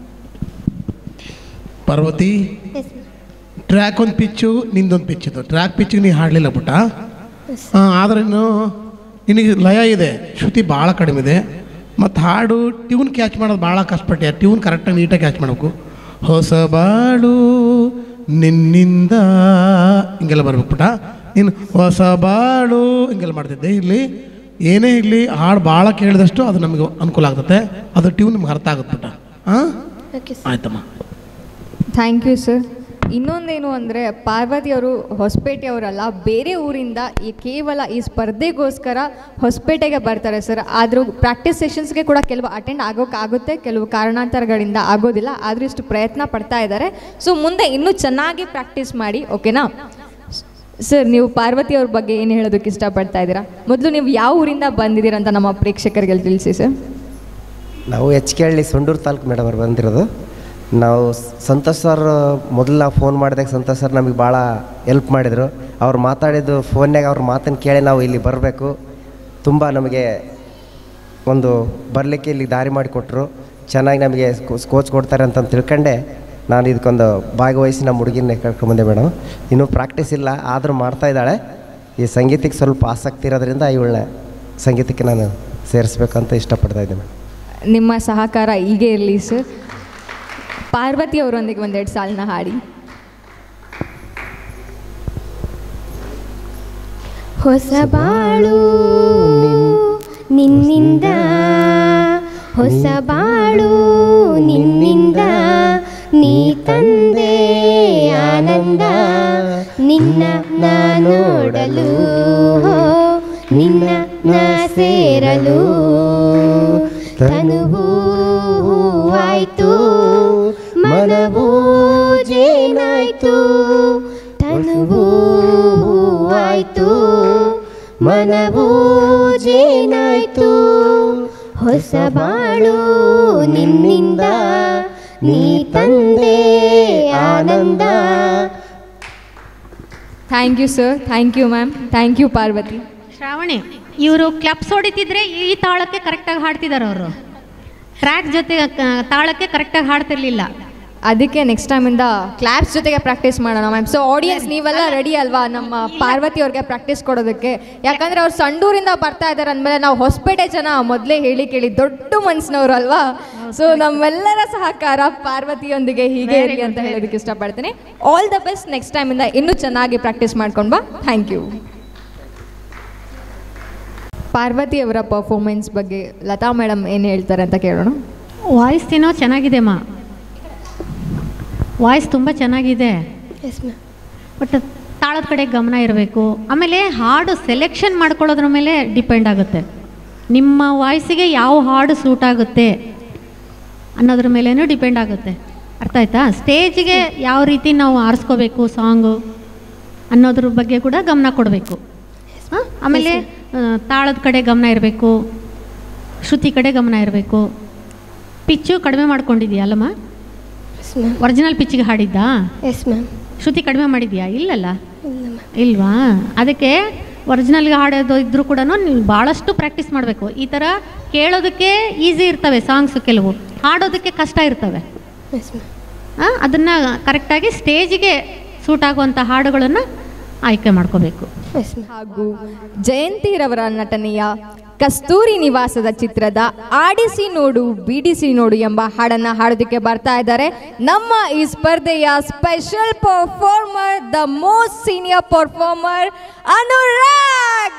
ಪಾರ್ವತಿ ಎಸ್ ಮ್ಯಾಮ್ ಟ್ರ್ಯಾಕ್ ಒಂದು ಪಿಚ್ಚು ನಿಂದೊಂದು ಪಿಚ್ ಇದು ಟ್ರ್ಯಾಕ್ ಪಿಚ್ಚಿಗೆ ನೀ ಹಾಡಲಿಲ್ಲ ಪುಟ್ಟ ಹಾಂ ಆದ್ರೆ ನಿನಗೆ ಲಯ ಇದೆ ಶ್ರುತಿ ಭಾಳ ಕಡಿಮೆ ಇದೆ ಮತ್ತು ಹಾಡು ಟ್ಯೂನ್ ಕ್ಯಾಚ್ ಮಾಡೋದು ಭಾಳ ಕಷ್ಟಪಟ್ಟೆ ಟ್ಯೂನ್ ಕರೆಕ್ಟಾಗಿ ನೀಟಾಗಿ ಕ್ಯಾಚ್ ಮಾಡಬೇಕು ಹೊಸ ಬಾಳು ನಿನ್ನಿಂದ ಹಿಂಗೆಲ್ಲ ಬರ್ಬೇಕು ಪುಟ್ಟ ನೀನು ಹೊಸ ಬಾಳು ಹಿಂಗೆಲ್ಲ ಮಾಡ್ತಿದ್ದೆ ಇಲ್ಲಿ ಏನೇ ಇರಲಿ ಹಾಡು ಭಾಳ ಕೇಳಿದಷ್ಟು ಅದು ನಮಗೆ ಅನುಕೂಲ ಆಗ್ತದೆ ಅದು ಟ್ಯೂನ್ ನಿಮ್ಗೆ ಅರ್ಥ ಆಗುತ್ತೆ ಪುಟ್ಟ ಹಾಂ ಓಕೆ ಆಯ್ತಮ್ಮ ಥ್ಯಾಂಕ್ ಯು ಸರ್ ಇನ್ನೊಂದೇನು ಅಂದರೆ ಪಾರ್ವತಿ ಅವರು ಹೊಸಪೇಟೆ ಅವರಲ್ಲ ಬೇರೆ ಊರಿಂದ ಈ ಕೇವಲ ಈ ಸ್ಪರ್ಧೆಗೋಸ್ಕರ ಹೊಸಪೇಟೆಗೆ ಬರ್ತಾರೆ ಸರ್ ಆದರೂ ಪ್ರಾಕ್ಟೀಸ್ ಸೆಷನ್ಸ್ಗೆ ಕೂಡ ಕೆಲವು ಅಟೆಂಡ್ ಆಗೋಕ್ಕಾಗುತ್ತೆ ಕೆಲವು ಕಾರಣಾಂತರಗಳಿಂದ ಆಗೋದಿಲ್ಲ ಆದರೂ ಇಷ್ಟು ಪ್ರಯತ್ನ ಪಡ್ತಾ ಇದ್ದಾರೆ ಸೊ ಮುಂದೆ ಇನ್ನೂ ಚೆನ್ನಾಗಿ ಪ್ರಾಕ್ಟೀಸ್ ಮಾಡಿ ಓಕೆನಾ ಸರ್ ನೀವು ಪಾರ್ವತಿ ಅವ್ರ ಬಗ್ಗೆ ಏನು ಹೇಳೋದಕ್ಕೆ ಇಷ್ಟಪಡ್ತಾ ಇದ್ದೀರಾ ಮೊದಲು ನೀವು ಯಾವ ಊರಿಂದ ಬಂದಿದ್ದೀರಾ ಅಂತ ನಮ್ಮ ಪ್ರೇಕ್ಷಕರಿಗೆ ತಿಳಿಸಿ ಸರ್ ನಾವು ಎಚ್ ಕೆ ಹಳ್ಳಿ ಸೊಂಡೂರು ತಾಲೂಕು ಮೇಡಮ್ ಅವ್ರು ಬಂದಿರೋದು ನಾವು ಸ್- ಸಂತೋಷ್ ಸರ್ ಮೊದಲು ನಾವು ಫೋನ್ ಮಾಡಿದಾಗ ಸಂತೋಷ್ ಸರ್ ನಮಗೆ ಭಾಳ ಎಲ್ಪ್ ಮಾಡಿದರು ಅವ್ರು ಮಾತಾಡಿದ್ದು ಫೋನ್ಯಾಗ ಅವ್ರ ಮಾತನ್ನು ಕೇಳಿ ನಾವು ಇಲ್ಲಿ ಬರಬೇಕು ತುಂಬ ನಮಗೆ ಒಂದು ಬರಲಿಕ್ಕೆ ಇಲ್ಲಿ ದಾರಿ ಮಾಡಿಕೊಟ್ರು ಚೆನ್ನಾಗಿ ನಮಗೆ ಕೋಚ್ ಕೊಡ್ತಾರೆ ಅಂತ ತಿಳ್ಕೊಂಡೆ ನಾನು ಇದಕ್ಕೊಂದು ಭಾಗವಹಿಸಿ ನಮ್ಮ ಹುಡುಗಿನ ಕರ್ಕೊಂಬಂದೆ ಮೇಡಮ್ ಇನ್ನೂ ಪ್ರಾಕ್ಟೀಸ್ ಇಲ್ಲ ಆದರೂ ಮಾಡ್ತಾ ಇದ್ದಾಳೆ ಈ ಸಂಗೀತಕ್ಕೆ ಸ್ವಲ್ಪ ಆಸಕ್ತಿ ಇರೋದ್ರಿಂದ ಇವಳನ್ನ ಸಂಗೀತಕ್ಕೆ ನಾನು ಸೇರಿಸ್ಬೇಕಂತ ಇಷ್ಟಪಡ್ತಾ ಇದ್ದೆ ಮೇಡಮ್ ನಿಮ್ಮ ಸಹಕಾರ ಹೀಗೆ ಇರಲಿ ಸರ್ ಪಾರ್ವತಿ ಅವರೊಂದಿಗೆ ಒಂದೆರಡು ಸಾಲನ್ನ ಹಾಡಿ ಹೊಸ ಬಾಳು ನಿನ್ನಿಂದ ಹೊಸ ಬಾಳು ನಿನ್ನಿಂದ ನೀ ತಂದೆ ಆನಂದ ನಿನ್ನ ನಾ ನೋಡಲು ನಿನ್ನ ನಾ ಸೇರಲು ತನುವು ಹೂವಾಯ್ತು ಮನವು ಜೇನಾಯ್ತು ತನುವು ಹೂವಾಯ್ತು ಮನವು ಜೇನಾಯ್ತು ಹೊಸ ಬಾಳು ನಿನ್ನಿಂದ ನೀ ತಂದೆ ಆನಂದ thank you sir thank you ma'am thank you Parvati Shravani ಇವರು ಕ್ಲಬ್ಸ್ ಹೊಡಿತಿದ್ರೆ ಈ ತಾಳಕ್ಕೆ ಕರೆಕ್ಟಾಗಿ ಹಾಡ್ತಿದ್ದಾರೆ ಅವರು ಟ್ರ್ಯಾಕ್ ಜೊತೆ ಕ- ತಾಳಕ್ಕೆ ಕರೆಕ್ಟಾಗಿ ಹಾಡ್ತಿರ್ಲಿಲ್ಲ ಅದಕ್ಕೆ ನೆಕ್ಸ್ಟ್ ಟೈಮಿಂದ ಕ್ಲಾಪ್ಸ್ ಜೊತೆಗೆ ಪ್ರಾಕ್ಟೀಸ್ ಮಾಡೋಣ ಮ್ಯಾಮ್ ಸೊ ಆಡಿಯನ್ಸ್ ನೀವೆಲ್ಲ ರೆಡಿ ಅಲ್ವಾ ನಮ್ಮ ಪಾರ್ವತಿ ಅವ್ರಿಗೆ ಪ್ರಾಕ್ಟೀಸ್ ಕೊಡೋದಕ್ಕೆ ಯಾಕಂದ್ರೆ ಅವ್ರು ಸಂಡೂರಿಂದ ಬರ್ತಾ ಇದ್ದಾರೆ ಅಂದಮೇಲೆ ನಾವು ಹೊಸಪೇಟೆ ಜನ ಮೊದಲೇ ಹೇಳಿ ಕೇಳಿ ದೊಡ್ಡ ಮನ್ಸಿನವ್ರು ಅಲ್ವಾ ಸೊ ನಮ್ಮೆಲ್ಲರ ಸಹಕಾರ ಪಾರ್ವತಿಯೊಂದಿಗೆ ಹೀಗೆ ಇರಲಿ ಅಂತ ಹೇಳೋದಕ್ಕೆ ಇಷ್ಟಪಡ್ತೀನಿ ಆಲ್ ದ ಬೆಸ್ಟ್ ನೆಕ್ಸ್ಟ್ ಟೈಮಿಂದ ಇನ್ನೂ ಚೆನ್ನಾಗಿ ಪ್ರಾಕ್ಟೀಸ್ ಮಾಡ್ಕೊಂಡು ಬಾ ಥ್ಯಾಂಕ್ ಯು ಪಾರ್ವತಿ ಅವರ ಪರ್ಫಾರ್ಮೆನ್ಸ್ ಬಗ್ಗೆ ಲತಾ ಮೇಡಮ್ ಏನು ಹೇಳ್ತಾರೆ ಅಂತ ಕೇಳೋಣ ವಾಯ್ಸ್ ಏನೋ ಚೆನ್ನಾಗಿದೆ ಮಾ ವಾಯ್ಸ್ ತುಂಬ ಚೆನ್ನಾಗಿದೆ ಎಸ್ ಮ್ಯಾಮ್ ಬಟ್ ತಾಳದ ಕಡೆ ಗಮನ ಇರಬೇಕು ಆಮೇಲೆ ಹಾಡು ಸೆಲೆಕ್ಷನ್ ಮಾಡ್ಕೊಳ್ಳೋದ್ರ ಮೇಲೆ ಡಿಪೆಂಡ್ ಆಗುತ್ತೆ ನಿಮ್ಮ ವಾಯ್ಸಿಗೆ ಯಾವ ಹಾಡು ಸೂಟ್ ಆಗುತ್ತೆ ಅನ್ನೋದ್ರ ಮೇಲೇನೂ ಡಿಪೆಂಡ್ ಆಗುತ್ತೆ ಅರ್ಥ ಆಯ್ತಾ ಸ್ಟೇಜಿಗೆ ಯಾವ ರೀತಿ ನಾವು ಆರಿಸ್ಕೋಬೇಕು ಸಾಂಗು ಅನ್ನೋದ್ರ ಬಗ್ಗೆ ಕೂಡ ಗಮನ ಕೊಡಬೇಕು ಆಮೇಲೆ ಆ, ತಾಳದ ಕಡೆ ಗಮನ ಇರಬೇಕು ಶ್ರುತಿ ಕಡೆ ಗಮನ ಇರಬೇಕು ಪಿಚ್ಚು ಕಡಿಮೆ ಮಾಡ್ಕೊಂಡಿದ್ಯಾ ಒರಿಜಿನಲ್ ಪಿಚ್ಚಿಗೆ ಹಾಡಿದ್ದಾ ಎಸ್ ಮ್ಯಾಮ್ ಶ್ರುತಿ ಕಡಿಮೆ ಮಾಡಿದ್ಯಾ ಇಲ್ಲಲ್ಲ ಇಲ್ಲ ಮ್ಯಾಮ್ ಇಲ್ವಾ ಅದಕ್ಕೆ ಒರಿಜಿನಲ್ಗೆ ಹಾಡೋದು ಇದ್ರೂ ಕೂಡ ನೀವು ಭಾಳಷ್ಟು ಪ್ರಾಕ್ಟೀಸ್ ಮಾಡಬೇಕು ಈ ಥರ ಕೇಳೋದಕ್ಕೆ ಈಸಿ ಇರ್ತವೆ ಸಾಂಗ್ಸ್ ಕೆಲವು ಹಾಡೋದಕ್ಕೆ ಕಷ್ಟ ಇರ್ತವೆ ಎಸ್ ಮ್ಯಾಮ್ ಆ, ಅದನ್ನ ಕರೆಕ್ಟಾಗಿ ಸ್ಟೇಜಿಗೆ ಸೂಟ್ ಆಗುವಂಥ ಹಾಡುಗಳನ್ನು ಆಯ್ಕೆ ಮಾಡ್ಕೋಬೇಕು ಹಾಗೂ ಜಯಂತಿರವರ ನಟನೆಯ ಕಸ್ತೂರಿ ನಿವಾಸದ ಚಿತ್ರದ ಆಡಿಸಿ ನೋಡು ಬಿಡಿಸಿ ನೋಡು ಎಂಬ ಹಾಡನ್ನ ಹಾಡೋದಕ್ಕೆ ಬರ್ತಾ ಇದ್ದಾರೆ ನಮ್ಮ ಈ ಸ್ಪರ್ಧೆಯ special performer the most senior performer Anurag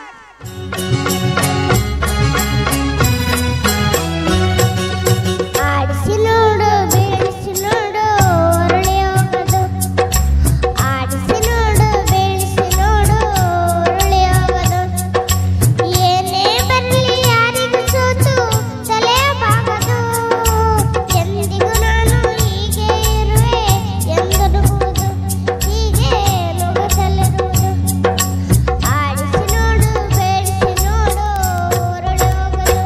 ಆಡಿಸಿ ನೋಡು ಬೀಳಿಸಿ ನೋಡು ಒರಳಿ ಹೋಗೋದು ಆಡಿಸಿ ನೋಡು ಬೀಳಿಸಿ ನೋಡು ಒರಳಿ ಹೋಗೋದು ಏನೇ ಬರಲಿ ಯಾರಿಗೂ ಸೋತು ತಲೆ ಬಾಗದು ಎಂದಿಗೂ ನಾನು ಹೀಗೆ ಇರುವೆ ಎಂದನುವುದು ಹೀಗೆ ನುಗ್ಗಸಲಿರುವುದು ಆಡಿಸಿ ನೋಡು ಬೇಡಿಸಿ ನೋಡು ಒರಳಿ ಹೋಗೋದು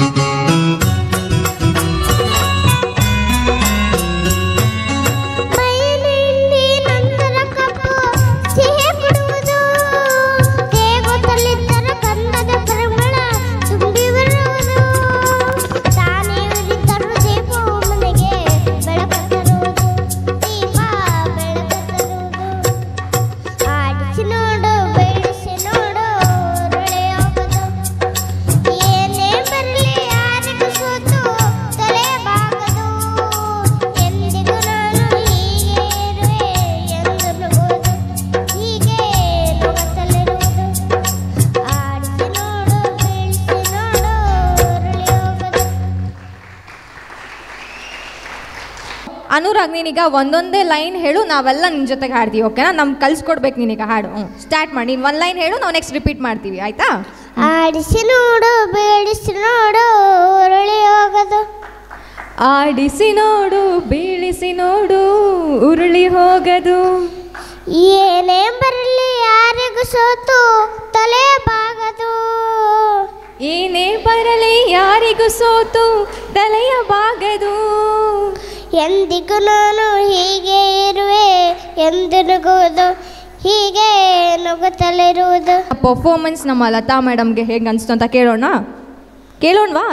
ಮೈಲಿಂದಿ ನಂತರ ಕಪ್ಪು ಸಿಹಿ ಬಿಡುವುದು ದೇಗುತ್ತಲಿದ್ದರೆ ಗಂಧದ ಪರಿಮಳ ತುಂಬಿ ಬರುವುದು ತಾನೇ ಉರಿತರು ದೀಪವು ಮನೆಗೆ ಬೆಳಕು ತರುವುದು ದೀಪ ಬೆಳಕು ತರುವುದು ಆಡಿಸಿ ನೋಡು ಬೆಳೆಸಿ ನೋಡು ಒರಳೆ ಹೋಗೋದು ಏನೇ ಬರಲಿ ಯಾರಿಗೂ ಸೋತು ತಲೆ ಬಾಗದು ಎಂದಿಗೂ ನಾನು ಹೀಗೆ ಇರುವೆ ಎಂದು ನುಗ್ಗುವುದು ಹೀಗೆ ನುಗ್ಗಸಲಿರುವುದು ಆಡಿಸಿ ನೋಡು ಬೀಳಿಸಿ ನೋಡು ಉರುಳಿ ಹೋಗೋದು ಅನುರಾಗ್ ನೀನೀಗ ಒಂದೊಂದೇ ಲೈನ್ ಹೇಳು ನಾವೆಲ್ಲ ನಿನ್ನ ಜೊತೆಗೆ ಹಾಡ್ತೀವಿ ಓಕೆನಾ ನಮ್ಗೆ ಕಲ್ಸ್ಕೊಡ್ಬೇಕು ನೀನೀಗ ಹಾಡು ಹ್ಞೂ ಸ್ಟಾರ್ಟ್ ಮಾಡಿ ನೀನು ಒಂದು ಲೈನ್ ಹೇಳು ನಾವು ನೆಕ್ಸ್ಟ್ ರಿಪೀಟ್ ಮಾಡ್ತೀವಿ ಆಯ್ತಾ ಆಡಿಸಿ ನೋಡು ಬೀಳಿಸಿ ನೋಡು ಉರುಳಿ ಹೋಗೋದು ಆಡಿಸಿ ನೋಡು ಬೀಳಿಸಿ ನೋಡು ಉರುಳಿ ಹೋಗದು ಏನೇ ಬರಲಿ ಯಾರಿಗೂ ಸೋತು ತಲೆ ಬಾಗದು ಏನೇ ಬರಲಿ ಯಾರಿಗೂ ಸೋತು ತಲೆಯ ಬಾಗದು ಎಂದಿಗೂ ನಾನು ಹೀಗೆ ಇರುವೆ ಎಂದು ನುಗ್ಗುವುದು ಹೀಗೆ ನುಗ್ಗುತ್ತಲಿರುವುದು ಪರ್ಫಾರ್ಮೆನ್ಸ್ ನಮ್ಮ ಲತಾ ಮೇಡಮ್ಗೆ ಹೇಗೆ ಅನಿಸ್ತು ಅಂತ ಕೇಳೋಣ ಕೇಳೋಣವಾ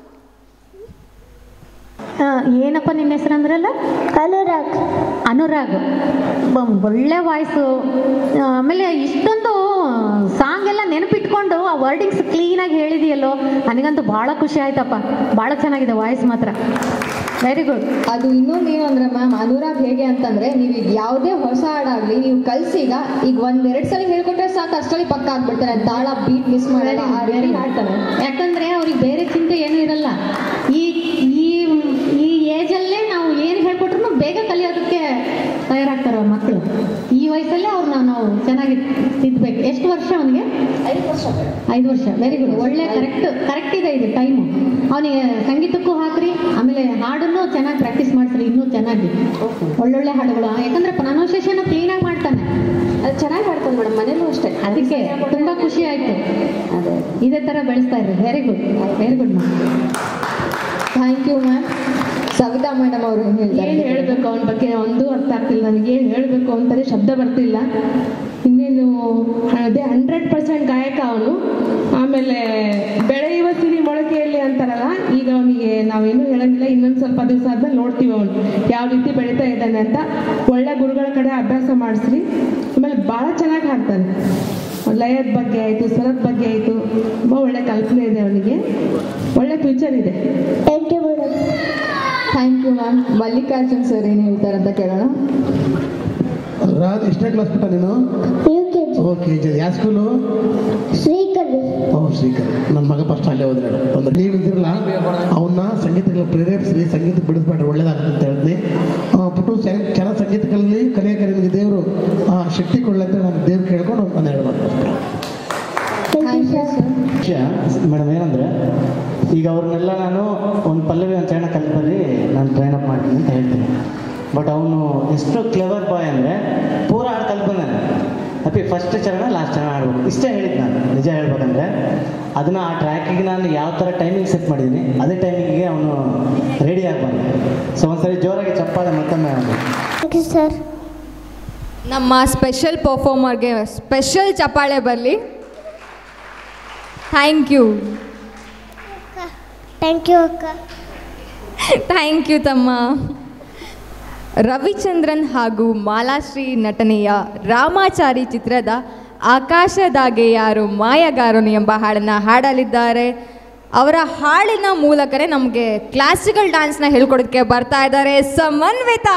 ಏನಪ್ಪ ನಿನ್ನ ಹೆಸರು ಅಂದ್ರಲ್ಲ ಅನುರಾಗ್ ಅನುರಾಗ್ ಬ- ಒಳ್ಳೆ ವಾಯ್ಸು ಆಮೇಲೆ ಇಷ್ಟೊಂದು ಸಾಂಗ್ ಎಲ್ಲ ನೆನಪಿಟ್ಕೊಂಡು ಆ ವರ್ಡಿಂಗ್ಸ್ ಕ್ಲೀನಾಗಿ ಹೇಳಿದೆಯಲ್ಲೋ ನನಗಂತೂ ಭಾಳ ಖುಷಿ ಆಯ್ತಪ್ಪ ಭಾಳ ಚೆನ್ನಾಗಿದೆ ವಾಯ್ಸ್ ಮಾತ್ರ ವೆರಿ ಗುಡ್ ಅದು ಇನ್ನೊಂದು ಏನು ಅಂದ್ರೆ ಮ್ಯಾಮ್ ಅನುರಾಗ್ ಹೇಗೆ ಅಂತಂದ್ರೆ ನೀವು ಈಗ ಯಾವುದೇ ಹೊಸ ಹಾಡಾಗ್ಲಿ ನೀವು ಕಲ್ಸೀಗ ಈಗ ಒಂದೆರಡು ಸಲ ಹೇಳ್ಕೊಟ್ರೆ ಸಾಕು ಅಷ್ಟರಲ್ಲಿ ಪಕ್ಕ ಆಗ್ಬಿಡ್ತಾರೆ ತಾಳ ಬೀಟ್ ಮಿಸ್ ಮಾಡಲ್ಲ ಆ ರೀತಿ ಹಾಡ್ತಾನೆ ಯಾಕಂದ್ರೆ ಅವ್ರಿಗೆ ಬೇರೆ ಚಿಂತೆ ಏನೂ ಇರಲ್ಲ ಈ ಈ ಈ ಏಜಲ್ಲೇ ನಾವು ಏನು ಹೇಳ್ಕೊಟ್ರು ಬೇಗ ಕಲಿಯೋದಕ್ಕೆ ತಯಾರಾಗ್ತಾರೆ ಅವ್ರ ಮಕ್ಕಳು ಈ ವಯಸ್ಸಲ್ಲೇ ಅವ್ರನ್ನ ನಾವು ಚೆನ್ನಾಗಿ ತಿದ್ದಬೇಕು ಎಷ್ಟು ವರ್ಷ ಅವನಿಗೆ ಐದು ವರ್ಷ ಐದು ವರ್ಷ ವೆರಿ ಗುಡ್ ಒಳ್ಳೆ ಕರೆಕ್ಟ್ ಕರೆಕ್ಟ್ ಇದೆ ಇದು ಟೈಮು ಅವನಿಗೆ ಸಂಗೀತಕ್ಕೂ ಹಾಕ್ರಿ ಆಮೇಲೆ ಹಾಡನ್ನು ಚೆನ್ನಾಗಿ ಪ್ರಾಕ್ಟೀಸ್ ಮಾಡಿಸ್ರಿ ಇನ್ನೂ ಚೆನ್ನಾಗಿ ಒಳ್ಳೊಳ್ಳೆ ಹಾಡುಗಳು ಯಾಕಂದ್ರೆ ಪ್ರೊನೌನ್ಸಿಯೇಷನ್ ಕ್ಲೀನಾಗಿ ಮಾಡ್ತಾನೆ ಅದು ಚೆನ್ನಾಗಿ ಮಾಡ್ತಾನೆ ಮೇಡಮ್ ಮನೇಲೂ ಅಷ್ಟೇ ಅದಕ್ಕೆ ತುಂಬ ಖುಷಿ ಆಯಿತು ಅದೇ ಇದೇ ಥರ ಬೆಳೆಸ್ತಾ ಇರ್ರಿ very good very good ma'am thank you ma'am Savita madam ಅವರು ಏನು ಹೇಳ್ತಾರೆ ಏನು ಹೇಳಬೇಕು ಅವನ ಬಗ್ಗೆ ಒಂದು ಅರ್ಥ ಆಗ್ತಿಲ್ಲ ನನಗೆ ಏನು ಹೇಳಬೇಕು ಅಂತಾನೆ ಶಬ್ದ ಬರ್ತಿಲ್ಲ ಇನ್ನೇನು ಅದೇ ಹಂಡ್ರೆಡ್ ಪರ್ಸೆಂಟ್ ಗಾಯಕ ಅವನು ಆಮೇಲೆ ಬೆಳೆಯುವ ಸಿರಿ ಮೊಳಕೆಯಲ್ಲಿ ಅಂತಾರಲ್ಲ ಈಗ ಅವನಿಗೆ ನಾವೇನು ಹೇಳಂಗಿಲ್ಲ ಇನ್ನೊಂದು ಸ್ವಲ್ಪ ದಿವಸ ಆದ್ಮೇಲೆ ನೋಡ್ತೀವಿ ಅವನು ಯಾವ ರೀತಿ ಬೆಳೀತಾ ಇದ್ದಾನೆ ಅಂತ ಒಳ್ಳೆ ಗುರುಗಳ ಕಡೆ ಅಭ್ಯಾಸ ಮಾಡಿಸ್ರಿ ಆಮೇಲೆ ಭಾಳ ಚೆನ್ನಾಗಿ ಹಾಡ್ತಾನೆ ಲಯದ ಬಗ್ಗೆ ಆಯಿತು ಸ್ವರದ ಬಗ್ಗೆ ಆಯಿತು ತುಂಬ ಒಳ್ಳೆ ಕಲ್ಪನೆ ಇದೆ ಅವನಿಗೆ ಒಳ್ಳೆ ಫ್ಯೂಚರ್ ಇದೆ thank you madam thank you ma'am Mallikarjun sir ಏನು ಹೇಳ್ತಾರೆ ಅಂತ ಕೇಳೋಣ ರಾಜ್ ಎಷ್ಟನೇ ಕ್ಲಾಸ್ ಬಿಟ್ಟ ನೀನು ಓಕೆ ಯಾವ ಸ್ಕೂಲು ಶ್ರೀಕರ್ಣಿ ಓ ಶ್ರೀಕರ್ ನನ್ನ ಮಗ ಫಸ್ಟ್ ಅಲ್ಲೇ ಹೋದ್ರೆ ಒಂದು ನೀವು ಇದ್ರಲ್ಲ ಅವನ್ನ ಸಂಗೀತಕ್ಕೆ ಪ್ರೇರೇಪಿಸಿ ಸಂಗೀತ ಬಿಡಿಸ್ಬೇಡ್ರಿ ಒಳ್ಳೇದಾಗುತ್ತೆ ಅಂತ ಹೇಳ್ತೀನಿ ಆ, ಪುಟ್ಟು ಚೆನ್ನಾಗಿ ಸಂಗೀತ ಅವನು ಎಷ್ಟು ಕ್ಲೆವರ್ ಬಾಯ್ ಅಂದರೆ ಪೂರ ಹಾಡು ಕಲ್ತ್ಕೊಂಡಾನೆ ಅಪ್ಪಿ ಫಸ್ಟ್ ಚರಣ ಲಾಸ್ಟ್ ಚರಣ ಆಡ್ಬೇಕು ಇಷ್ಟೇ ಹೇಳಿದ್ದು ನಾನು ನಿಜ ಹೇಳ್ಬೇಕಂದ್ರೆ ಅದನ್ನು ಆ ಟ್ರ್ಯಾಕಿಗೆ ನಾನು ಯಾವ ಥರ ಟೈಮಿಂಗ್ ಸೆಟ್ ಮಾಡಿದ್ದೀನಿ ಅದೇ ಟೈಮಿಂಗಿಗೆ ಅವನು ರೆಡಿ ಆಗ್ಬಾರ್ದು ಸೊ ಒಂದ್ಸರಿ ಜೋರಾಗಿ ಚಪ್ಪಾಳೆ ಮತ್ತೊಮ್ಮೆ ಅವನು ಸರ್ ನಮ್ಮ ಸ್ಪೆಷಲ್ ಪರ್ಫಾರ್ಮರ್ಗೆ ಸ್ಪೆಷಲ್ ಚಪ್ಪಾಳೆ ಬರಲಿ ಥ್ಯಾಂಕ್ ಯು ಥ್ಯಾಂಕ್ ಯು ಅಕ್ಕ ಥ್ಯಾಂಕ್ ಯು ತಮ್ಮ ರವಿಚಂದ್ರನ್ ಹಾಗೂ ಮಾಲಾಶ್ರೀ ನಟನೆಯ ರಾಮಾಚಾರಿ ಚಿತ್ರದ ಆಕಾಶದಾಗೆ ಯಾರು ಮಾಯಗಾರನು ಎಂಬ ಹಾಡನ್ನು ಹಾಡಲಿದ್ದಾರೆ ಅವರ ಹಾಡಿನ ಮೂಲಕನೇ ನಮಗೆ ಕ್ಲಾಸಿಕಲ್ ಡ್ಯಾನ್ಸ್ನ ಹೇಳ್ಕೊಡೋದಕ್ಕೆ ಬರ್ತಾ ಇದ್ದಾರೆ ಸಮನ್ವಿತಾ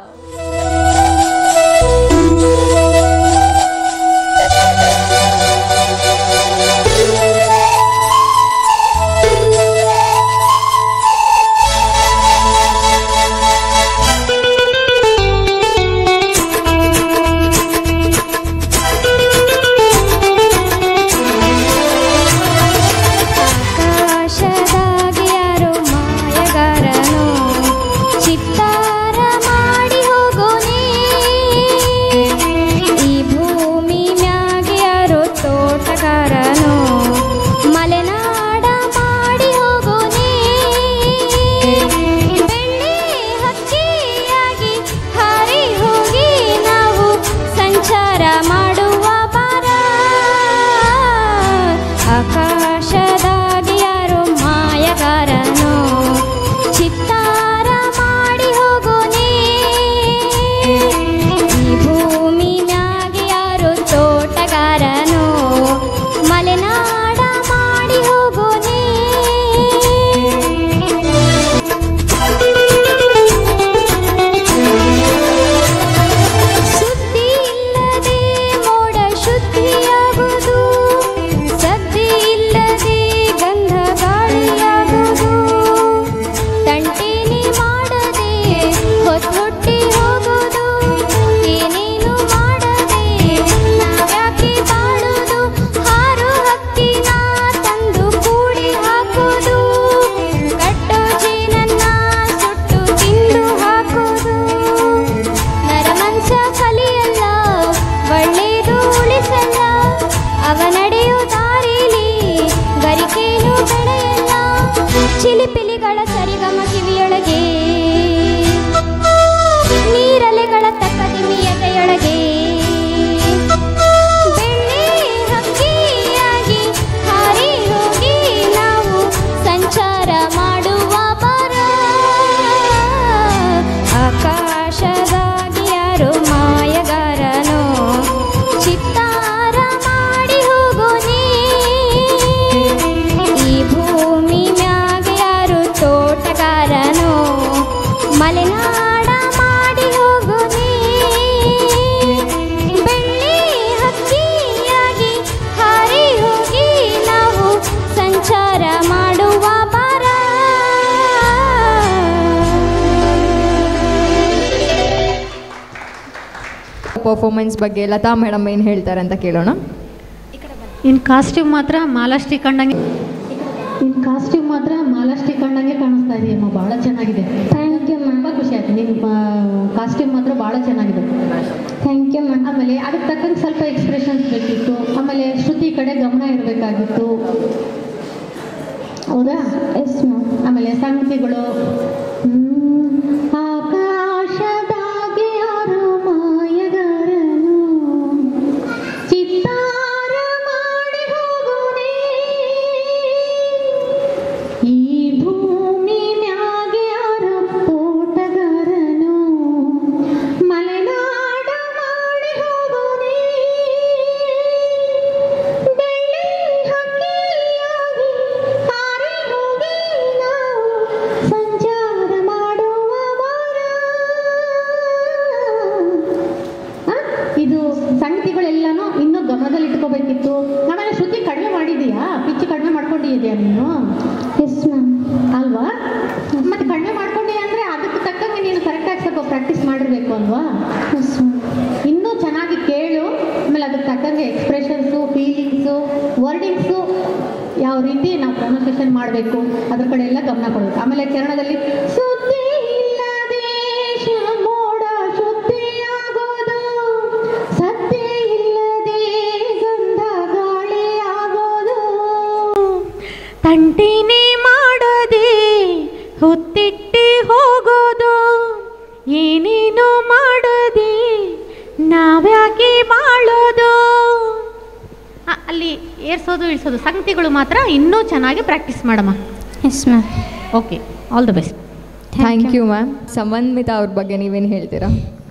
ಆಕಾಶದಾಗೆ ಯಾರೋ ಮಾಯಗಾರನು ಚಿತ್ತಾರ ಮಾಡಿ ಹೋಗೋನೇ ಈ ಭೂಮಿ ಮ್ಯಾಗೆ ಯಾರೋ ತೋಟಗಾರನು ಮಲೆನಾಡ ಮಾಡಿ ಹೋಗೋನೇ ಬೆಳ್ಳಿ ಹಕ್ಕಿಯಾಗಿ ಹಾರಿ ಹೋಗಿ ನಾವು ಸಂಚಾರ ಮಾಡುವ ಬಾರ ಆಕಾಶದಾಗೆ ಯಾರೋ ಮಾಯಗಾರನು ಚಿತ್ತಾರ ಮಾಡಿ ಹೋಗೋನೇ ಈ ಭೂಮಿ ಮ್ಯಾಗೆ ಯಾರೋ ತೋಟಗಾರನು ಮಲೆನಾಡ ಮಾಡಿ ಹೋಗೋನೇ ಸುದ್ದಿ ಇಲ್ಲದೆ ಮೋಡ ಶುದ್ಧಿಯಾಗುವುದು ಸದ್ದಿ ಇಲ್ಲದೆ ಗಂಧ ಗಾಳಿಯಾಗುವುದು ತಂಟೇನೆ ಮಾಡದೆ ಹೊತ್ತೊಟ್ಟಿ ಹೋಗುವುದು ಏನೇನು ಮಾಡದೆ ನಾವ್ಯಾಕೆ ಬಾಳುವುದು ಹಾರು ಹಕ್ಕಿನ ತಂದು ಕೂಡಿ ಹಾಕುವುದು ಕಟ್ಟೋ ಜೇನನ್ನ ಸುಟ್ಟು ತಿಂದು ಹಾಕುವುದು ನರಮಂಸ ಕಲಿಯಲ್ಲ ಒಳ್ಳೇದು ಉಳಿಸಲ್ಲ ಅವ ನಡೆಯೋ ದಾರಿಲಿ ಗರಿಕೇನು ಬೆಳೆಯಲ್ಲ ಚಿಲಿಪಿಲಿಗಳ ಸರಿಗಮ ಕಿವಿಯೊಳಗೆ ನೀರಲೆಗಳ ತಕ್ಕದಿಮಿ ಎದೆಯೊಳಗೆ ಬೆಳ್ಳಿ ಹಕ್ಕಿಯಾಗಿ ಹಾರಿ ಹೋಗಿ ನಾವು ಸಂಚಾರ ಮಾಡುವ ಬರ ಆಕಾಶದಾಗಿ ಯಾರೋ ಮಾಯಗಾರನು ಚಿತ್ತಾರ ಮಾಡಿ ಹೋಗೋನೇ ಈ ಭೂಮಿ ಮ್ಯಾಗೆ ಯಾರು ತೋಟಗಾರನು ಮಲೆನಾಡ ಮಾಡಿ ಹೋಗೋನೇ ಬೆಳ್ಳಿ ಹಕ್ಕಿಯಾಗಿ ಹಾರಿ ಹೋಗಿ ನಾವು ಸಂಚಾರ ಮಾಡುವ ಬಾರ ಪರ್ಫಾರ್ಮೆನ್ಸ್ ಬಗ್ಗೆ ಲತಾ ಮೇಡಮ್ ಏನು ಹೇಳ್ತಾರೆ ಅಂತ ಕೇಳೋಣ ಇನ್ನು ಕಾಸ್ಟ್ಯೂಮ್ ಮಾತ್ರ ಮಾಲಾಶ್ರೀ ಕಂಡಂಗೆ ನಿನ್ನ ಕಾಸ್ಟ್ಯೂಮ್ ಮಾತ್ರ ಮಾಲಾಶ್ರೀ ಕಂಡಂಗೆ ಕಾಣಿಸ್ತಾ ಇದೆಯಮ್ಮ ಭಾಳ ಚೆನ್ನಾಗಿದೆ ಥ್ಯಾಂಕ್ ಯು ತುಂಬ ಖುಷಿ ಆಯ್ತು ನಿಮ್ಮ ಕಾಸ್ಟ್ಯೂಮ್ ಮಾತ್ರ ಭಾಳ ಚೆನ್ನಾಗಿದೆ ಥ್ಯಾಂಕ್ ಯು ಮ್ಯಾಮ್ ಆಮೇಲೆ ಅದಕ್ಕೆ ತಕ್ಕಂಗೆ ಸ್ವಲ್ಪ ಎಕ್ಸ್ಪ್ರೆಷನ್ಸ್ ಬೇಕಿತ್ತು ಆಮೇಲೆ ಶ್ರುತಿ ಕಡೆ ಗಮನ ಇರಬೇಕಾಗಿತ್ತು ಹೌದಾ ಎಸ್ ಮ್ಯಾಮ್ ಆಮೇಲೆ ಸಂಗತಿಗಳು ಆಕಾಶದಾಗೆ ಯಾರೋ ಮಾಯಗಾರನು ಚಿತ್ತಾರ ಮಾಡಿ ಹೋಗೋನೇ ಈ ಭೂಮಿ ಮ್ಯಾಗೆ ಯಾರ ತೋಟಗಾರನು ಮಲೆನಾಡ ಮಾಡಿ ಹೋಗೋನೇ ಬೆಳ್ಳಿ ಹಕ್ಕಿಯಾಗಿ ಹಾರಿ ಹೋಗಿ ನಾವು ಸಂಚಾರ ಮಾಡುವ ವಾರ. ಆ, ಇದು ಸಂಗತಿಗಳೆಲ್ಲನೂ ಇನ್ನೂ ಗಮನದಲ್ಲಿ ಇಟ್ಕೋಬೇಕಿತ್ತು ಆಮೇಲೆ ಶ್ರುತಿ ಕಡಿಮೆ ಮಾಡಿದೀಯಾ ಪಿಚ್ಚು ಕಡಿಮೆ ಮಾಡ್ಕೊಂಡಿದ್ಯಾ ನೀನು ಎಸ್ ಮ್ಯಾಮ್ ಅಲ್ವಾ ಮತ್ತೆ ಕಡಿಮೆ ಮಾಡ್ಕೊಂಡಿಯಾ ಅಂದ್ರೆ ಅದಕ್ಕೆ ತಕ್ಕಂಗೆ ನೀನು ಕರೆಕ್ಟಾಗಿ ಸ್ವಲ್ಪ ಪ್ರಾಕ್ಟೀಸ್ ಮಾಡಿರ್ಬೇಕು ಅಲ್ವಾ ಎಸ್ ಇನ್ನೂ ಚೆನ್ನಾಗಿ ಕೇಳು ಆಮೇಲೆ ಅದಕ್ಕೆ ತಕ್ಕಂಗೆ ಎಕ್ಸ್ಪ್ರೆಷನ್ಸು ಫೀಲಿಂಗ್ಸು ವರ್ಡಿಂಗ್ಸು ಯಾವ ರೀತಿ ನಾವು ಪ್ರೊನೌನ್ಸಿಯೇಷನ್ ಮಾಡಬೇಕು ಅದ್ರ ಕಡೆ ಎಲ್ಲ ಗಮನ ಕೊಡಬೇಕು ಆಮೇಲೆ ಚರಣದಲ್ಲಿ ಸುದ್ದಿ ಇಲ್ಲದೆ ಮೋಡ ತಂಟೆನೇ ಮಾಡದೆ ಹೊತ್ತಿಟ್ಟೆ ಹೋಗೋದು ಏನೇನು ಮಾಡದೆ ನಾವ್ಯಾಕೆ ಬಾಳೋದು ಆ, ಅಲ್ಲಿ ಏರ್ಸೋದು ಇಳಿಸೋದು ಸಂಗತಿಗಳು ಮಾತ್ರ ಇನ್ನೂ ಚೆನ್ನಾಗಿ ಪ್ರಾಕ್ಟೀಸ್ ಮಾಡಮ್ಮ yes ma'am okay all the best thank you ma'am ಸಂಬಂಧಿತ ಅವ್ರ ಬಗ್ಗೆ ನೀವೇನು ಹೇಳ್ತೀರಾ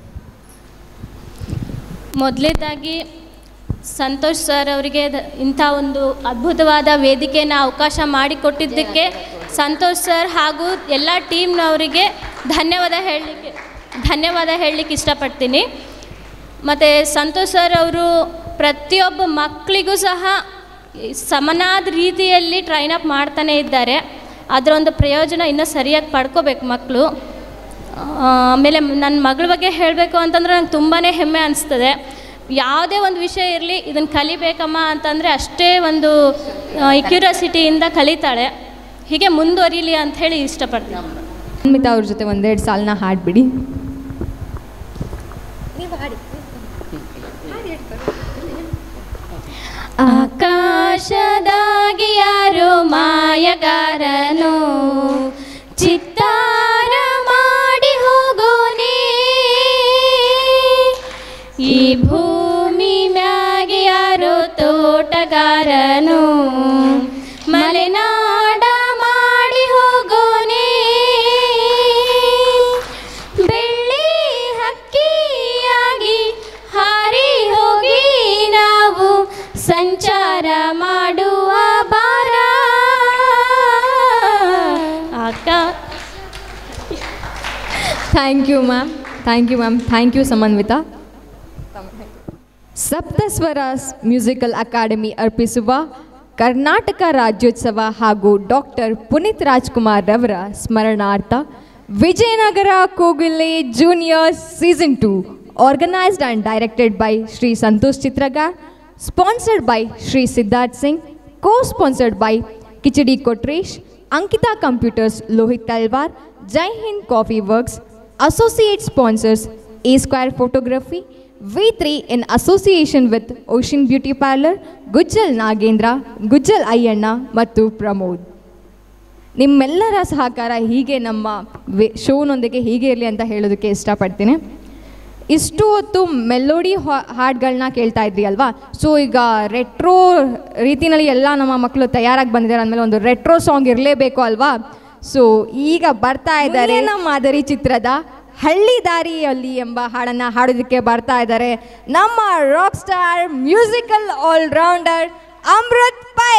ಮೊದಲೇದಾಗಿ ಸಂತೋಷ್ ಸರ್ ಅವರಿಗೆ ದ- ಇಂಥ ಒಂದು ಅದ್ಭುತವಾದ ವೇದಿಕೆಯನ್ನು ಅವಕಾಶ ಮಾಡಿಕೊಟ್ಟಿದ್ದಕ್ಕೆ ಸಂತೋಷ್ ಸರ್ ಹಾಗೂ ಎಲ್ಲ ಟೀಮ್ನವರಿಗೆ ಧನ್ಯವಾದ ಹೇಳಲಿಕ್ಕೆ ಧನ್ಯವಾದ ಹೇಳಲಿಕ್ಕೆ ಇಷ್ಟಪಡ್ತೀನಿ ಮತ್ತು ಸಂತೋಷ್ ಸರ್ ಅವರು ಪ್ರತಿಯೊಬ್ಬ ಮಕ್ಕಳಿಗೂ ಸಹ ಸಮನಾದ ರೀತಿಯಲ್ಲಿ ಟ್ರೈನ್ ಅಪ್ ಮಾಡ್ತಾನೇ ಇದ್ದಾರೆ ಅದರ ಒಂದು ಪ್ರಯೋಜನ ಇನ್ನೂ ಸರಿಯಾಗಿ ಪಡ್ಕೋಬೇಕು ಮಕ್ಕಳು ಆಮೇಲೆ ನನ್ನ ಮಗಳ ಬಗ್ಗೆ ಹೇಳಬೇಕು ಅಂತಂದ್ರೆ ನಂಗೆ ತುಂಬಾ ಹೆಮ್ಮೆ ಅನಿಸ್ತದೆ ಯಾವುದೇ ಒಂದು ವಿಷಯ ಇರಲಿ ಇದನ್ನು ಕಲಿಬೇಕಮ್ಮ ಅಂತಂದರೆ ಅಷ್ಟೇ ಒಂದು ಕ್ಯೂರಿಯಾಸಿಟಿಯಿಂದ ಕಲಿತಾಳೆ ಹೀಗೆ ಮುಂದುವರಿಲಿ ಅಂತ ಹೇಳಿ ಇಷ್ಟಪಡ್ತೀನಿ ಅನ್ಮಿತಾ ಅವ್ರ ಜೊತೆ ಒಂದೆರಡು ಸಾಲನ್ನ ಹಾಡ್ಬಿಡಿ ಆಕಾಶದಾಗಿ ಯಾರೋ ಮಾಯಗಾರನು ಚಿತ್ತಾರ ಮಾಡಿ ಹೋಗೋನೆ ಈ ಭೂಮಿ ಮ್ಯಾಗೆ ಯಾರೋ ತೋಟಗಾರನು ಮಲೆನಾಡ ಮಾಡಿ ಹೋಗೋನೆ ಬೆಳ್ಳಿ ಹಕ್ಕಿಯಾಗಿ ಹಾರಿ ಹೋಗಿ ನಾವು ಸಂಚಾರ ಮಾಡುವ ಬಾರ ಆಕಾ thank you ma'am thank you ma'am thank you Samanvita Saptaswara musical academy ಅರ್ಪಿಸುವ ಕರ್ನಾಟಕ ರಾಜ್ಯೋತ್ಸವ ಹಾಗೂ ಡಾಕ್ಟರ್ ಪುನೀತ್ ರಾಜ್ಕುಮಾರ್ ರವರ ಸ್ಮರಣಾರ್ಥ Vijayanagara Kogile junior season two organised and directed by Shri Santosh Chitragar sponsored by Shri Siddharth Singh co sponsored by Kichadi Kotresh Ankita computers Lohit Talwar Jai Hind coffee works associate sponsors A Square Photography, V3 in association with Ocean Beauty Parlor, Gujjal Nagendra Gujjal Ayyanna ಮತ್ತು ಪ್ರಮೋದ್ ನಿಮ್ಮೆಲ್ಲರ ಸಹಕಾರ ಹೀಗೆ ನಮ್ಮ ವೆ ಶೋನೊಂದಿಗೆ ಹೀಗೆ ಇರಲಿ ಅಂತ ಹೇಳೋದಕ್ಕೆ ಇಷ್ಟಪಡ್ತೀನಿ ಇಷ್ಟು ಹೊತ್ತು ಮೆಲೋಡಿ ಹಾಡುಗಳನ್ನ ಕೇಳ್ತಾ ಇದ್ರಿ ಅಲ್ವಾ ಸೊ ಈಗ ರೆಟ್ರೋ ರೀತಿನಲ್ಲಿ ಎಲ್ಲ ನಮ್ಮ ಮಕ್ಕಳು ತಯಾರಾಗಿ ಬಂದಿದ್ದಾರೆ ಅಂದಮೇಲೆ ಒಂದು ರೆಟ್ರೋ ಸಾಂಗ್ ಇರಲೇಬೇಕು ಅಲ್ವಾ ಸೊ ಈಗ ಬರ್ತಾ ಇದ್ದಾರೆ ಮಾದರಿ ಚಿತ್ರದ ಹಳ್ಳಿ ದಾರಿಯಲ್ಲಿ ಎಂಬ ಹಾಡನ್ನು ಹಾಡೋದಕ್ಕೆ ಬರ್ತಾ ಇದ್ದಾರೆ ನಮ್ಮ rock star musical allrounder Amrit Pai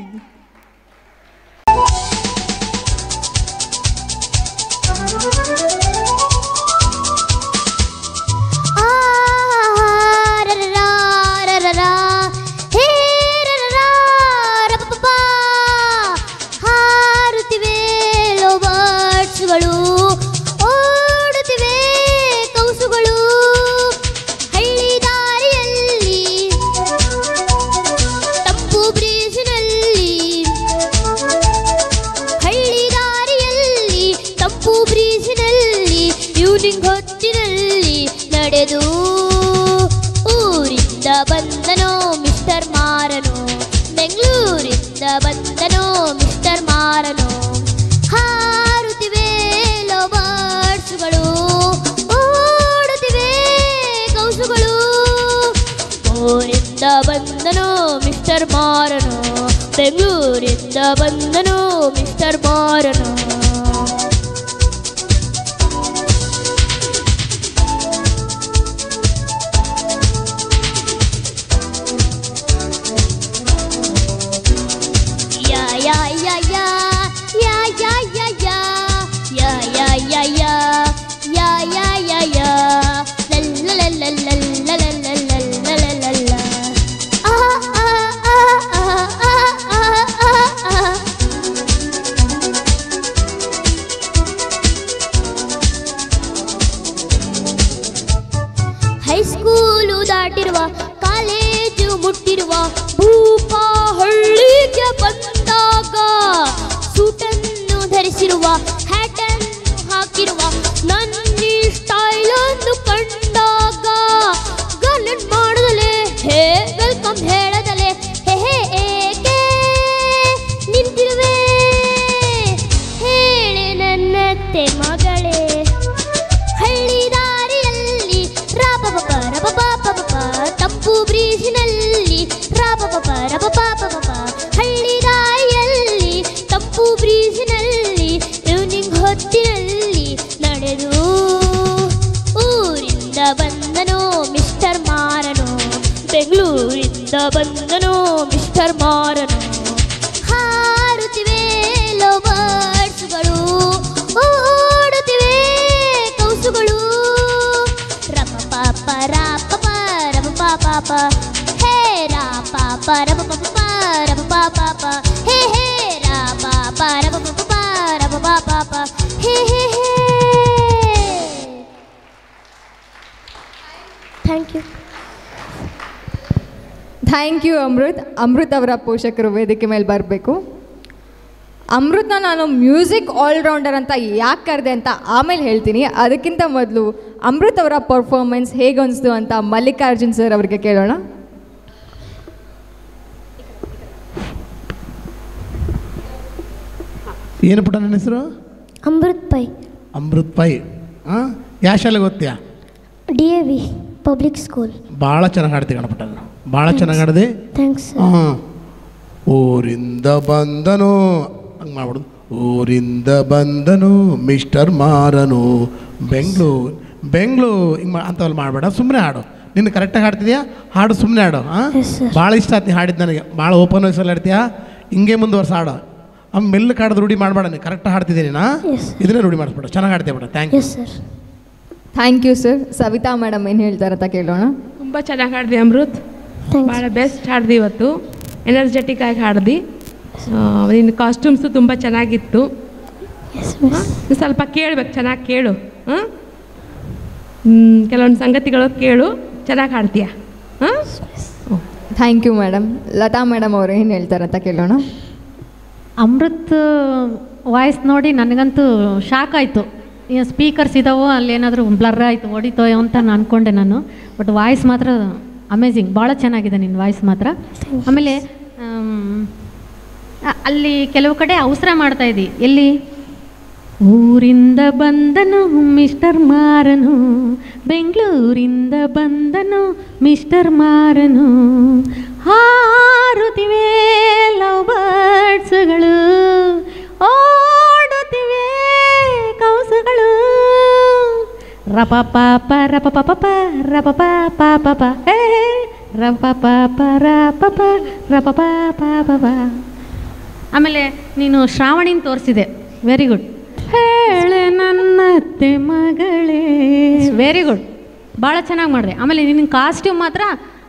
ಹಾರುತ್ತಿವೆ ಲೋಬರ್ಡ್ಸ್ಗಳು ಓಡುತ್ತಿವೆ ಕೌಸುಗಳು ಹಳ್ಳಿ ದಾರಿಯಲ್ಲಿ ತಂಪು ಬ್ರೀಸಿನಲ್ಲಿ ಹಳ್ಳಿ ದಾರಿಯಲ್ಲಿ ತಂಪು ಬ್ರೀಸಿನಲ್ಲಿ ಈವ್ನಿಂಗ್ ಹೊತ್ತಿನಲ್ಲಿ ನಡೆದು ಊರಿಂದ ಬಂದನೋ ಮಿಸ್ಟರ್ ಮಾರನು ಬೆಂಗಳೂರಿಂದ ಬಂದನೋ ಮಿಸ್ಟರ್ ಮಾರನು ಹಾರುತ್ತಿವೆ ಲೋಬರ್ಡ್ಸ್ಗಳು ಓಡುತ್ತಿವೆ ಕೌಸುಗಳು ಊರಿಂದ ಬಂದನೋ ಮಿಸ್ಟರ್ ಮಾರನು ಬೆಂಗಳೂರಿಂದ ಬಂದನೋ ಮಿಸ್ಟರ್ ಮಾರನು ಯಾ ಯಾ ಯಾ ಯಾ ಯಾ ಯಾ ಯಾ ಯಾ ಯಾ ಯಾ ಯಾ ಯಾ ಯಾ ಯಾ ಯಾ ಯಾ ಲಲ್ಲಲಲ್ಲಲ್ಲಲ್ಲಲ್ಲಲ್ಲಲ್ಲಲ್ಲಲ್ಲ. ಆ ಆ ಆ ಆ ಆ ಆ ಆ ಆ. ಹೈಸ್ಕೂಲು ದಾಟಿರುವ ಕಾಲೇಜು ಮುಟ್ಟಿರುವ ಭೂಪ ಹಳ್ಳಿಗೆ ಬಂದಾಗ ಸೂಟನ್ನು ಧರಿಸಿರುವ ಹ್ಯಾಟನ್ನು ಹಾಕಿರುವ ನನ್ನ ಸ್ಟೈಲ್ ಅನ್ನು ಕಂಡಾಗ ಗರ್ಲೆಟ್ ಮಾಡದಲೆ ಹೇ ವೆಲ್ಕಮ್ ಹೇಳದಲೆ ಹೇ ಹೇ ಏಕೆ ನಿಂತಿರುವೆ ಊರಿಂದ ಬಂದನು ಮಿಸ್ಟರ್ ಮಾರನು ಹಾರುತ್ತಿವೆ ಲವ್ ಬರ್ಡ್ಸ್ಗಳು ಓಡುತ್ತಿವೆ ಕೌಸುಗಳು ರಪ ಪಾಪ ರಾಪ ರಪ ಪಾಪ ಹೇ ರಾ ಪಾಪ ರಪ ಪಾಪ ರಪ ಪಾಪ ಹೇ ಹೇ ರಾ ಪಾಪ ರಪ ಪಾಪ ರಪ ಪಾಪ ಹೇ ಹೇ ಹೇ thank you thank you Amrit Amrit ಅವರ ಪೋಷಕರು ವೇದಿಕೆ ಮೇಲೆ ಬರಬೇಕು ಅಮೃತ್ನ ನಾನು ಮ್ಯೂಸಿಕ್ ಆಲ್ರೌಂಡರ್ ಅಂತ ಯಾಕೆ ಕರೆದೆ ಅಂತ ಆಮೇಲೆ ಹೇಳ್ತೀನಿ ಅದಕ್ಕಿಂತ ಮೊದಲು ಅಮೃತ್ ಅವರ ಪರ್ಫಾರ್ಮೆನ್ಸ್ ಹೇಗೆ ಅನಿಸ್ತು ಅಂತ ಮಲ್ಲಿಕಾರ್ಜುನ್ ಸರ್ ಅವರಿಗೆ ಕೇಳೋಣ ಏನು ಪುಟ್ಟ ನನ್ನ ಹೆಸರು ಅಮೃತ್ ಪೈ ಅಮೃತ್ ಪೈ ಹಾಂ ಯಾವ ಶಾಲೆಗೆ ಓದ್ತೀಯಾ D A V public school ಭಾಳ ಚೆನ್ನಾಗಿ ಹಾಡ್ತಿ ಗಣಪಟ್ಟ ಭಾಳ ಚೆನ್ನಾಗಿ ಹಾಡಿದೆ ಥ್ಯಾಂಕ್ಸ್ ಹಾಂ ಊರಿಂದ ಬಂದನು ಹಂಗೆ ಮಾಡ್ಬಿಡುದು ಊರಿಂದ ಬಂದನು ಮಿಸ್ಟರ್ ಮಾರನು ಬೆಂಗಳೂರು ಬೆಂಗಳೂರು ಹಿಂಗೆ ಮಾ ಅಂಥವೆಲ್ಲ ಮಾಡಬೇಡ ಸುಮ್ಮನೆ ಹಾಡು ನಿನ್ನ ಕರೆಕ್ಟಾಗಿ ಹಾಡ್ತಿದ್ಯಾ ಹಾಡು ಸುಮ್ಮನೆ ಹಾಡು ಹಾಂ ಭಾಳ ಇಷ್ಟ ಆಯ್ತು ಹಾಡಿದ್ದು ನನಗೆ ಭಾಳ ಓಪನ್ ವಾಯ್ಸಲ್ಲಿ ಹಾಡ್ತೀಯಾ ಹಿಂಗೆ ಮುಂದುವರ್ಸ ಹಾಡು ಆಮೇಲೆ ಮೆಲ್ಲಕ್ಕೆ ಹಾಡೋದು ರೂಢಿ ಮಾಡಬೇಡ ನೀನು ಕರೆಕ್ಟಾಗಿ ಹಾಡ್ತಿದ್ದೀನಿ ನಾ ಇದನ್ನೇ ರೂಢಿ ಮಾಡಿಸ್ಬೇಡ ಚೆನ್ನಾಗಿ ಹಾಡ್ತೀಯ ಬಿಡ thank you sir thank you sir Savita madam ಏನು ಹೇಳ್ತಾರೆ ಅಂತ ಕೇಳೋಣ ತುಂಬ ಚೆನ್ನಾಗಿ ಹಾಡ್ದಿ ಅಮೃತ್ ಭಾಳ ಬೆಸ್ಟ್ ಹಾಡ್ದಿ ಇವತ್ತು ಎನರ್ಜೆಟಿಕ್ ಆಗಿ ಹಾಡ್ದಿ ನಿನ್ನ ಕಾಸ್ಟ್ಯೂಮ್ಸು ತುಂಬ ಚೆನ್ನಾಗಿತ್ತು ಹಾ? ನೀನ್ ಸ್ವಲ್ಪ ಕೇಳ್ಬೇಕು ಚೆನ್ನಾಗಿ ಕೇಳು ಹಾಂ ಕೆಲವೊಂದು ಸಂಗತಿಗಳು ಕೇಳು ಚೆನ್ನಾಗಿ ಹಾಡ್ತೀಯ ಹಾಂ thank you madam Lata madam ಅವರು ಏನು ಹೇಳ್ತಾರೆ ಅಂತ ಕೇಳೋಣ ಅಮೃತ್ ವಾಯ್ಸ್ ನೋಡಿ ನನಗಂತೂ ಶಾಕ್ ಆಯಿತು ಸ್ಪೀಕರ್ಸ್ ಇದ್ದಾವೋ ಅಲ್ಲೇನಾದರೂ ಬ್ಲರ್ ಆಯಿತು ಹೊಡಿತೋ ಅಂತ ನಾನು ಅಂದ್ಕೊಂಡೆ ನಾನು ಬಟ್ ವಾಯ್ಸ್ ಮಾತ್ರ ಅಮೇಝಿಂಗ್ ಭಾಳ ಚೆನ್ನಾಗಿದೆ ನಿನ್ನ ವಾಯ್ಸ್ ಮಾತ್ರ ಆಮೇಲೆ ಆಮ್, ಅ- ಅಲ್ಲಿ ಕೆಲವು ಕಡೆ ಅವಸರ ಮಾಡ್ತಾ ಇದ್ದಿ ಎಲ್ಲಿ ಊರಿಂದ ಬಂದನು ಮಿಸ್ಟರ್ ಮಾರನು ಬೆಂಗಳೂರಿಂದ ಬಂದನು ಮಿಸ್ಟರ್ ಮಾರನು ಹಾರುತ್ತಿವೆ ಲವ್ ಬರ್ಡ್ಸ್ಗಳು ಓಡುತ್ತಿವೆ ಕೌಸುಗಳು ರಪ ಪಾಪ ರಪ ಪಪ ರಪ ಪಾಪ ಹೇ ರಪ ಪಾಪ ರಪ ರಪ ಪಾಪ ಆಮೇಲೆ ನೀನು ಶ್ರಾವಣಿನ ತೋರಿಸಿದೆ ವೆರಿ ಗುಡ್ ಹೇಳೆ ನನ್ನತ್ತೆ ಮಗಳೇ ವೆರಿ ಗುಡ್ ಭಾಳ ಚೆನ್ನಾಗಿ ಮಾಡಿದೆ ಆಮೇಲೆ ನಿನ್ನ ಕಾಸ್ಟ್ಯೂಮ್ ಮಾತ್ರ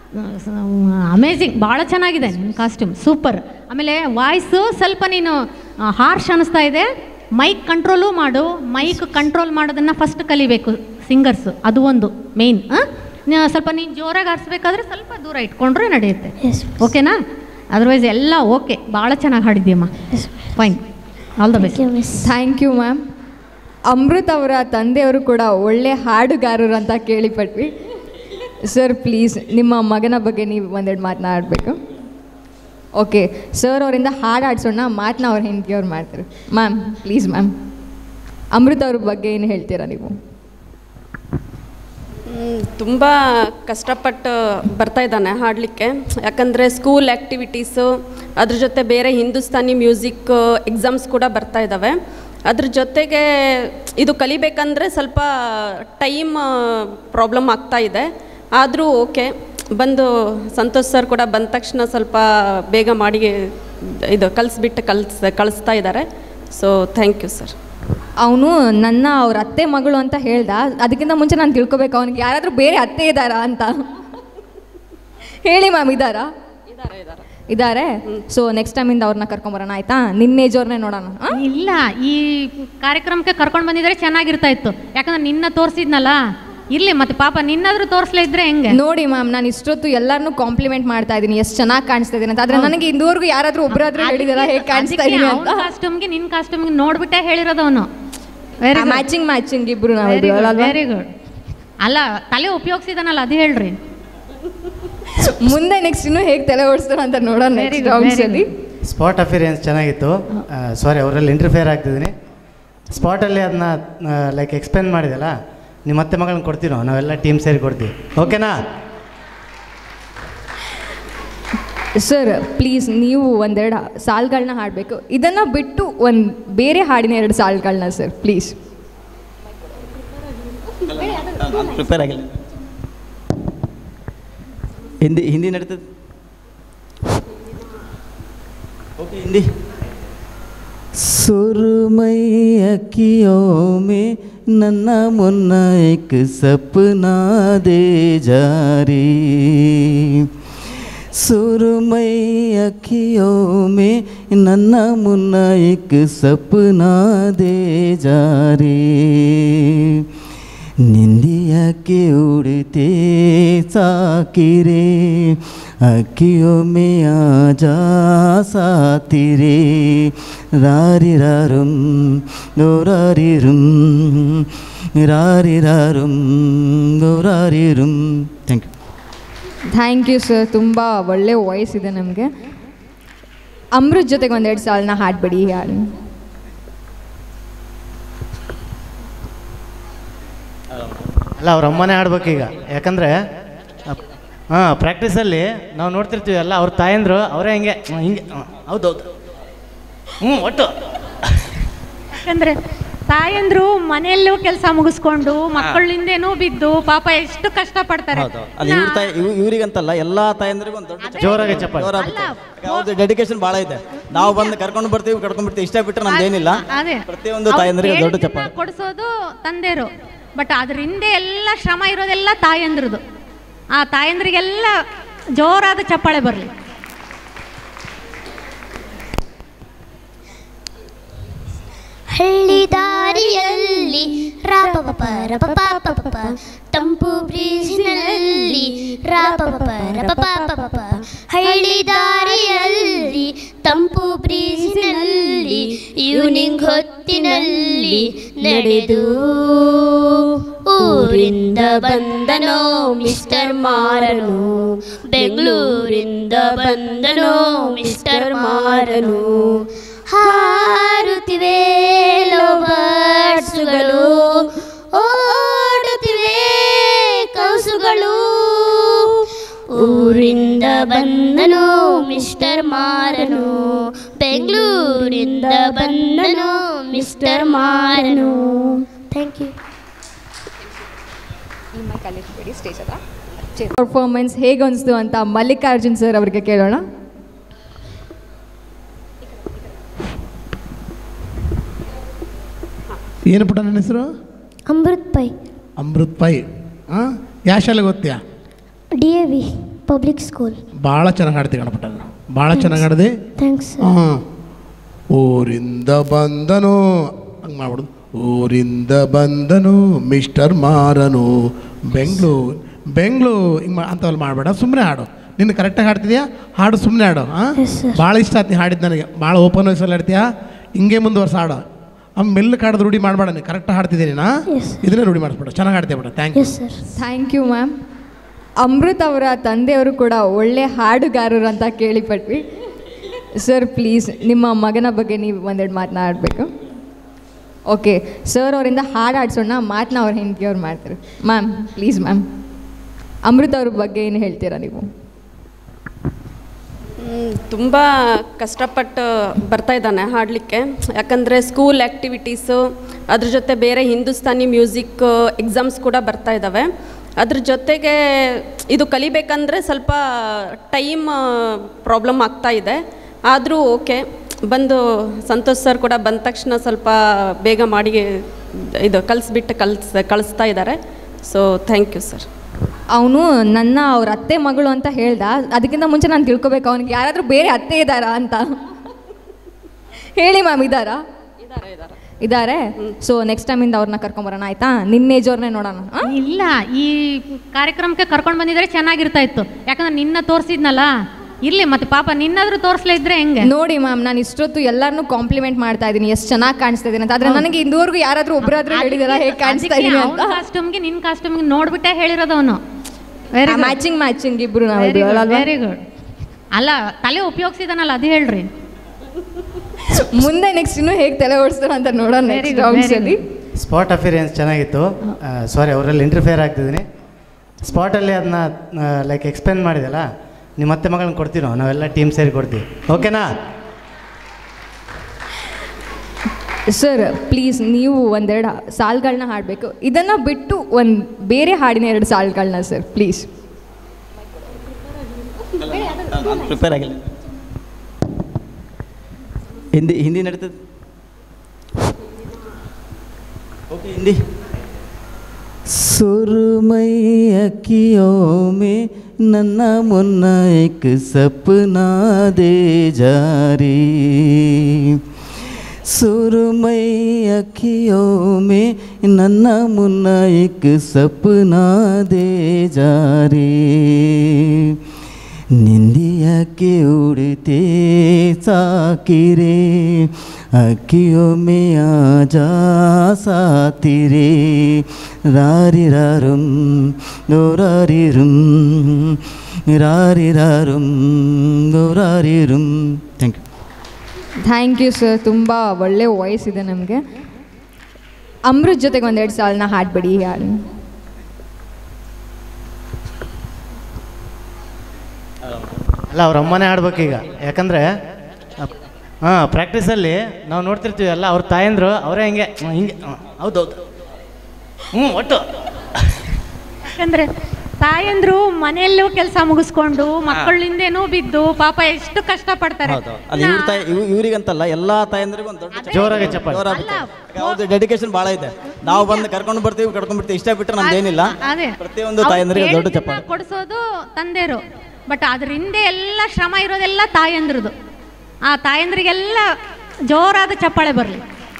ಅಮೇಝಿಂಗ್ ಭಾಳ ಚೆನ್ನಾಗಿದೆ ನಿನ್ನ ಕಾಸ್ಟ್ಯೂಮ್ ಸೂಪರ್ ಆಮೇಲೆ ವಾಯ್ಸು ಸ್ವಲ್ಪ ನೀನು ಹಾರ್ಶ್ ಅನ್ನಿಸ್ತಾ ಇದೆ ಮೈಕ್ ಕಂಟ್ರೋಲು ಮಾಡು ಮೈಕ್ ಕಂಟ್ರೋಲ್ ಮಾಡೋದನ್ನು ಫಸ್ಟ್ ಕಲಿಬೇಕು ಸಿಂಗರ್ಸ್ ಅದು ಒಂದು ಮೇಯ್ನ್ ಸ್ವಲ್ಪ ನೀನು ಜೋರಾಗಿ ಆರಿಸ್ಬೇಕಾದ್ರೆ ಸ್ವಲ್ಪ ದೂರ ಇಟ್ಕೊಂಡ್ರೆ ನಡೆಯುತ್ತೆ ಓಕೆನಾ ಅದರ್ವೈಸ್ ಎಲ್ಲ ಓಕೆ ಭಾಳ ಚೆನ್ನಾಗಿ ಹಾಡಿದ್ದೀಯಮ್ಮ fine all the best thank you ma'am Amrit ಅವರ ತಂದೆಯವರು ಕೂಡ ಒಳ್ಳೆ ಹಾಡುಗಾರರು ಅಂತ ಕೇಳಿಪಟ್ವಿ ಸರ್ ಪ್ಲೀಸ್ ನಿಮ್ಮ ಮಗನ ಬಗ್ಗೆ ನೀವು ಒಂದೆರಡು ಮಾತನಾಡಬೇಕು ಓಕೆ ಸರ್ ಅವರಿಂದ ಹಾಡು ಆಡ್ಸೋಣ ಮಾತನ್ನ ಅವ್ರ ಹೆಂಡತಿಯವ್ರು ಮಾಡ್ತಾರೆ ಮ್ಯಾಮ್ ಪ್ಲೀಸ್ ಮ್ಯಾಮ್ ಅಮೃತ್ ಅವ್ರ ಬಗ್ಗೆ ಏನು ಹೇಳ್ತೀರಾ ನೀವು ತುಂಬ ಕಷ್ಟಪಟ್ಟು ಬರ್ತಾ ಇದ್ದಾನೆ ಹಾಡಲಿಕ್ಕೆ ಯಾಕಂದರೆ ಸ್ಕೂಲ್ ಆ್ಯಕ್ಟಿವಿಟೀಸು ಅದ್ರ ಜೊತೆ ಬೇರೆ ಹಿಂದೂಸ್ತಾನಿ ಮ್ಯೂಸಿಕ್ ಎಕ್ಸಾಮ್ಸ್ ಕೂಡ ಬರ್ತಾ ಇದ್ದಾವೆ ಅದ್ರ ಜೊತೆಗೆ ಇದು ಕಲಿಬೇಕಂದ್ರೆ ಸ್ವಲ್ಪ ಟೈಮ್ ಪ್ರಾಬ್ಲಮ್ ಆಗ್ತಾ ಇದೆ ಆದರೂ ಓಕೆ ಬಂದು ಸಂತೋಷ್ ಸರ್ ಕೂಡ ಬಂದ ತಕ್ಷಣ ಸ್ವಲ್ಪ ಬೇಗ ಮಾಡಿ ಇದು ಕಲಿಸ್ಬಿಟ್ಟು ಕಲಿಸ್ ಕಳಿಸ್ತಾ ಇದ್ದಾರೆ ಸೊ ಥ್ಯಾಂಕ್ ಯು ಸರ್ ಅವನು ನನ್ನ ಅವ್ರ ಅತ್ತೆ ಮಗಳು ಅಂತ ಹೇಳ್ದ ಅದಕ್ಕಿಂತ ಮುಂಚೆ ನಾನು ತಿಳ್ಕೊಬೇಕು ಅವನಿಗೆ ಯಾರಾದರೂ ಬೇರೆ ಅತ್ತೆ ಇದ್ದಾರಾ ಅಂತ ಹೇಳಿ ಮ್ಯಾಮ್ ಇದ್ದಾರಾ ಇದ್ದಾರೆ ಸೊ ನೆಕ್ಸ್ಟ್ ಟೈಮಿಂದ ಅವ್ರನ್ನ ಕರ್ಕೊಂಬರೋಣ ಆಯ್ತಾ ನಿನ್ನ ಏಜ್ ಅವ್ರನ್ನೇ ನೋಡೋಣ ಆ? ಇಲ್ಲ ಈ ಕಾರ್ಯಕ್ರಮಕ್ಕೆ ಕರ್ಕೊಂಡು ಬಂದಿದ್ರೆ ಚೆನ್ನಾಗಿರ್ತಾ ಇತ್ತು ಯಾಕಂದ್ರೆ ನಿನ್ನ ತೋರಿಸಿದ್ನಲ್ಲ ಇರ್ಲಿ ಮತ್ತೆ ಪಾಪ ನಿನ್ನಾದ್ರೂ ತೋರಿಸ್ಲೇ ಇದ್ರೆ ಹೆಂಗೆ ನೋಡಿ ಮ್ಯಾಮ್ ನಾನು ಇಷ್ಟೊತ್ತು ಎಲ್ಲರನ್ನೂ ಕಾಂಪ್ಲಿಮೆಂಟ್ ಮಾಡ್ತಾ ಇದ್ದೀನಿ ಎಷ್ಟು ಚೆನ್ನಾಗಿ ಕಾಣಿಸ್ತಾ ಇದ್ದೀನಿ ಅಂತ ಆದ್ರೆ ಹೌದು. ನನಗೆ ಇಂದುವರೆಗೂ ಯಾರಾದ್ರೂ ಒಬ್ಬರಾದ್ರೂ ಹೇಳಿದಾರ ಹೇಗೆ ಕಾಣಿಸ್ತಾ ಇದ್ದೀನಿ ಅಂತ ಕಾಸ್ಟ್ಯೂಮ್ಗೆ ನಿನ್ನ ಕಾಸ್ಟ್ಯೂಮ್ಗೆ ನೋಡ್ಬಿಟ್ಟೆ ಹೇಳಿರೋದು ಅವನು ವೆರಿ ಮ್ಯಾಚಿಂಗ್ ಮ್ಯಾಚಿಂಗ್ ಇಬ್ರು ನಾವು ವೆರಿ ಗುಡ್ ಅಲ್ಲ ತಲೆ ಉಪಯೋಗಿಸಿದಾನಲ್ಲ ಅದು ಹೇಳ್ರಿ ಮುಂದೆ ನೆಕ್ಸ್ಟ್ ಇನ್ನೂ ಹೇಗೆ ತಲೆ ಓಡಿಸ್ತಾರ ಅಂತ ನೋಡೋಣ Very next good, rounds very ಅಲ್ಲಿ ಸ್ಪಾಟ್ ಅಫಿರಿಯನ್ಸ್ ಚೆನ್ನಾಗಿತ್ತು ಸಾರಿ ಅವರಲ್ಲಿ ಇಂಟರ್ಫಿಯರ್ ಆಗ್ತಿದ್ದೀನಿ ಸ್ಪಾಟಲ್ಲಿ ಅದನ್ನ ಲೈಕ್ ಎಕ್ಸ್ಪ್ಲೇನ್ ಮಾಡಿದೆಲ್ಲ ನಿಮ್ಮ ಮತ್ತೆ ಮಗಳನ್ನ ಕೊಡ್ತೀವಿ ನಾವು ನಾವೆಲ್ಲ ಟೀಮ್ ಸೇರಿ ಕೊಡ್ತೀವಿ ಓಕೆನಾ ಸರ್ ಪ್ಲೀಸ್ ನೀವು ಒಂದೆರಡು ಸಾಲ್ಗಳನ್ನ ಹಾಡಬೇಕು ಇದನ್ನು ಬಿಟ್ಟು ಒಂದು ಬೇರೆ ಹಾಡಿನ ಎರಡು ಸಾಲ್ಗಳನ್ನ ಸರ್ ಪ್ಲೀಸ್ ಪ್ರಿಪೇರ್ ಆಗಿಲ್ಲ ಹಿಂದಿ ಹಿಂದಿ ನಡೀತದೆ ओके हिंदी सुरमई अखियों में नन्ना मुन्ना एक सपना दे जा रे सुरमई अखियों में नन्ना मुन्ना एक सपना दे जा रे निंदिया के उड़ते साकिरे अखियों में आ जा साथी रे रारी रारुम गोरारी रुम रारी रारुम गोरारी रुम thank you thank you sir ತುಂಬ ಒಳ್ಳೆ ವಾಯ್ಸ್ ಇದೆ ನಮಗೆ ಅಮೃತ್ ಜೊತೆಗೆ ಒಂದೆರಡು ಸಾಲನ್ನ ಹಾಡ್ಬಿಡಿ ಈ ಹಾಡು ಅಲ್ಲ ಅವ್ರ ಅಮ್ಮನೇ ಆಡ್ಬೇಕೀಗ ಯಾಕಂದರೆ ಹಾಂ ಪ್ರಾಕ್ಟೀಸಲ್ಲಿ ನಾವು ನೋಡ್ತಿರ್ತೀವಿ ಎಲ್ಲ ಅವ್ರ ತಾಯಂದ್ರು ಅವರೇ ಹಿಂಗೆ ಹ್ಮ್, ಹಿಂಗೆ ಹ್ಮ್, ಹೌದೌದು ಹ್ಞೂ ಒಟ್ಟು ಯಾಕಂದ್ರೆ ತಾಯಂದ್ರು ಮನೆಯಲ್ಲೂ ಕೆಲಸ ಮುಗಿಸ್ಕೊಂಡು ಮಕ್ಕಳಿಂದೇನೂ ಬಿದ್ದು ಪಾಪ ಎಷ್ಟು ಕಷ್ಟಪಡ್ತಾರೆ ಹೌದು ಅದು ಇವ್ರ ತಾಯಿ ಇವ್- ಇವ್ರಿಗಂತಲ್ಲ ಎಲ್ಲ ತಾಯಂದ್ರಿಗೂ ಒಂದು ದೊಡ್ಡ ಜೋರಾಗಿ ಚಪ್ಪಾಳೆ. ಅವ್ರದ್ದು ಡೆಡಿಕೇಶನ್ ಭಾಳ ಇದೆ ನಾವು ಬಂದು ಕರ್ಕೊಂಡು ಬರ್ತೀವಿ ಕರ್ಕೊಂಡು ಬರ್ತೀವಿ ಇಷ್ಟ ಬಿಟ್ಟರೆ ನಮ್ದೇನಿಲ್ಲ ಅದೇ ಪ್ರತಿಯೊಂದು ತಾಯಂದ್ರಿಗೆ ದೊಡ್ಡ ಚಪ್ಪಾಳೆ ಕೊಡಿಸೋದು ತಂದೆರು ಬಟ್ ಅದ್ರ ಹಿಂದೆ ಎಲ್ಲ ಶ್ರಮ ಇರೋದೆಲ್ಲ ತಾಯಂದ್ರದು ಆ ತಾಯಂದ್ರಿಗೆಲ್ಲ ಜೋರಾದ ಚಪ್ಪಾಳೆ ಬರಲಿ ಹಳ್ಳಿ ದಾರಿಯಲ್ಲಿ ರಾಪಪ ರಪಪ ತಂಪು ಬ್ರೀಜಿನಲ್ಲಿ ರಾಪಪ ರಪಪ ಹಳ್ಳಿ ದಾರಿಯಲ್ಲಿ ತಂಪು ಬ್ರೀಜಿನಲ್ಲಿ ಈವ್ನಿಂಗ್ ಹೊತ್ತಿನಲ್ಲಿ ನಡೆದು ಊರಿಂದ ಬಂದನೋ ಮಿಸ್ಟರ್ ಮಾರನು ಬೆಂಗಳೂರಿಂದ ಬಂದನೋ ಮಿಸ್ಟರ್ ಮಾರನು ಹಾರುತ್ತಿವೆ ಲೋಬರ್ಡ್ಸುಗಳು ಓಡುತ್ತಿವೆ ಕೌಸುಗಳು ಊರಿಂದ ಬಂದನು ಮಿಸ್ಟರ್ ಮಾರನು ಬೆಂಗಳೂರಿಂದ ಬಂದನು ಮಿಸ್ಟರ್ ಮಾರನು ಥ್ಯಾಂಕ್ ಯು ಪರ್ಫಾರ್ಮೆನ್ಸ್ ಹೇಗೆ ಅನಿಸ್ತು ಅಂತ ಮಲ್ಲಿಕಾರ್ಜುನ್ ಸರ್ ಅವರಿಗೆ ಕೇಳೋಣ ಏನು ಪುಟ್ಟ ನನ್ನ ಹೆಸರು ಅಮೃತ್ ಪೈ ಅಮೃತ್ ಪೈ ಹಾಂ ಯಾವ ಶಾಲೆಗೆ ಓದ್ತೀಯಾ D A V public school ಭಾಳ ಚೆನ್ನಾಗಿ ಹಾಡ್ತಿ ಗಣಪಟ್ಟ ಭಾಳ ಚೆನ್ನಾಗಿ ಹಾಡ್ದೆ ಥ್ಯಾಂಕ್ಸ್ ಹಾಂ ಊರಿಂದ ಬಂದನು ಹಂಗೆ ಮಾಡ್ಬಿಡು ಊರಿಂದ ಬಂದನು ಮಿಸ್ಟರ್ ಮಾರನು ಬೆಂಗಳೂರು ಬೆಂಗಳೂರು ಹಿಂಗೆ ಮಾ ಅಂಥವೆಲ್ಲ ಮಾಡಬೇಡ ಸುಮ್ಮನೆ ಹಾಡು ನಿನ್ನ ಕರೆಕ್ಟಾಗಿ ಹಾಡ್ತಿದ್ಯಾ ಹಾಡು ಸುಮ್ಮನೆ ಹಾಡು ಹಾಂ ಭಾಳ ಇಷ್ಟ ಆಯ್ತು ನೀ ಹಾಡಿದ್ದು ನನಗೆ ಭಾಳ ಓಪನ್ ವಾಯ್ಸಲ್ಲಿ ಹಾಡ್ತೀಯಾ ಹಿಂಗೆ ಮುಂದುವರ್ಸ ಹಾಡು ಆಮೇಲೆ ಮೆಲ್ಲಕ್ಕೆ ಹಾಡೋದು ರೂಢಿ ಮಾಡಬೇಡ ನೀನು ಕರೆಕ್ಟಾಗಿ ಹಾಡ್ತಿದ್ದೀನಿ ನಾ ಇದನ್ನೇ ರೂಢಿ ಮಾಡಿಸ್ಬೇಡ ಚೆನ್ನಾಗಿ ಹಾಡ್ತೀಯ ಬೇಡ thank you thank you ma'am Amrit ಅವರ ತಂದೆಯವರು ಕೂಡ ಒಳ್ಳೆ ಹಾಡುಗಾರರು ಅಂತ ಕೇಳಿಪಟ್ವಿ ಸರ್ ಪ್ಲೀಸ್ ನಿಮ್ಮ ಮಗನ ಬಗ್ಗೆ ನೀವು ಒಂದೆರಡು ಮಾತನಾಡಬೇಕು ಓಕೆ ಸರ್ ಅವರಿಂದ ಹಾಡು ಆಡ್ಸೋಣ ಮಾತನ್ನ ಅವ್ರ ಹೆಂಡತಿಯವ್ರು ಮಾಡ್ತಾರೆ ಮ್ಯಾಮ್ ಪ್ಲೀಸ್ ಮ್ಯಾಮ್ ಅಮೃತ್ ಅವ್ರ ಬಗ್ಗೆ ಏನು ಹೇಳ್ತೀರಾ ನೀವು ತುಂಬ ಕಷ್ಟಪಟ್ಟು ಬರ್ತಾ ಇದ್ದಾನೆ ಹಾಡಲಿಕ್ಕೆ ಯಾಕಂದರೆ ಸ್ಕೂಲ್ ಆ್ಯಕ್ಟಿವಿಟೀಸು ಅದ್ರ ಜೊತೆ ಬೇರೆ ಹಿಂದೂಸ್ತಾನಿ ಮ್ಯೂಸಿಕ್ ಎಕ್ಸಾಮ್ಸ್ ಕೂಡ ಬರ್ತಾ ಇದ್ದಾವೆ ಅದ್ರ ಜೊತೆಗೆ ಇದು ಕಲಿಬೇಕಂದ್ರೆ ಸ್ವಲ್ಪ ಟೈಮ್ ಪ್ರಾಬ್ಲಮ್ ಆಗ್ತಾ ಇದೆ ಆದರೂ ಓಕೆ ಬಂದು ಸಂತೋಷ್ ಸರ್ ಕೂಡ ಬಂದ ತಕ್ಷಣ ಸ್ವಲ್ಪ ಬೇಗ ಮಾಡಿ ಇದು ಕಲಿಸ್ಬಿಟ್ಟು ಕಲಿಸ್ ಕಳಿಸ್ತಾ ಇದ್ದಾರೆ ಸೊ ಥ್ಯಾಂಕ್ ಯು ಸರ್ ಅವನು ನನ್ನ ಅವ್ರ ಅತ್ತೆ ಮಗಳು ಅಂತ ಹೇಳ್ದ ಅದಕ್ಕಿಂತ ಮುಂಚೆ ನಾನು ತಿಳ್ಕೊಬೇಕು ಅವನಿಗೆ ಯಾರಾದರೂ ಬೇರೆ ಅತ್ತೆ ಇದ್ದಾರಾ ಅಂತ ಹೇಳಿ ಮ್ಯಾಮ್ ಇದ್ದಾರಾ ಇದ್ದಾರೆ ಸೊ ನೆಕ್ಸ್ಟ್ ಟೈಮಿಂದ ಅವ್ರನ್ನ ಕರ್ಕೊಂಬರೋಣ ಆಯ್ತಾ ನಿನ್ನ ಏಜ್ ಅವ್ರನ್ನೇ ನೋಡೋಣ ಆ? ಇಲ್ಲ ಈ ಕಾರ್ಯಕ್ರಮಕ್ಕೆ ಕರ್ಕೊಂಡು ಬಂದಿದ್ರೆ ಚೆನ್ನಾಗಿರ್ತಾ ಇತ್ತು ಯಾಕಂದ್ರೆ ನಿನ್ನ ತೋರಿಸಿದ್ನಲ್ಲ ಇರ್ಲಿ ಮತ್ತೆ ಪಾಪ ನಿನ್ನಾದ್ರೂ ತೋರಿಸ್ಲೇ ಇದ್ರೆ ಹೆಂಗೆ ನೋಡಿ ಮ್ಯಾಮ್ ನಾನು ಇಷ್ಟೊತ್ತು ಎಲ್ಲರನ್ನೂ ಕಾಂಪ್ಲಿಮೆಂಟ್ ಮಾಡ್ತಾ ಇದ್ದೀನಿ ಎಷ್ಟು ಚೆನ್ನಾಗಿ ಕಾಣಿಸ್ತಾ ಇದ್ದೀನಿ ಅಂತ ಆದ್ರೆ ನನಗೆ ಇಂದುವರೆಗೂ ಯಾರಾದ್ರೂ ಒಬ್ಬರಾದ್ರೂ ಹೇಳಿದಾರ ಹೇಗೆ ಕಾಣಿಸ್ತಾ ಇದ್ದೀನಿ ಅಂತ ಕಾಸ್ಟ್ಯೂಮ್ಗೆ ನಿನ್ನ ಕಾಸ್ಟ್ಯೂಮ್ಗೆ ನೋಡ್ಬಿಟ್ಟೆ ಹೇಳಿರೋದು ಅವನು ವೆರಿ ಮ್ಯಾಚಿಂಗ್ ಮ್ಯಾಚಿಂಗ್ ಇಬ್ರು ವೆರಿ ನಾವು ವೆರಿ ಗುಡ್ ಅಲ್ಲ ತಲೆ ಉಪಯೋಗಿಸಿದಾನಲ್ಲ ಅದು ಹೇಳ್ರಿ ಮುಂದೆ ನೆಕ್ಸ್ಟ್ ಇನ್ನೂ ಹೇಗೆ ತಲೆ ಓಡಿಸ್ತಾರ ಅಂತ ನೋಡೋಣ Very next good, rounds very ಅಲ್ಲಿ ಸ್ಪಾಟ್ ಅಫಿರಿಯನ್ಸ್ ಚೆನ್ನಾಗಿತ್ತು ಸಾರಿ ಅವರಲ್ಲಿ ಇಂಟರ್ಫಿಯರ್ ಆಗ್ತಿದ್ದೀನಿ ಸ್ಪಾಟಲ್ಲಿ ಅದನ್ನ ಲೈಕ್ ಎಕ್ಸ್ಪ್ಲೇನ್ ಮಾಡಿದಲ್ಲ ನಿಮ್ಮ ಮತ್ತೆ ಮಗಳನ್ನ ಕೊಡ್ತೀವಿ ನಾವು ನಾವೆಲ್ಲ ಟೀಮ್ ಸೇರಿ ಕೊಡ್ತೀವಿ ಓಕೆನಾ ಸರ್ ಪ್ಲೀಸ್ ನೀವು ಒಂದೆರಡು ಸಾಲ್ಗಳನ್ನ ಹಾಡಬೇಕು ಇದನ್ನು ಬಿಟ್ಟು ಒಂದು ಬೇರೆ ಹಾಡಿನ ಎರಡು ಸಾಲ್ಗಳನ್ನ ಸರ್ ಪ್ಲೀಸ್ ಪ್ರಿಪೇರ್ ಆಗಿಲ್ಲ ಹಿಂದಿ ಹಿಂದಿ ನಡೀತದೆ ओके हिंदी सुरमई अखियों में नन्ना मुन्ना एक सपना दे जा रे सुरमई अखियों में नन्ना मुन्ना एक सपना दे जा रे निंदिया के उड़ते साकिरे अखियों में आ जा साथी रे रारी रारुम गोरारी रुम रारी रारुम गोरारी रुम thank you thank you sir ತುಂಬ ಒಳ್ಳೆ ವಾಯ್ಸ್ ಇದೆ ನಮಗೆ ಅಮೃತ್ ಜೊತೆಗೆ ಒಂದೆರಡು ಸಾಲನ್ನ ಹಾಡ್ಬಿಡಿ ಈ ಹಾಡು ಅಲ್ಲ ಅವ್ರ ಅಮ್ಮನೇ ಆಡ್ಬೇಕೀಗ ಯಾಕಂದರೆ ಹಾಂ ಪ್ರಾಕ್ಟೀಸಲ್ಲಿ ನಾವು ನೋಡ್ತಿರ್ತೀವಿ ಎಲ್ಲ ಅವ್ರ ತಾಯಂದ್ರು ಅವರೇ ಹಿಂಗೆ ಹ್ಮ್, ಹಿಂಗೆ ಹ್ಮ್, ಹೌದೌದು ಹ್ಞೂ ಒಟ್ಟು ಯಾಕಂದ್ರೆ ತಾಯಂದ್ರು ಮನೆಯಲ್ಲೂ ಕೆಲಸ ಮುಗಿಸ್ಕೊಂಡು ಮಕ್ಕಳಿಂದೇನೂ ಬಿದ್ದು ಪಾಪ ಎಷ್ಟು ಕಷ್ಟಪಡ್ತಾರೆ ಹೌದು ಅಲ್ಲಿ ಇವ್ರ ತಾಯಿ ಇವ್- ಇವ್ರಿಗಂತಲ್ಲ ಎಲ್ಲಾ ತಾಯಂದ್ರಿಗೂ ಒಂದು ದೊಡ್ಡ ಚಪ್ಪಾಳೆ. ಜೋರಾಗಿ ಚಪ್ಪಾಳೆ. ಜೋರಾಗಿ ಅವ್ರದ್ದು ಡೆಡಿಕೇಶನ್ ಭಾಳ ಇದೆ ನಾವು ಬಂದು ಕರ್ಕೊಂಡು ಬರ್ತೀವಿ ಕರ್ಕೊಂಡು ಬರ್ತೀವಿ ಇಷ್ಟ ಬಿಟ್ಟರೆ ನಮ್ದೇನಿಲ್ಲ ಅದೇ ಪ್ರತಿಯೊಂದು ತಾಯಂದ್ರಿಗೆ ದೊಡ್ಡ ಚಪ್ಪಾಳೆ ಕೊಡಿಸೋದು ತಂದೆರು ಬಟ್ ಅದ್ರ ಹಿಂದೆ ಎಲ್ಲ ಶ್ರಮ ಇರೋದೆಲ್ಲ ತಾಯಂದ್ರದು ಆ ತಾಯಂದ್ರಿಗೆಲ್ಲ ಜೋರಾದ ಚಪ್ಪಾಳೆ ಬರಲಿ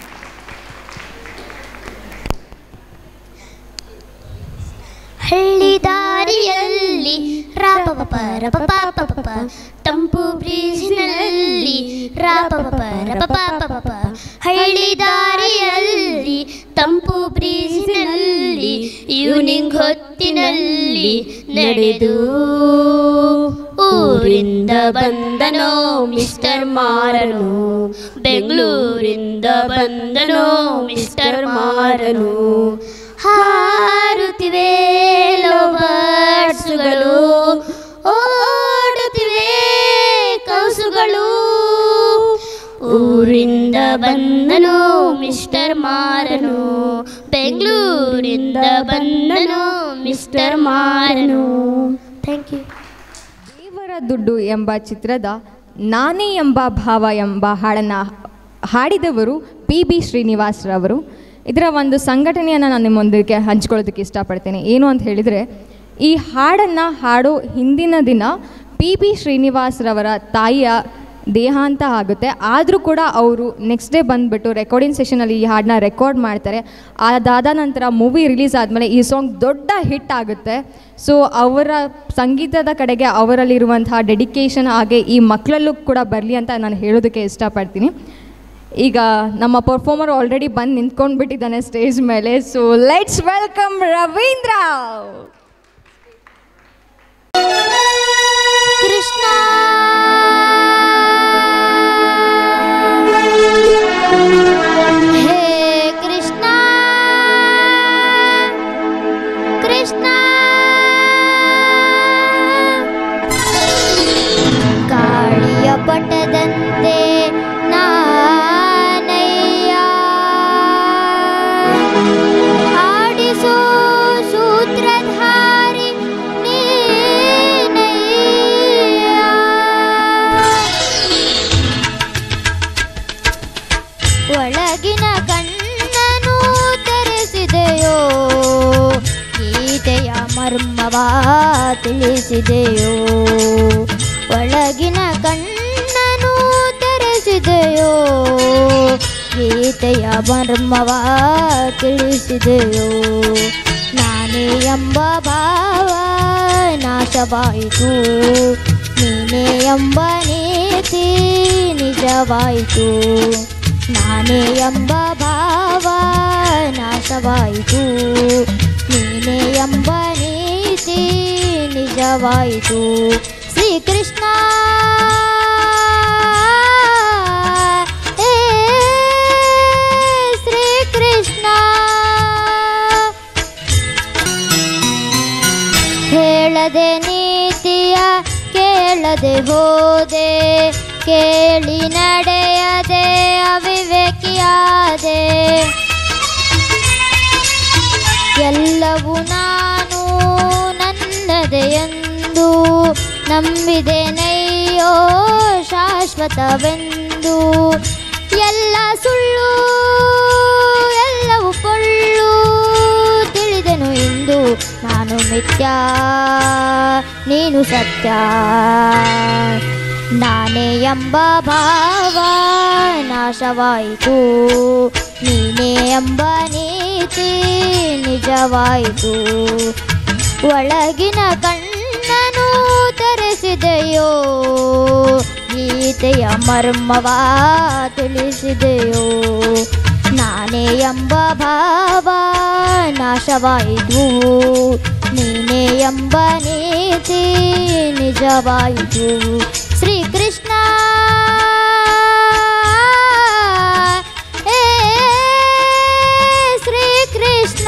ಹಳ್ಳಿ ದಾರಿಯಲ್ಲಿ ರಾಪಪ ರಪಪ ತಂಪು ಬ್ರೀಜಿನಲ್ಲಿ ರಾಪಪ ರಪಪ ಹಳ್ಳಿ ದಾರಿಯಲ್ಲಿ ತಂಪು ಬ್ರೀಜಿನಲ್ಲಿ ಈವ್ನಿಂಗ್ ಹೊತ್ತಿನಲ್ಲಿ ನಡೆದು ಊರಿಂದ ಬಂದನೋ ಮಿಸ್ಟರ್ ಮಾರನು ಬೆಂಗಳೂರಿಂದ ಬಂದನೋ ಮಿಸ್ಟರ್ ಮಾರನು ಹಾರುತ್ತಿವೆ ಲೋಬರ್ಡ್ಸುಗಳು ಓಡುತ್ತಿವೆ ಕೌಸುಗಳು ಊರಿಂದ ಬಂದನು ಮಿಸ್ಟರ್ ಮಾರನು ಬೆಂಗಳೂರಿಂದ ಬಂದನು ಮಿಸ್ಟರ್ ಮಾರನು ಥ್ಯಾಂಕ್ ಯು ದೇವರ ದುಡ್ಡು ಎಂಬ ಚಿತ್ರದ ನಾನೇ ಎಂಬ ಭಾವ ಎಂಬ ಹಾಡನ್ನು ಹಾಡಿದವರು ಪಿ ಬಿ ಶ್ರೀನಿವಾಸ್ರವರು ಇದರ ಒಂದು ಸಂಘಟನೆಯನ್ನು ನಾನು ನಿಮ್ಮೊಂದಿಗೆ ಹಂಚ್ಕೊಳ್ಳೋದಕ್ಕೆ ಇಷ್ಟಪಡ್ತೇನೆ ಏನು ಅಂತ ಹೇಳಿದರೆ ಈ ಹಾಡನ್ನು ಹಾಡೋ ಹಿಂದಿನ ದಿನ ಪಿ ಬಿ ಶ್ರೀನಿವಾಸ್ರವರ ತಾಯಿಯ ದೇಹಾಂತ ಆಗುತ್ತೆ ಆದರೂ ಕೂಡ ಅವರು ನೆಕ್ಸ್ಟ್ ಡೇ ಬಂದುಬಿಟ್ಟು ರೆಕಾರ್ಡಿಂಗ್ ಸೆಷನಲ್ಲಿ ಈ ಹಾಡನ್ನ ರೆಕಾರ್ಡ್ ಮಾಡ್ತಾರೆ ಅದಾದ ನಂತರ ಮೂವಿ ರಿಲೀಸ್ ಆದಮೇಲೆ ಈ ಸಾಂಗ್ ದೊಡ್ಡ ಹಿಟ್ ಆಗುತ್ತೆ ಸೊ ಅವರ ಸಂಗೀತದ ಕಡೆಗೆ ಅವರಲ್ಲಿರುವಂತಹ ಡೆಡಿಕೇಶನ್ ಹಾಗೆ ಈ ಮಕ್ಕಳಲ್ಲೂ ಕೂಡ ಬರಲಿ ಅಂತ ನಾನು ಹೇಳೋದಕ್ಕೆ ಇಷ್ಟಪಡ್ತೀನಿ ಈಗ ನಮ್ಮ ಪರ್ಫಾರ್ಮರ್ ಆಲ್ರೆಡಿ ಬಂದು ನಿಂತ್ಕೊಂಡು ಬಿಟ್ಟಿದ್ದಾನೆ ಸ್ಟೇಜ್ ಮೇಲೆ so let's welcome Ravindra Krishna ಹೇ ಕೃಷ್ಣ ಕೃಷ್ಣ ಗಾಳಿಯ ಪಟದಂತೆ ನಾನಯ್ಯ ಆಡಿಸೋ ಸೂತ್ರಧಾರಿ ಒಳಗಿನ ಕಣ್ಣನು ತೆರೆಸಿದೆಯೋ ಗೀತೆಯ ಮರ್ಮವ ತಿಳಿಸಿದೆಯೋ ಒಳಗಿನ ಕಣ್ಣನು ತೆರೆಸಿದೆಯೋ ಗೀತೆಯ ಮರ್ಮವ ತಿಳಿಸಿದೆಯೋ ನಾನೇ ಎಂಬ ಭಾವ ನಾಶವಾಯಿತು ನೀನೇ ಎಂಬ ನೀತಿ ನಿಜವಾಯಿತು ನಾನೇ ಎಂಬ ಭಾವ ನಾಶವಾಯಿತು ನೀನೇ ಎಂಬ ನೀತಿ ನಿಜವಾಯಿತು ಶ್ರೀಕೃಷ್ಣ ಏ ಶ್ರೀಕೃಷ್ಣ ಹೇಳದೆ ನೀತಿಯ ಕೇಳದೆ ಹೋದೆ ಕೇಳಿ ನಡೆಯದೆ ಅವಿವೇಕಿಯಾದೆ ಎಲ್ಲವೂ ನಾನು ನನ್ನದೆ ಎಂದು ನಂಬಿದೆ ನಯ್ಯೋ ಶಾಶ್ವತವೆಂದು ಸುಳ್ಳು ಎಲ್ಲವೂ ಪೊಳ್ಳು ತಿಳಿದೆನು ಇಂದು ನಾನು ಮಿಥ್ಯ ನೀನು ಸತ್ಯ ನಾನೇ ಎಂಬ ಭಾವ ನಾಶವಾಯಿತು ನೀನೇ ಎಂಬ ನೀತಿ ನಿಜವಾಯಿತು ಒಳಗಿನ ಕಣ್ಣನು ತೆರೆಸಿದೆಯೋ ಗೀತೆಯ ಮರ್ಮವ ತಿಳಿಸಿದೆಯೋ ನಾನೇ ಎಂಬ ಭಾವ ನಾಶವಾಯಿತು ನೀನೇ ಎಂಬ ನೀತಿ ನಿಜವಾಯಿತು ಶ್ರೀಕೃಷ್ಣ ಏ ಶ್ರೀಕೃಷ್ಣ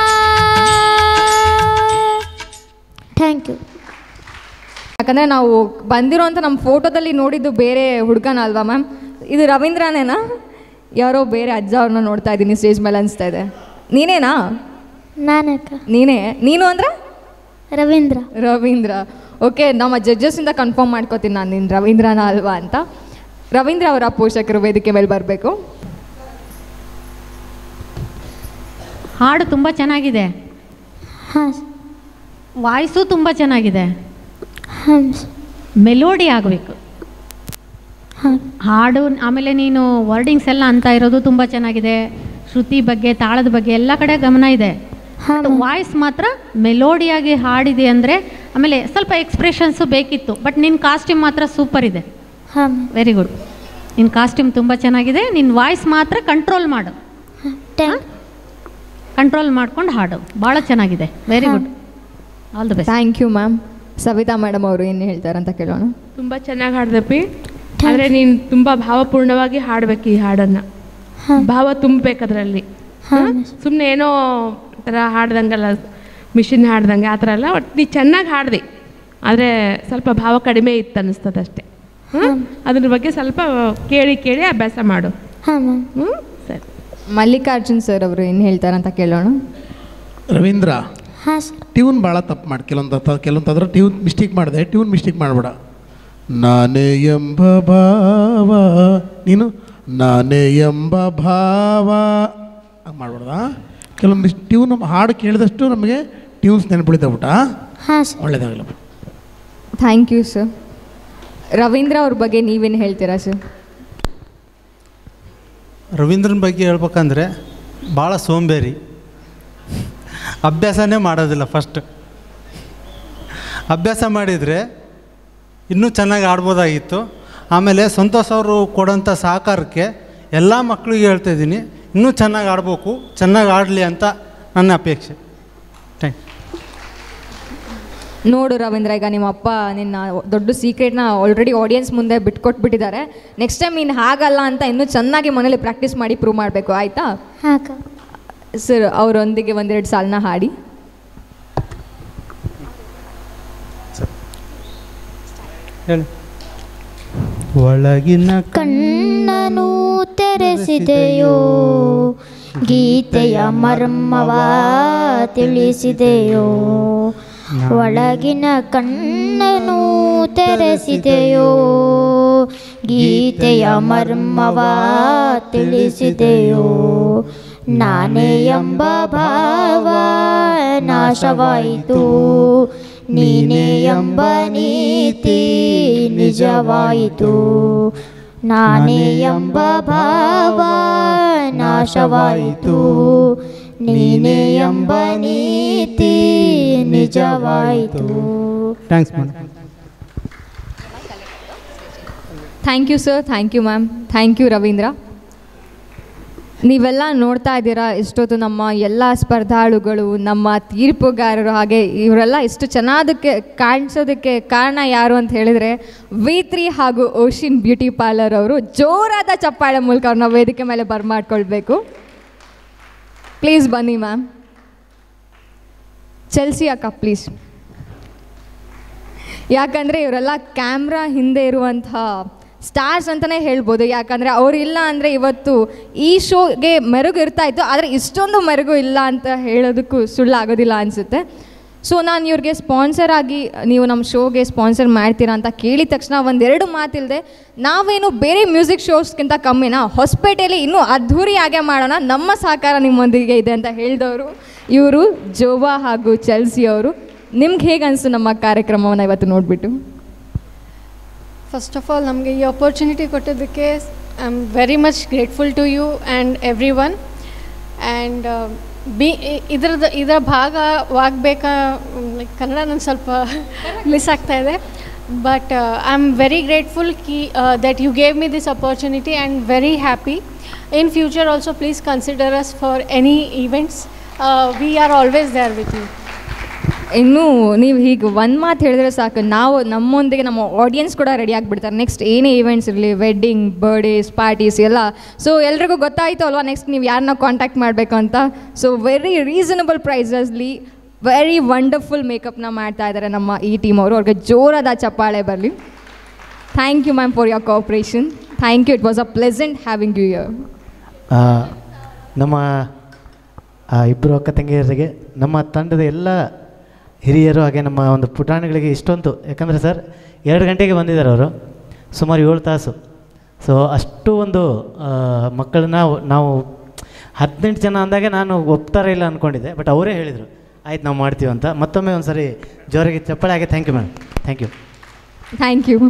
ಥ್ಯಾಂಕ್ ಯು ಯಾಕಂದರೆ ನಾವು ಬಂದಿರೋಂಥ ನಮ್ಮ ಫೋಟೋದಲ್ಲಿ ನೋಡಿದ್ದು ಬೇರೆ ಹುಡುಗನ ಅಲ್ವಾ ಮ್ಯಾಮ್ ಇದು ರವೀಂದ್ರನೇನಾ ಯಾರೋ ಬೇರೆ ಅಜ್ಜ ಅವ್ರನ್ನ ನೋಡ್ತಾ ಇದ್ದೀನಿ ಸ್ಟೇಜ್ ಮೇಲೆ ಅನಿಸ್ತಾ ಇದೆ ನೀನೇನಾ ನಾನಕ್ಕ ನೀನೇ ನೀನು ಅಂದ್ರೆ ರವೀಂದ್ರ ರವೀಂದ್ರ ಓಕೆ ನಮ್ಮ ಜಡ್ಜಸ್ಸಿಂದ ಕನ್ಫರ್ಮ್ ಮಾಡ್ಕೋತೀನಿ ನಾನು ನೀನು ರವೀಂದ್ರನ ಅಲ್ವಾ ಅಂತ ರವೀಂದ್ರ ಅವರ ಪೋಷಕರು ವೇದಿಕೆ ಮೇಲೆ ಬರಬೇಕು ಹಾಡು ತುಂಬ ಚೆನ್ನಾಗಿದೆ ವಾಯ್ಸು ತುಂಬ ಚೆನ್ನಾಗಿದೆ ಮೆಲೋಡಿ ಆಗಬೇಕು ಹಾಡು ಆಮೇಲೆ ನೀನು ವರ್ಡಿಂಗ್ಸ್ ಎಲ್ಲ ಅಂತ ಇರೋದು ತುಂಬ ಚೆನ್ನಾಗಿದೆ ಶ್ರುತಿ ಬಗ್ಗೆ ತಾಳದ ಬಗ್ಗೆ ಎಲ್ಲ ಕಡೆ ಗಮನ ಇದೆ ವಾಯ್ಸ್ ಮಾತ್ರ ಮೆಲೋಡಿಯಾಗಿ ಹಾಡಿದೆ ಅಂದರೆ ಆಮೇಲೆ ಸ್ವಲ್ಪ ಎಕ್ಸ್ಪ್ರೆಷನ್ಸು ಬೇಕಿತ್ತು ಬಟ್ ನಿನ್ನ ಕಾಸ್ಟ್ಯೂಮ್ ಮಾತ್ರ ಸೂಪರ್ ಇದೆ ವೆರಿ ಗುಡ್ ನಿನ್ನ ಕಾಸ್ಟ್ಯೂಮ್ ತುಂಬ ಚೆನ್ನಾಗಿದೆ ನಿನ್ನ ವಾಯ್ಸ್ ಮಾತ್ರ ಕಂಟ್ರೋಲ್ ಮಾಡು ಕಂಟ್ರೋಲ್ ಮಾಡ್ಕೊಂಡು ಹಾಡು ಭಾಳ ಚೆನ್ನಾಗಿದೆ very good all the best thank you ma'am Savita madam ಅವರು ಏನು ಹೇಳ್ತಾರೆ ಅಂತ ಕೇಳೋಣ ತುಂಬ ಚೆನ್ನಾಗಿ ಹಾಡ್ದಪ್ಪಿ ಆದರೆ ನೀನು ತುಂಬ ಭಾವಪೂರ್ಣವಾಗಿ ಹಾಡ್ಬೇಕು ಈ ಹಾಡನ್ನು ಭಾವ ತುಂಬಬೇಕು ಅದರಲ್ಲಿ ಸುಮ್ಮನೆ ಏನೋ ಥರ ಹಾಡ್ದಂಗಲ್ಲ ಮಿಷಿನ್ ಹಾಡ್ದಂಗೆ ಆ ಥರ ಅಲ್ಲ ಒಟ್ಟು ನೀ ಚೆನ್ನಾಗಿ ಹಾಡ್ದಿ ಆದರೆ ಸ್ವಲ್ಪ ಭಾವ ಕಡಿಮೆ ಇತ್ತು ಅನ್ನಿಸ್ತದೆ ಅಷ್ಟೇ ಹ್ಮ್? ಅದ್ರ ಬಗ್ಗೆ ಸ್ವಲ್ಪ ಕೇಳಿ ಕೇಳಿ ಅಭ್ಯಾಸ ಮಾಡು ಹ್ಞೂ ಸರಿ ಮಲ್ಲಿಕಾರ್ಜುನ್ ಸರ್ ಅವರು ಏನು ಹೇಳ್ತಾರೆ ಅಂತ ಕೇಳೋಣ ರವೀಂದ್ರ ಹಾಂ ಸರ್ ಟ್ಯೂನ್ ಭಾಳ ತಪ್ಪು ಮಾಡಿ ಕೆಲವೊಂದು ಕೆಲವೊಂದಾದ್ರೆ ಟ್ಯೂನ್ ಮಿಸ್ಟೇಕ್ ಮಾಡಿದೆ ಟ್ಯೂನ್ ಮಿಸ್ಟೇಕ್ ಮಾಡಬೇಡ ನಾನೇ ಎಂಬ ಭಾವ ನೀನು ನಾನೇ ಎಂಬ ಭಾವ ಹಂಗೆ ಮಾಡ್ಬೇಡ್ದ ಕೆಲವೊಂದು ಮಿಸ್ ಟ್ಯೂನ್ ಹಾಡು ಕೇಳಿದಷ್ಟು ನಮಗೆ ಟ್ಯೂನ್ಸ್ ನೆನಪುಳಿತಾಗ್ಬಿಟ್ಟ ಹಾಂ ಸರ್ ಒಳ್ಳೇದಾಗಲ್ಲ ಥ್ಯಾಂಕ್ ಯು ಸರ್ ರವೀಂದ್ರ ಅವ್ರ ಬಗ್ಗೆ ನೀವೇನು ಹೇಳ್ತೀರಾ ಸರ್ ರವೀಂದ್ರನ ಬಗ್ಗೆ ಹೇಳ್ಬೇಕಂದ್ರೆ ಭಾಳ ಸೋಂಬೇರಿ ಅಭ್ಯಾಸನೇ ಮಾಡೋದಿಲ್ಲ ಫಸ್ಟ್ ಅಭ್ಯಾಸ ಮಾಡಿದರೆ ಇನ್ನೂ ಚೆನ್ನಾಗಿ ಆಡ್ಬೋದಾಗಿತ್ತು ಆಮೇಲೆ ಸಂತೋಷ್ ಅವರು ಕೊಡೋಂಥ ಸಹಕಾರಕ್ಕೆ ಎಲ್ಲ ಮಕ್ಕಳಿಗೆ ಹೇಳ್ತಾ ಇದ್ದೀನಿ ಇನ್ನೂ ಚೆನ್ನಾಗಿ ಆಡ್ಬೇಕು ಚೆನ್ನಾಗಿ ಆಡಲಿ ಅಂತ ನನ್ನ ಅಪೇಕ್ಷೆ ಥ್ಯಾಂಕ್ ನೋಡು ರವೀಂದ್ರ ಈಗ ನಿಮ್ಮ ಅಪ್ಪ ನಿನ್ನ ದೊಡ್ಡ ಸೀಕ್ರೆಟ್ನ ಆಲ್ರೆಡಿ ಆಡಿಯನ್ಸ್ ಮುಂದೆ ಬಿಟ್ಕೊಟ್ಬಿಟ್ಟಿದ್ದಾರೆ ನೆಕ್ಸ್ಟ್ ಟೈಮ್ ನೀನು ಹಾಗಲ್ಲ ಅಂತ ಇನ್ನೂ ಚೆನ್ನಾಗಿ ಮನೇಲಿ ಪ್ರಾಕ್ಟೀಸ್ ಮಾಡಿ ಪ್ರೂವ್ ಮಾಡಬೇಕು ಆಯಿತಾ ಹಾಂ ಸರ್ ಅವರೊಂದಿಗೆ ಒಂದೆರಡು ಸಾಲನ್ನ ಹಾಡಿ ಹೇಳಿ ಒಳಗಿನ ಕಣ್ಣನು ತೆರೆಸಿದೆಯೋ ಗೀತೆಯ ಮರ್ಮವ ತಿಳಿಸಿದೆಯೋ ಒಳಗಿನ ಕಣ್ಣನು ತೆರೆಸಿದೆಯೋ ಗೀತೆಯ ಮರ್ಮವ ತಿಳಿಸಿದೆಯೋ ನಾನೇ ಎಂಬ ಭಾವ ನಾಶವಾಯಿತು ನೀನೇ ಎಂಬ ನೀತಿ ನಿಜವಾಯಿತು ನಾನೇ ಎಂಬ ಭಾವ ನಾಶವಾಯಿತು ನೀನೇ ಎಂಬ ನೀತಿ ನಿಜವಾಯಿತು thanks madam thank you sir thank you ma'am thank you Ravindra ನೀವೆಲ್ಲ ನೋಡ್ತಾ ಇದ್ದೀರಾ ಇಷ್ಟೊತ್ತು ನಮ್ಮ ಎಲ್ಲ ಸ್ಪರ್ಧಾಳುಗಳು ನಮ್ಮ ತೀರ್ಪುಗಾರರು ಹಾಗೆ ಇವರೆಲ್ಲ ಇಷ್ಟು ಚೆನ್ನಾದಕ್ಕೆ ಕಾಣಿಸೋದಕ್ಕೆ ಕಾರಣ ಯಾರು ಅಂತ ಹೇಳಿದರೆ ವಿ ತ್ರೀ ಹಾಗೂ ಓಷಿನ್ ಬ್ಯೂಟಿ ಪಾರ್ಲರ್ ಅವರು ಜೋರಾದ ಚಪ್ಪಾಳೆ ಮೂಲಕ ಅವ್ರನ್ನ ವೇದಿಕೆ ಮೇಲೆ ಬರ್ಮಾಡ್ಕೊಳ್ಬೇಕು ಪ್ಲೀಸ್ ಬನ್ನಿ ಮ್ಯಾಮ್ ಚೆಲ್ಸಿ ಅಕ್ಕ ಪ್ಲೀಸ್ ಯಾಕಂದರೆ ಇವರೆಲ್ಲ ಕ್ಯಾಮ್ರಾ ಹಿಂದೆ ಇರುವಂಥ ಸ್ಟಾರ್ಸ್ ಅಂತಲೇ ಹೇಳ್ಬೋದು ಯಾಕಂದರೆ ಅವರಿಲ್ಲ ಅಂದರೆ ಇವತ್ತು ಈ ಶೋಗೆ ಮೆರುಗು ಇರ್ತಾ ಇತ್ತು ಆದರೆ ಇಷ್ಟೊಂದು ಮೆರುಗು ಇಲ್ಲ ಅಂತ ಹೇಳೋದಕ್ಕೂ ಸುಳ್ಳಾಗೋದಿಲ್ಲ ಅನಿಸುತ್ತೆ ಸೊ ನಾನು ಇವ್ರಿಗೆ ಸ್ಪಾನ್ಸರ್ ಆಗಿ ನೀವು ನಮ್ಮ ಶೋಗೆ ಸ್ಪಾನ್ಸರ್ ಮಾಡ್ತೀರಾ ಅಂತ ಕೇಳಿದ ತಕ್ಷಣ ಒಂದೆರಡು ಮಾತಿಲ್ಲದೆ ನಾವೇನು ಬೇರೆ ಮ್ಯೂಸಿಕ್ ಶೋಸ್ಗಿಂತ ಕಮ್ಮಿನಾ ಹೊಸಪೇಟೆಯಲ್ಲಿ ಇನ್ನೂ ಅದ್ಧೂರಿಯಾಗೆ ಮಾಡೋಣ ನಮ್ಮ ಸಹಕಾರ ನಿಮ್ಮೊಂದಿಗೆ ಇದೆ ಅಂತ ಹೇಳಿದವರು ಇವರು ಜೋವಾ ಹಾಗೂ ಚಲ್ಸಿ ಅವರು ನಿಮ್ಗೆ ಹೇಗೆ ಅನಿಸ್ತು ನಮ್ಮ ಕಾರ್ಯಕ್ರಮವನ್ನು ಇವತ್ತು ನೋಡಿಬಿಟ್ಟು ಫಸ್ಟ್ ಆಫ್ ಆಲ್ ನಮಗೆ ಈ ಅಪರ್ಚುನಿಟಿ ಕೊಟ್ಟಿದ್ದಕ್ಕೆ I am very much grateful to you and everyone and be ಇದರದ ಇದರ ಭಾಗವಾಗಬೇಕಾ ಲೈಕ್ ಕನ್ನಡ ನಂಗೆ ಸ್ವಲ್ಪ ಮಿಸ್ ಆಗ್ತಾ ಇದೆ but I am very grateful ಕಿ that you gave me this opportunity and very happy in future also please consider us for any events we are always there with you ಇನ್ನೂ ನೀವು ಹೀಗೆ ಒಂದು ಮಾತು ಹೇಳಿದ್ರೆ ಸಾಕು ನಾವು ನಮ್ಮೊಂದಿಗೆ ನಮ್ಮ ಆಡಿಯನ್ಸ್ ಕೂಡ ರೆಡಿ ಆಗಿಬಿಡ್ತಾರೆ ನೆಕ್ಸ್ಟ್ ಏನೇ ಈವೆಂಟ್ಸ್ ಇರಲಿ ವೆಡ್ಡಿಂಗ್ ಬರ್ಡೇಸ್ ಪಾರ್ಟೀಸ್ ಎಲ್ಲ ಸೊ ಎಲ್ರಿಗೂ ಗೊತ್ತಾಯಿತು ಅಲ್ವಾ ನೆಕ್ಸ್ಟ್ ನೀವು ಯಾರನ್ನ ಕಾಂಟ್ಯಾಕ್ಟ್ ಮಾಡಬೇಕು ಅಂತ ಸೊ ವೆರಿ ರೀಸನಬಲ್ ಪ್ರೈಸಸ್ಲಿ ವೆರಿ ವಂಡರ್ಫುಲ್ ಮೇಕಪ್ನ ಮಾಡ್ತಾ ಇದ್ದಾರೆ ನಮ್ಮ ಈ ಟೀಮ್ ಅವರು ಅವ್ರಿಗೆ ಜೋರಾದ ಚಪ್ಪಾಳೆ ಬರಲಿ thank you ma'am for your cooperation thank you it was a pleasant having you ಯರ್ ಆ, ನಮ್ಮ ಆ ಇಬ್ಬರು ಅಕ್ಕ ತಂಗಿಯರಿಗೆ ನಮ್ಮ ತಂಡದ ಎಲ್ಲ ಹಿರಿಯರು ಹಾಗೆ ನಮ್ಮ ಒಂದು ಪುಟಾಣಿಗಳಿಗೆ ಇಷ್ಟೊಂದು ಯಾಕಂದರೆ ಸರ್ ಎರಡು ಗಂಟೆಗೆ ಬಂದಿದ್ದಾರೆ ಅವರು ಸುಮಾರು ಏಳು ತಾಸು ಸೊ ಅಷ್ಟು ಒಂದು ಆ, ಮಕ್ಕಳನ್ನ ನಾವು ಹದಿನೆಂಟು ಜನ ಅಂದಾಗೆ ನಾನು ಒಪ್ತಾರ ಇಲ್ಲ ಅಂದ್ಕೊಂಡಿದ್ದೆ ಬಟ್ ಅವರೇ ಹೇಳಿದರು ಆಯ್ತು ನಾವು ಮಾಡ್ತೀವಿ ಅಂತ ಮತ್ತೊಮ್ಮೆ ಒಂದು ಸರಿ ಜೋರಾಗಿ ಚಪ್ಪಾಳೆ ಹಾಗೆ thank you ma'am thank you thank you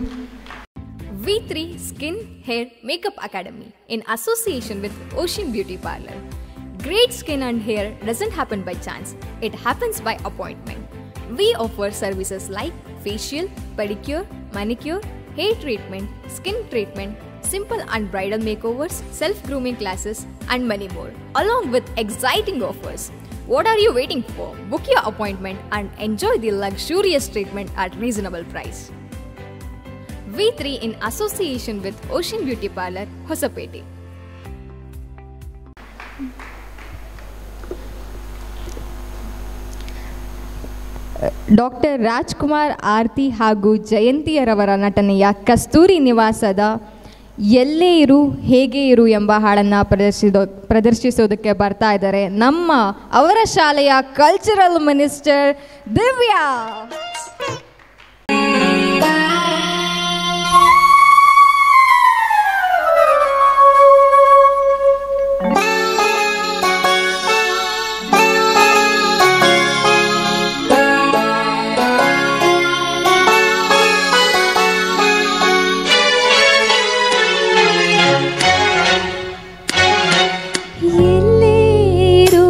V3 Skin Hair Makeup Academy in association with Ocean Beauty Parlor. Great skin and hair doesn't happen by chance, it happens by appointment. We offer services like facial, pedicure, manicure, hair treatment, skin treatment, simple and bridal makeovers, self grooming classes, and many more, along with exciting offers. What are you waiting for? Book your appointment and enjoy the luxurious treatment at reasonable price. V3 in association with Ocean Beauty Parlor, Hosapete. Doctor Rajkumar Aarti ಹಾಗೂ ಜಯಂತಿಯರವರ ನಟನೆಯ ಕಸ್ತೂರಿ ನಿವಾಸದ ಎಲ್ಲೇ ಇರು ಹೇಗೆ ಇರು ಎಂಬ ಹಾಡನ್ನು ಪ್ರದರ್ಶಿಸೋ ಪ್ರದರ್ಶಿಸೋದಕ್ಕೆ ಬರ್ತಾ ಇದ್ದಾರೆ ನಮ್ಮ ಅವರ ಶಾಲೆಯ ಕಲ್ಚರಲ್ ಮಿನಿಸ್ಟರ್ ದಿವ್ಯಾ ಎಲ್ಲೇರು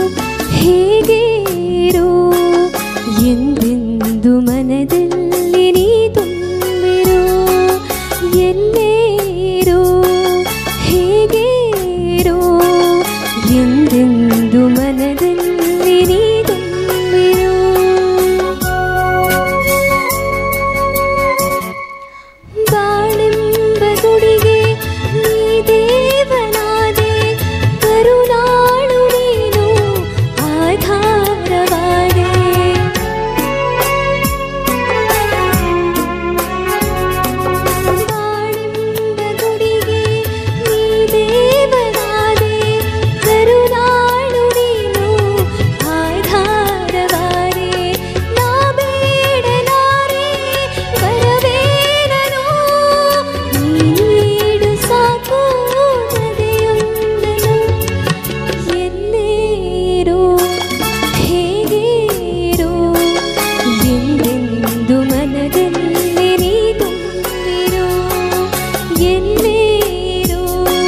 ಹೇಗೇರು ಎಂದೆಂದು ಮನದಲ್ಲಿ ನೀ ತುಂಬಿರು ಎಲ್ಲೇರು ಹೇಗೇರು ಎಂದೆಂದು ಮನದಲ್ಲಿ ನೀ ತುಂಬಿರು ಬಾಳೆಂಬ ಗುಡಿಗೆ ನೀ ದೇವನಾದೆ ಕರುಣಾಳು ನೀನು ಆಧಾರವಾದೆ ಬಾಳೆಂಬ ಗುಡಿಗೆ ನೀ ದೇವನಾದೆ ಕರುಣಾಳು ನೀನು ಆಧಾರವಾದೆ ನಾ ಬೇಡಲಾರೆ ಬರಬೇನನು ನೀಡು ಸಾಕು ನದೆಯೊಂದನು ಎಲ್ಲೇರು ಹೇಗೇರು ಎಂದೆಂದು ಮನದಲ್ಲಿ ನೀ ತುಂಬಿರು ಎಲ್ಲೇರು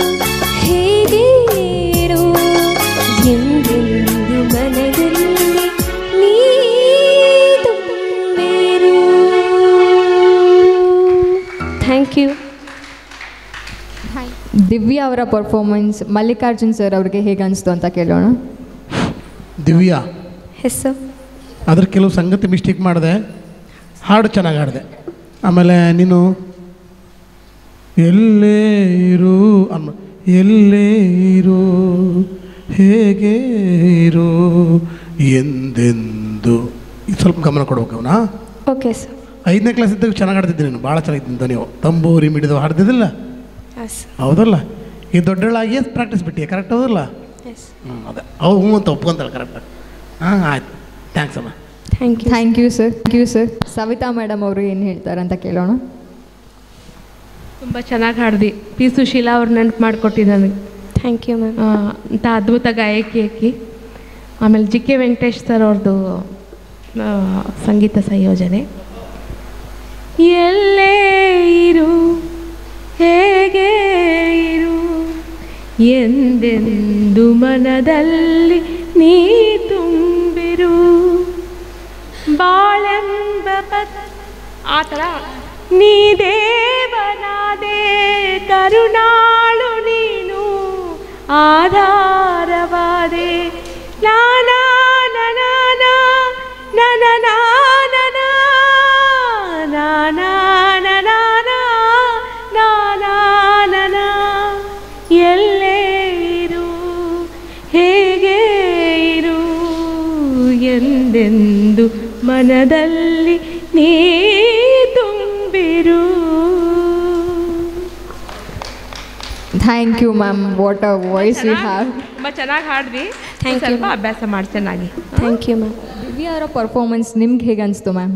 ಹೇಗೇರು ಎಂದೆಂದು ಮನದಲ್ಲಿ ನೀ ತುಂಬಿರು ಥ್ಯಾಂಕ್ ಯು ದಿವ್ಯಾ ಅವರ ಪರ್ಫಾರ್ಮೆನ್ಸ್ ಮಲ್ಲಿಕಾರ್ಜುನ್ ಸರ್ ಅವ್ರಿಗೆ ಹೇಗೆ ಅನಿಸ್ತು ಅಂತ ಕೇಳೋಣ ದಿವ್ಯಾ ಹೆಸರು ಅದ್ರ ಕೆಲವು ಸಂಗತಿ ಮಿಸ್ಟೇಕ್ ಮಾಡಿದೆ ಹಾಡು ಚೆನ್ನಾಗಿ ಹಾಡಿದೆ ಆಮೇಲೆ ನೀನು ಎಲ್ಲೇ ಇರು ಅನ್ನ ಎಲ್ಲೇ ಇರು ಹೇಗೆ ಇರು ಎಂದೆಂದು ಇದು ಸ್ವಲ್ಪ ಗಮನ ಕೊಡ್ಬೇಕು ಅವನಾ ಓಕೆ ಸರ್ ಐದನೇ ಕ್ಲಾಸ್ ಇದ್ದಾಗ ಚೆನ್ನಾಗಿ ಹಾಡ್ತಿದ್ದೆ ನೀನು ಭಾಳ ಚೆನ್ನಾಗಿದ್ದ ನೀವು ತಂಬೂರಿ ಮಿಡಿದು ಹಾಡ್ತಿದ್ದಿಲ್ಲ ಎಸ್ ಹೌದಲ್ಲ ಈ ದೊಡ್ಡಳಾಗಿ ಪ್ರಾಕ್ಟೀಸ್ ಬಿಟ್ಟಿ ಕರೆಕ್ಟ್ ಹೌದಲ್ಲ ಎಸ್ ಹ್ಞೂ ಅದೇ ಅವು ಹ್ಞೂ ಅಂತ ಒಪ್ಕೊಂತಾಳೆ ಕರೆಕ್ಟಾಗಿ ಹಾಂ ಆಯ್ತು ಥ್ಯಾಂಕ್ಸ್ ಅಮ್ಮ thank you thank you sir thank you sir Savita madam ಅವರು ಏನು ಹೇಳ್ತಾರೆ ಅಂತ ಕೇಳೋಣ ತುಂಬ ಚೆನ್ನಾಗಿ ಹಾಡ್ದಿ ಪಿ ಸುಶೀಲಾ ಅವ್ರು ನೆನಪು ಮಾಡಿಕೊಟ್ಟಿ ನನಗೆ ಥ್ಯಾಂಕ್ ಯು ಮ್ಯಾಮ್ ಇಂಥ ಅದ್ಭುತ ಗಾಯಕಿ ಆಕಿ ಆಮೇಲೆ ಜಿ ಕೆ ವೆಂಕಟೇಶ್ ಸರ್ ಅವ್ರದ್ದು ಆ, ಸಂಗೀತ ಸಂಯೋಜನೆ ಎಲ್ಲೇ ಇರು ಹೇಗೆ ಇರು ಎಂದೆಂದು ಮನದಲ್ಲಿ ನೀ ತುಂಬಿರು ಬಾಳೆಂಬ ಪದ ಆ ಥರ ನೀ ದೇವನಾದೆ ಕರುಣಾಳು ನೀನು ಆಧಾರವಾದೆ ನಾನಾ ನನಾನ ನನನಾ ನನಾ ನಾನಾ ನನಾನ ನಾನಾ ನನಾ ಎಲ್ಲೇ ಇರು ಹೇಗೆ ಇರು ಎಂದೆಂದು ಮನದಲ್ಲಿ ನೀ ತುಂಬಿರು thank you ma'am what a voice you have ತುಂಬ ಚೆನ್ನಾಗಿ ಹಾಡ್ವಿ Thank you, ಸ್ವಲ್ಪ ma'am. ಅಭ್ಯಾಸ ಮಾಡಿ ಚೆನ್ನಾಗಿ ಥ್ಯಾಂಕ್ ಯು ಮ್ಯಾಮ್ ದಿವ್ಯಾ ಅವರ ಪರ್ಫಾರ್ಮೆನ್ಸ್ ನಿಮ್ಗೆ ಹೇಗೆ ಅನಿಸ್ತು ಮ್ಯಾಮ್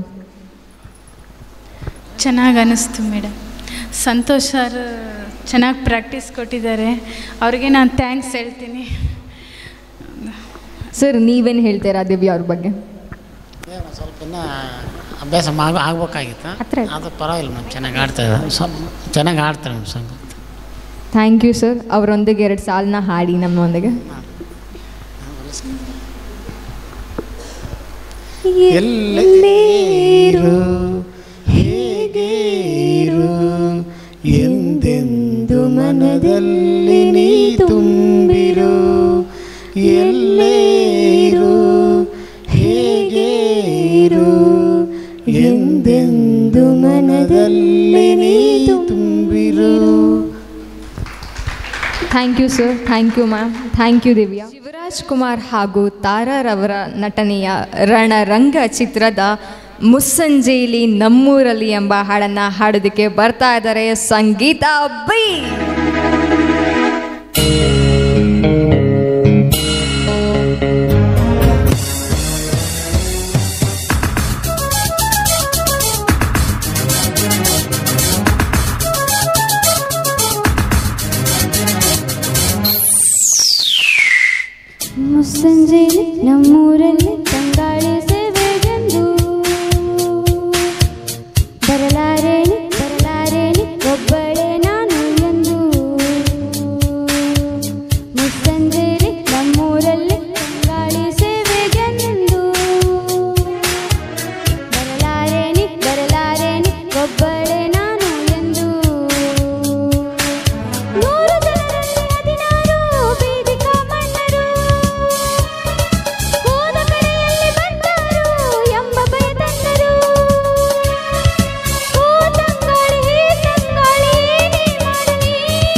ಚೆನ್ನಾಗಿ ಅನ್ನಿಸ್ತು ಮೇಡಮ್ ಸಂತೋಷ್ ಸರ್ ಚೆನ್ನಾಗಿ ಪ್ರಾಕ್ಟೀಸ್ ಕೊಟ್ಟಿದ್ದಾರೆ ಅವ್ರಿಗೆ ನಾನು ಥ್ಯಾಂಕ್ಸ್ ಹೇಳ್ತೀನಿ ಸರ್ ನೀವೇನು ಹೇಳ್ತೀರಾ ದಿವ್ಯಾ ಅವ್ರ ಬಗ್ಗೆ ಸ್ವಲ್ಪ ಇನ್ನ ಅಭ್ಯಾಸ ಮಾಡ ಆಗ್ಬೇಕಾಗಿತ್ತು ಅದು ಪರವಾಗಿಲ್ಲ ಮ್ಯಾಮ್ ಚೆನ್ನಾಗಿ ಆಡ್ತಾ ಇದ್ದಾರೆ ಸ್ವಲ್ಪ ಚೆನ್ನಾಗಿ ಆಡ್ತಾರೆ ಮ್ಯಾಮ್ ಸಂಗೀತ ಥ್ಯಾಂಕ್ ಯು ಸರ್ ಅವರೊಂದಿಗೆ ಎರಡು ಸಾಲನ್ನ ಹಾಡಿ ನಮ್ಮೊಂದಿಗೆ ಎಲ್ಲೇರು ಹೇಗೆ ಇರು ಎಂದೆಂದು ಮನದಲ್ಲಿ ನೀ ತುಂಬಿರು ಎಲ್ಲೇರು ಹೇಗೆ ಇರು ಎಂದೆಂದು ಮನದಲ್ಲಿ ನೀ ತುಂಬಿರು thank you sir thank you ma'am thank you Divya Shivraj Kumar ಹಾಗೂ ತಾರಾರವರ ನಟನೆಯ ರಣರಂಗ ಚಿತ್ರದ ಮುಸ್ಸಂಜೆಯಲ್ಲಿ ನಮ್ಮೂರಲ್ಲಿ ಎಂಬ ಹಾಡನ್ನು ಹಾಡೋದಕ್ಕೆ ಬರ್ತಾ ಇದ್ದಾರೆ ಸಂಗೀತ ಬೈ ಮುಸ್ಸಂಜೆಯಲ್ಲಿ ನಮ್ಮೂರಲ್ಲಿ ತಂಗಾಳಿ ಸೇವೆಗೆಂದು ಬರಲಾರೇನಿ ಬರಲಾರೇನಿ ಒಬ್ಬಳೇ ನಾನು ಎಂದು ಮುಸ್ಸಂಜೆಯಲ್ಲಿ ನಮ್ಮೂರಲ್ಲಿ ತಂಗಾಳಿ ಸೇವೆಗೆಂದು ಬರಲಾರೇನಿ ಬರಲಾರೇನಿ ಒಬ್ಬಳೇ ನಾನು ಎಂದು ನೂರು ಜನರಲ್ಲಿ ಹದಿನಾರು ಬೀದಿ ಕಾಮಣ್ಣರು ಹೋದ ಕಡೆಯಲ್ಲಿ ಬಂದರು ಎಂಬ ಭಯ ತಂದರು ಓ ತಂಗಾಳಿ ಹೇ ತಂಗಾಳಿ ಏನೇ ಮಾಡಲಿ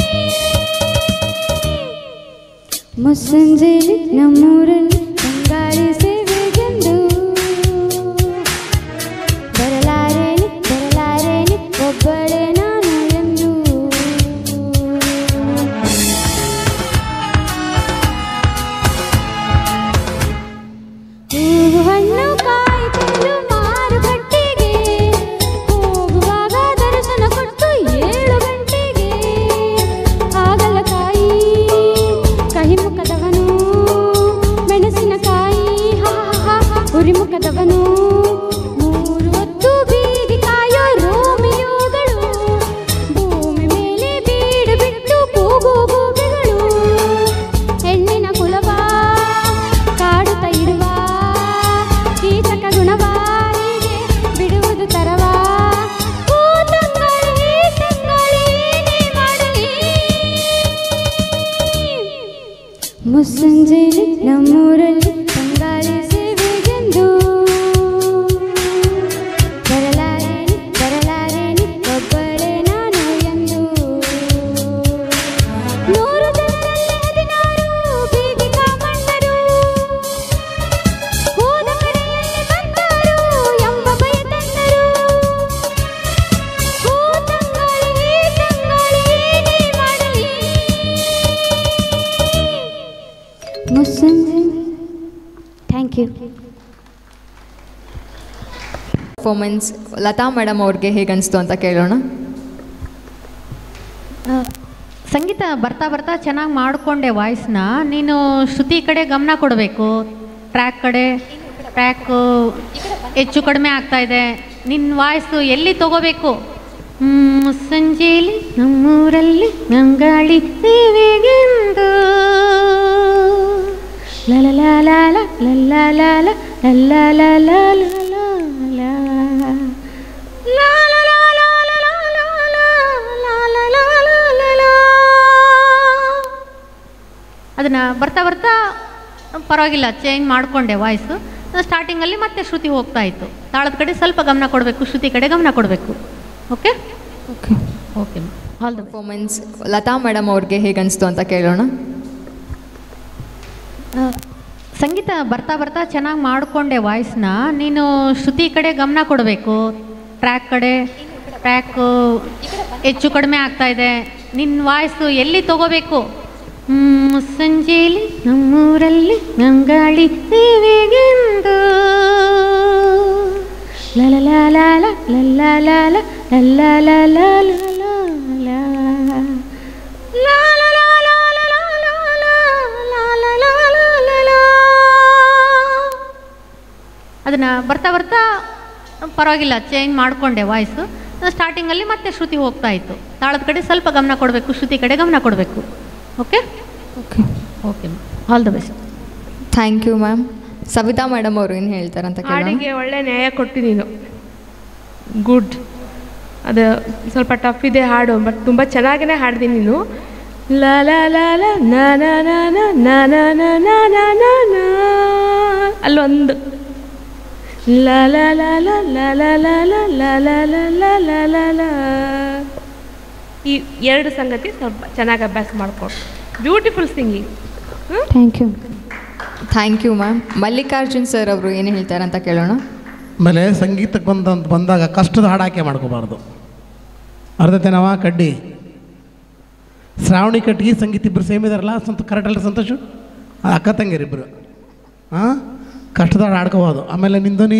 ಮುಸ್ಸಂಜೆಯಲ್ಲಿ ನಮ್ಮೂರಲ್ಲಿ ತಂಗಾಳಿ ಸೇವೆಗೆಂದು ಬರಲಾರೇನಿ ಬರಲಾರೇನಿ ಒಬ್ಬಳೇ ನಾನು ಎಂದು ಹೂವು ಹಣ್ಣು ಕಾಯಿ ತಂದು ಮಾರುಕಟ್ಟೆಗೆ ಹೋಗುವಾಗ ದರ್ಶನ ಕೊಟ್ಟು ಏಳು ಗಂಟೆಗೆ ಹಾಗಲಕಾಯಿ ಕಹಿ ಮುಖದವನು ಪರ್ಫಾರ್ಮೆನ್ಸ್ ಲತಾ ಮೇಡಮ್ ಅವ್ರಿಗೆ ಹೇಗನ್ನಿಸ್ತು ಅಂತ ಕೇಳೋಣ ಆ, ಸಂಗೀತ ಬರ್ತಾ ಬರ್ತಾ ಚೆನ್ನಾಗಿ ಮಾಡಿಕೊಂಡೆ ವಾಯ್ಸ್ನ ನೀನು ಶ್ರುತಿ ಕಡೆ ಗಮನ ಕೊಡಬೇಕು ಟ್ರ್ಯಾಕ್ ಕಡೆ ಟ್ರ್ಯಾಕು ಹೆಚ್ಚು ಕಡಿಮೆ ಆಗ್ತಾ ಇದೆ ನಿನ್ನ ವಾಯ್ಸು ಎಲ್ಲಿ ತಗೋಬೇಕು ಹ್ಮ್, ಸಂಜೆಲಿ ನಮ್ಮೂರಲ್ಲಿ ಗಂಗಾಳಿ ಸೇವೆಗೆಂದು ಲಲಲಾಲಾಲ ಲಲ್ಲಲಾಲ ಲಲ್ಲಲಾಲ ಅದನ್ನು ಬರ್ತಾ ಬರ್ತಾ ಪರವಾಗಿಲ್ಲ ಚೇಂಜ್ ಮಾಡಿಕೊಂಡೆ ವಾಯ್ಸು ಸ್ಟಾರ್ಟಿಂಗಲ್ಲಿ ಮತ್ತೆ ಶ್ರುತಿ ಹೋಗ್ತಾ ಇತ್ತು ತಾಳದ ಕಡೆ ಸ್ವಲ್ಪ ಗಮನ ಕೊಡಬೇಕು ಶ್ರುತಿ ಕಡೆ ಗಮನ ಕೊಡಬೇಕು okay okay okay all the performance Lata madam ಅವ್ರಿಗೆ ಹೇಗನ್ನಿಸ್ತು ಅಂತ ಕೇಳೋಣ ಆ, ಸಂಗೀತ ಬರ್ತಾ ಬರ್ತಾ ಚೆನ್ನಾಗಿ ಮಾಡಿಕೊಂಡೆ ವಾಯ್ಸ್ನ ನೀನು ಶ್ರುತಿ ಕಡೆ ಗಮನ ಕೊಡಬೇಕು ಟ್ರ್ಯಾಕ್ ಕಡೆ ಟ್ರ್ಯಾಕು ಹೆಚ್ಚು ಕಡಿಮೆ ಆಗ್ತಾ ಇದೆ ನಿನ್ನ ವಾಯ್ಸು ಎಲ್ಲಿ ತಗೋಬೇಕು ಹ್ಮ್, ಸಂಜೆಲಿ ನಮ್ಮೂರಲ್ಲಿ ಗಂಗಾಳಿ ಸೇವೆಗೆಂದು ಲಲಲಾಲಾಲ ಲಲ್ಲಲಾಲ ಲಲ್ಲಲಾಲ ಅದನ್ನು ಬರ್ತಾ ಬರ್ತಾ ಪರವಾಗಿಲ್ಲ ಚೇಂಜ್ ಮಾಡಿಕೊಂಡೆ ವಾಯ್ಸು ಸ್ಟಾರ್ಟಿಂಗಲ್ಲಿ ಮತ್ತೆ ಶ್ರುತಿ ಹೋಗ್ತಾ ಇತ್ತು ತಾಳದ ಕಡೆ ಸ್ವಲ್ಪ ಗಮನ ಕೊಡಬೇಕು ಶ್ರುತಿ ಕಡೆ ಗಮನ ಕೊಡಬೇಕು okay okay okay all the best thank you ma'am Savita madam ಅವರು ಏನು ಹೇಳ್ತಾರಂತ ಕೇಳೋಣ ಹಾಡಿಗೆ ಒಳ್ಳೆ ನ್ಯಾಯ ಕೊಟ್ಟು ನೀನು ಗುಡ್ ಅದು ಸ್ವಲ್ಪ ಟಫ್ ಇದೆ ಹಾಡು ಬಟ್ ತುಂಬ ಚೆನ್ನಾಗೇ ಹಾಡ್ತೀನಿ ನೀನು ಲ ಲ ಲ ಲ ನ ನ ನ ನ ನ ನ ನ ನ ನ ನ ನ ಅಲ್ಲೊಂದು ಲ ಲ ಲ ಲ ಲ ಲ ಲ ಲ ಲ ಲ ಲ ಲ ಲ ಲ ಲ ಈ ಎರಡು ಸಂಗತಿ ಸ್ವಲ್ಪ ಚೆನ್ನಾಗಿ ಅಭ್ಯಾಸ ಮಾಡ್ಕೊಂಡು beautiful singing thank you thank you ma'am Mallikarjun sir ಅವರು ಏನು ಹೇಳ್ತಾರಂತ ಕೇಳೋಣ ಆಮೇಲೆ ಸಂಗೀತಕ್ಕೆ ಬಂದ ಬಂದಾಗ ಕಷ್ಟದ ಹಾಡಾಕೆ ಮಾಡ್ಕೋಬಾರ್ದು ಅರ್ಧತೆನವ ಕಡ್ಡಿ ಶ್ರಾವಣಿ ಕಟ್ಟಿಗೆ ಸಂಗೀತ ಇಬ್ಬರು ಸೇಮ್ ಇದಾರಲ್ಲ ಸಂತ ಕರೆಕ್ಟ್ ಅಲ್ಲ ಸಂತೋಷ ಆ ಅಕ್ಕ ತಂಗಿರಿಬ್ಬರು ಹಾಂ ಕಷ್ಟದ ಹಾಡು ಆಡ್ಕೋಬೋದು ಆಮೇಲೆ ನಿಂದನಿ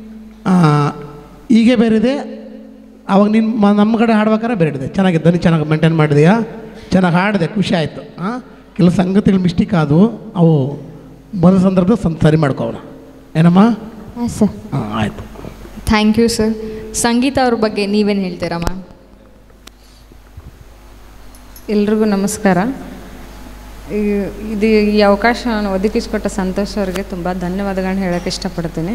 ಹೀಗೆ ಬೇರೆದೆ ಅವಾಗ ನಿನ್ನ ಮ ನಮ್ಮ ಕಡೆ ಹಾಡ್ಬೇಕಾದ್ರೆ ಬೇರೆ ಇದೆ ಚೆನ್ನಾಗಿ ಧ್ವನಿ ಚೆನ್ನಾಗಿ ಮೇಂಟೈನ್ ಮಾಡಿದೆಯಾ ಚೆನ್ನಾಗಿ ಹಾಡಿದೆ ಖುಷಿ ಆಯಿತು ಹಾಂ ಕೆಲವು ಸಂಗತಿಗಳು ಮಿಸ್ಟೇಕ್ ಆದವು ಅವು ಬರೋ ಸಂದರ್ಭದಲ್ಲಿ ಸ್ವಲ್ಪ ಸರಿ ಮಾಡ್ಕೋಣ ಏನಮ್ಮ ಹಾಂ ಸರ್ ಹಾಂ ಆಯಿತು ಥ್ಯಾಂಕ್ ಯು ಸರ್ ಸಂಗೀತ ಅವ್ರ ಬಗ್ಗೆ ನೀವೇನು ಹೇಳ್ತೀರಾ ಮ್ಯಾಮ್ ಎಲ್ರಿಗೂ ನಮಸ್ಕಾರ ಈ- ಇದು ಈ ಅವಕಾಶವನ್ನು ಒದಗಿಸಿಕೊಟ್ಟ ಸಂತೋಷ್ ಅವ್ರಿಗೆ ತುಂಬ ಧನ್ಯವಾದಗಳನ್ನ ಹೇಳೋಕ್ಕೆ ಇಷ್ಟಪಡ್ತೀನಿ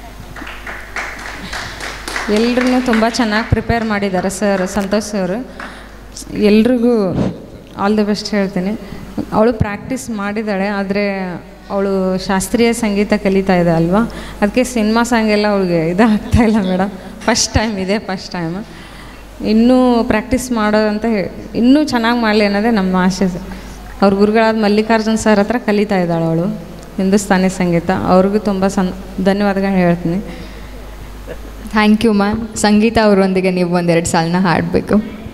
ಎಲ್ರೂ ತುಂಬ ಚೆನ್ನಾಗಿ ಪ್ರಿಪೇರ್ ಮಾಡಿದ್ದಾರೆ ಸರ್ ಸಂತೋಷ್ ಅವರು ಎಲ್ರಿಗೂ ಆಲ್ ದಿ ಬೆಸ್ಟ್ ಹೇಳ್ತೀನಿ ಅವಳು ಪ್ರಾಕ್ಟೀಸ್ ಮಾಡಿದ್ದಾಳೆ ಆದರೆ ಅವಳು ಶಾಸ್ತ್ರೀಯ ಸಂಗೀತ ಕಲಿತಾ ಇದೆ ಅಲ್ವಾ ಅದಕ್ಕೆ ಸಿನಿಮಾ ಸಾಂಗ್ ಎಲ್ಲ ಅವಳಿಗೆ ಇದಾಗ್ತಾ ಇಲ್ಲ ಮೇಡಮ್ ಫಸ್ಟ್ ಟೈಮ್ ಇದೆ ಫಸ್ಟ್ ಟೈಮ್ ಇನ್ನೂ ಪ್ರಾಕ್ಟೀಸ್ ಮಾಡೋದಂತ ಹೇ ಇನ್ನೂ ಚೆನ್ನಾಗಿ ಮಾಡಲಿ ಅನ್ನೋದೇ ನಮ್ಮ ಆಸೆ ಸರ್. ಅವ್ರ ಗುರುಗಳಾದ ಮಲ್ಲಿಕಾರ್ಜುನ್ ಸರ್ ಹತ್ರ ಕಲಿತಾ ಇದ್ದಾಳೆ ಅವಳು ಹಿಂದೂಸ್ತಾನಿ ಸಂಗೀತ ಅವ್ರಿಗೂ ತುಂಬ ಸಂ ಧನ್ಯವಾದಗಳು ಹೇಳ್ತೀನಿ ಥ್ಯಾಂಕ್ ಯು ಮ್ಯಾಮ್ ಸಂಗೀತ ಅವರೊಂದಿಗೆ ನೀವು ಒಂದೆರಡು ಸಾಲನ್ನ ಹಾಡಬೇಕು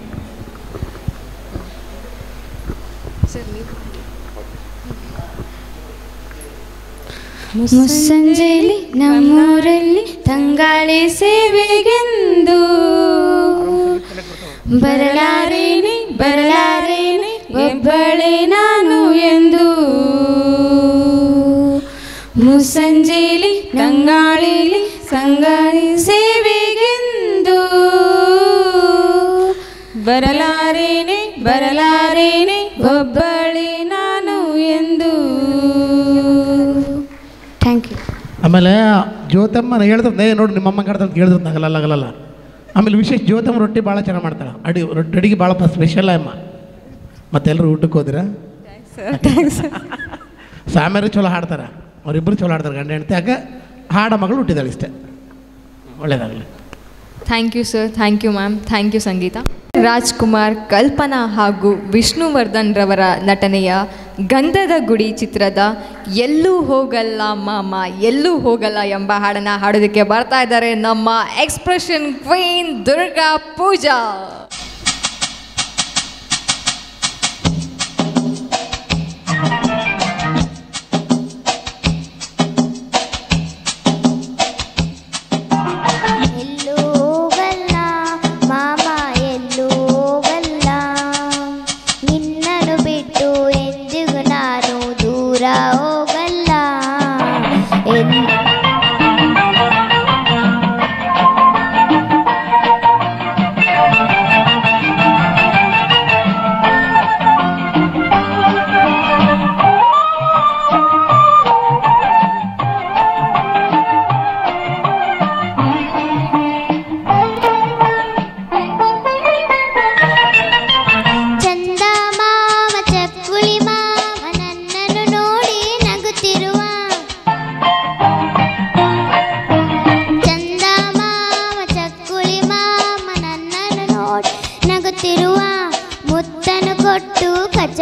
ಮುಸ್ಸಂಜೆಲಿ ನಮ್ಮೂರಲ್ಲಿ ತಂಗಾಳಿ ಸೇವೆಗೆಂದು ಬರಲಾರೇನೆ ಬರಲಾರೇನೆ ಒಬ್ಬಳೆ ನಾನು ಎಂದು ಮುಸ್ಸಂಜೆಲಿ ತಂಗಾಳಿಲಿ ಸಂಗಾಳಿ ಸೇವೆಗೆಂದು ಬರಲಾರೇನೆ ಬರಲಾರೇನೆ ಒಬ್ಬಳೆ ನಾನು ಎಂದು ಥ್ಯಾಂಕ್ ಯು ಆಮೇಲೆ ಜ್ಯೋತಮ್ಮನ ಹೇಳಿದ್ರೆ ಏ ನೋಡಿ ನಿಮ್ಮ ಅಮ್ಮ ಕಾಡ್ತಾರೆ ಅಂತ ಹೇಳಿದ್ರು ಆಗಲ್ಲ ಆಗಲ್ಲ ಆಮೇಲೆ ವಿಶೇಷ ಜ್ಯೋತಮ್ಮ ರೊಟ್ಟಿ ಭಾಳ ಚೆನ್ನಾಗಿ ಮಾಡ್ತಾಳೆ ಅಡಿ ರೊಟ್ಟಿ ಅಡಿಗೆ ಭಾಳ ಸ್ಪೆಷಲ್ ಅಮ್ಮ ಮತ್ತೆಲ್ಲರೂ ಊಟಕ್ಕೆ ಹೋದಿರಾ ಸಾಮ್ಯಾರು ಚಲೋ ಹಾಡ್ತಾರೆ ಅವರಿಬ್ಬರು ಚಲೋ ಹಾಡ್ತಾರೆ ಗಂಡ ಹೆಂಡತಿ ಯಾಕೆ ಹಾಡ ಮಗಳು ಹುಟ್ಟಿದಾಳೆ ಇಷ್ಟೇ ಒಳ್ಳೇದಾಗಲಿ thank you sir thank you ma'am thank you Sangeeta Rajkumar Kalpana ಹಾಗೂ ವಿಷ್ಣುವರ್ಧನ್ ರವರ ನಟನೆಯ ಗಂಧದ ಗುಡಿ ಚಿತ್ರದ ಎಲ್ಲೂ ಹೋಗಲ್ಲ ಮಾಮ ಎಲ್ಲೂ ಹೋಗಲ್ಲ ಎಂಬ ಹಾಡನ್ನು ಹಾಡೋದಕ್ಕೆ ಬರ್ತಾ ಇದ್ದಾರೆ ನಮ್ಮ ಎಕ್ಸ್ಪ್ರೆಷನ್ ಕ್ವೀನ್ ದುರ್ಗಾ ಪೂಜಾ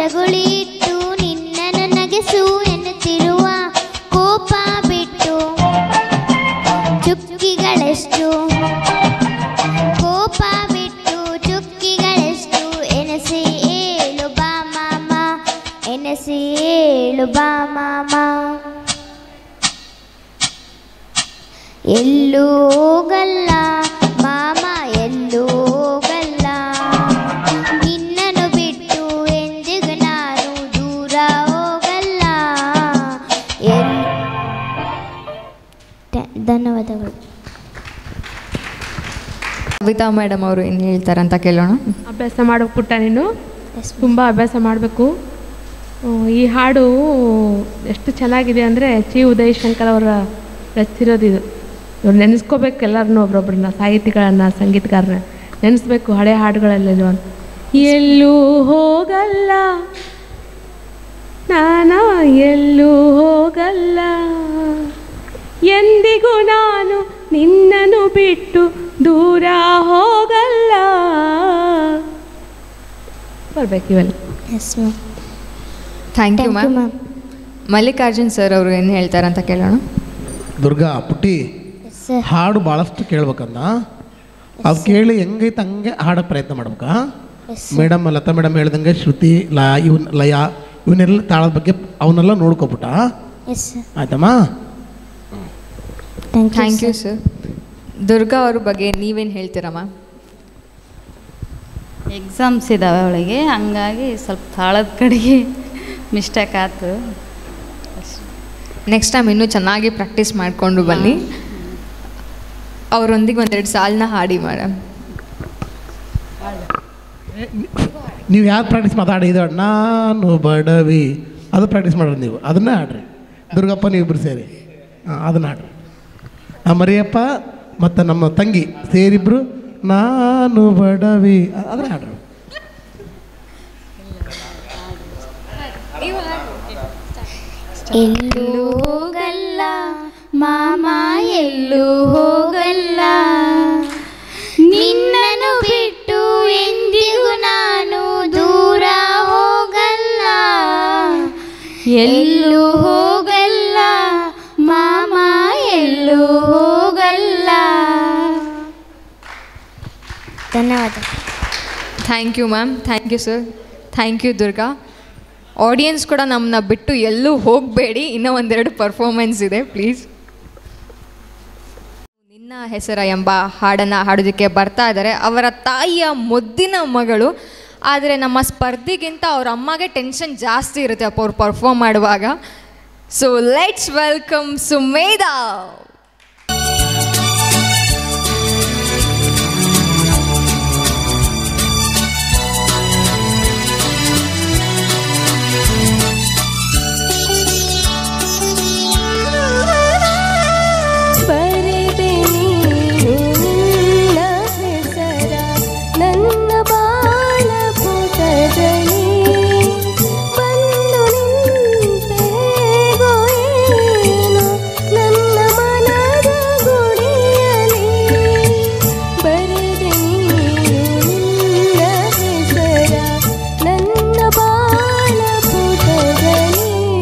ಜಗುಳಿ ಇಟ್ಟು ನಿನ್ನನ್ನು ನಗೆಸು ಎನ್ನುತ್ತಿರುವ ಕೋಪ ಬಿಟ್ಟು ಚುಕ್ಕಿಗಳೆಷ್ಟು ಕೋಪ ಬಿಟ್ಟು ಚುಕ್ಕಿಗಳೆಷ್ಟು ಎನಸಿ ಏಳು ಬಾ ಮಾಮ ಎನಸಿ ಏಳು ಬಾ ಮಾಮ ಎಲ್ಲೂ ಹೋಗಲ್ಲ ಮಾಮ ಎಲ್ಲೂ ಹೋಗಲ್ಲ ನಿನ್ನನ್ನು ಬಿಟ್ಟು ಎಂದಿಗೂ ನಾನು ದೂರ ಹೋಗಲ್ಲ ಎಲ್ ಧ- ಧನ್ಯವಾದಗಳು ಕವಿತಾ ಮೇಡಮ್ ಅವರು ಏನು ಹೇಳ್ತಾರೆ ಅಂತ ಕೇಳೋಣ ಅಭ್ಯಾಸ ಮಾಡಬೇಕು ಪುಟ್ಟ ನೀನು ತುಂಬ ಅಭ್ಯಾಸ ಮಾಡಬೇಕು ಈ ಹಾಡು ಎಷ್ಟು ಚೆನ್ನಾಗಿದೆ ಅಂದರೆ ಚಿ ಉದಯ್ ಶಂಕರ್ ಅವರ ರಚಿಸಿರೋದು ಇದು ಇವ್ರು ನೆನೆಸ್ಕೋಬೇಕು ಎಲ್ಲರನ್ನೂ ಒಬ್ರೊಬ್ರನ್ನ ಸಾಹಿತಿಗಳನ್ನ ಸಂಗೀತಗಾರನ್ನ ನೆನೆಸ್ಬೇಕು ಹಳೆ ಹಾಡುಗಳಲ್ಲೆಲ್ಲೋ ಅಂತ ಎಲ್ಲೂ ಹೋಗಲ್ಲ ನಾನು ಎಲ್ಲೂ ಹೋಗಲ್ಲ ಎಂದಿಗೂ ನಾನು ನಿನ್ನನ್ನು ಬಿಟ್ಟು ದೂರ ಹೋಗಲ್ಲ ಬರ್ಬೇಕು ಇವೆಲ್ಲ yes ma'am thank you ma'am Mallikarjun sir ಅವರು ಏನು ಹೇಳ್ತಾರೆ ಅಂತ ಕೇಳೋಣ ದುರ್ಗಾ ಪುಟ್ಟಿ ಹಾಡು ಭಾಳಷ್ಟು ಕೇಳ್ಬೇಕಂದ ಅದು ಕೇಳಿ ಹೆಂಗೈತೆ ಹಂಗೆ ಹಾಡೋಕ್ಕೆ ಪ್ರಯತ್ನ ಮಾಡ್ಬೇಕಾ ಮೇಡಮ್ ಲತಾ ಮೇಡಮ್ ಹೇಳ್ದಂಗೆ ಶ್ರುತಿ ಲ ಇವನ್ ಲಯ ಇವನ್ನೆಲ್ಲ ತಾಳದ ಬಗ್ಗೆ ಅವನ್ನೆಲ್ಲ ನೋಡ್ಕೊಬಿಟ್ಟ ಎಸ್ ಆಯ್ತಮ್ಮ ಥ್ಯಾಂಕ್ ಯು ಸರ್ ದುರ್ಗಾ ಅವ್ರ ಬಗ್ಗೆ ನೀವೇನು ಹೇಳ್ತೀರಾ ಮ್ಯಾಮ್ ಎಕ್ಸಾಮ್ಸ್ ಇದ್ದಾವೆ ಅವಳಿಗೆ ಹಂಗಾಗಿ ಸ್ವಲ್ಪ ತಾಳದ ಕಡೆಗೆ ಮಿಸ್ಟೇಕ್ ಆಯ್ತು ನೆಕ್ಸ್ಟ್ ಟೈಮ್ ಇನ್ನೂ ಚೆನ್ನಾಗಿ ಪ್ರಾಕ್ಟೀಸ್ ಮಾಡಿಕೊಂಡು ಬನ್ನಿ ಅವರೊಂದಿಗೆ ಒಂದೆರಡು ಸಾಲನ್ನ ಹಾಡಿ ಮೇಡಮ್ ನೀವು ಯಾರು ಪ್ರಾಕ್ಟೀಸ್ ಮಾತಾಡಿ ಇದು ನಾನು ಬಡವಿ ಅದು ಪ್ರಾಕ್ಟೀಸ್ ಮಾಡೋದು ನೀವು ಅದನ್ನೇ ಆಡ್ರಿ ದುರ್ಗಪ್ಪ ನೀವು ಇಬ್ಬರು ಸೇರಿ ಹಾಂ ಅದನ್ನ ಆಡ್ರಿ ಆ ಮರಿಯಪ್ಪ ಮತ್ತು ನಮ್ಮ ತಂಗಿ ಸೇರಿಬ್ರು ನಾನು ಬಡವಿ ಅ- ಅದನ್ನ ಆಡ್ರಿ ಎಲ್ಲೂ ಹೋಗಲ್ಲ ಮಾಮ ಎಲ್ಲೂ ಹೋಗಲ್ಲ ನಿನ್ನನ್ನು ಬಿಟ್ಟು ಎಂದಿಗೂ ನಾನು ದೂರ ಹೋಗಲ್ಲ ಎಲ್ಲೂ ಹೋಗಲ್ಲ ಮಾಮ ಎಲ್ಲೂ ಹೋಗಲ್ಲ ಧನ್ಯವಾದ thank you ma'am thank you sir thank you Durga audience ಕೂಡ ನಮ್ಮನ್ನ ಬಿಟ್ಟು ಎಲ್ಲೂ ಹೋಗಬೇಡಿ ಇನ್ನೂ ಒಂದೆರಡು ಪರ್ಫಾರ್ಮೆನ್ಸ್ ಇದೆ ಪ್ಲೀಸ್ ನಿನ್ನ ಹೆಸರ ಎಂಬ ಹಾಡನ್ನು ಹಾಡೋದಕ್ಕೆ ಬರ್ತಾ ಇದ್ದಾರೆ ಅವರ ತಾಯಿಯ ಮುದ್ದಿನ ಮಗಳು ಆದರೆ ನಮ್ಮ ಸ್ಪರ್ಧಿಗಿಂತ ಅವ್ರ ಅಮ್ಮಗೆ ಟೆನ್ಷನ್ ಜಾಸ್ತಿ ಇರುತ್ತೆ ಅಪ್ಪ ಅವ್ರು ಪರ್ಫಾರ್ಮ್ ಮಾಡುವಾಗ ಸೊ ಲೆಟ್ಸ್ ವೆಲ್ಕಮ್ ಸುಮೇಧಾ ಬರೆದೆ ನೀನು ನಿನ್ನ ಹೆಸರ ನನ್ನ ಬಾಳ ಪುಟದಲ್ಲಿ ಬಂದು ನಿಂತೆ ಹೇಗೋ ಏನು ನನ್ನ ಮನದ ಗುಡಿಯಲಿ ಬರೆದೆ ನೀನು ನಿನ್ನ ಹೆಸರ ನನ್ನ ಬಾಳ ಪುಟದಲ್ಲಿ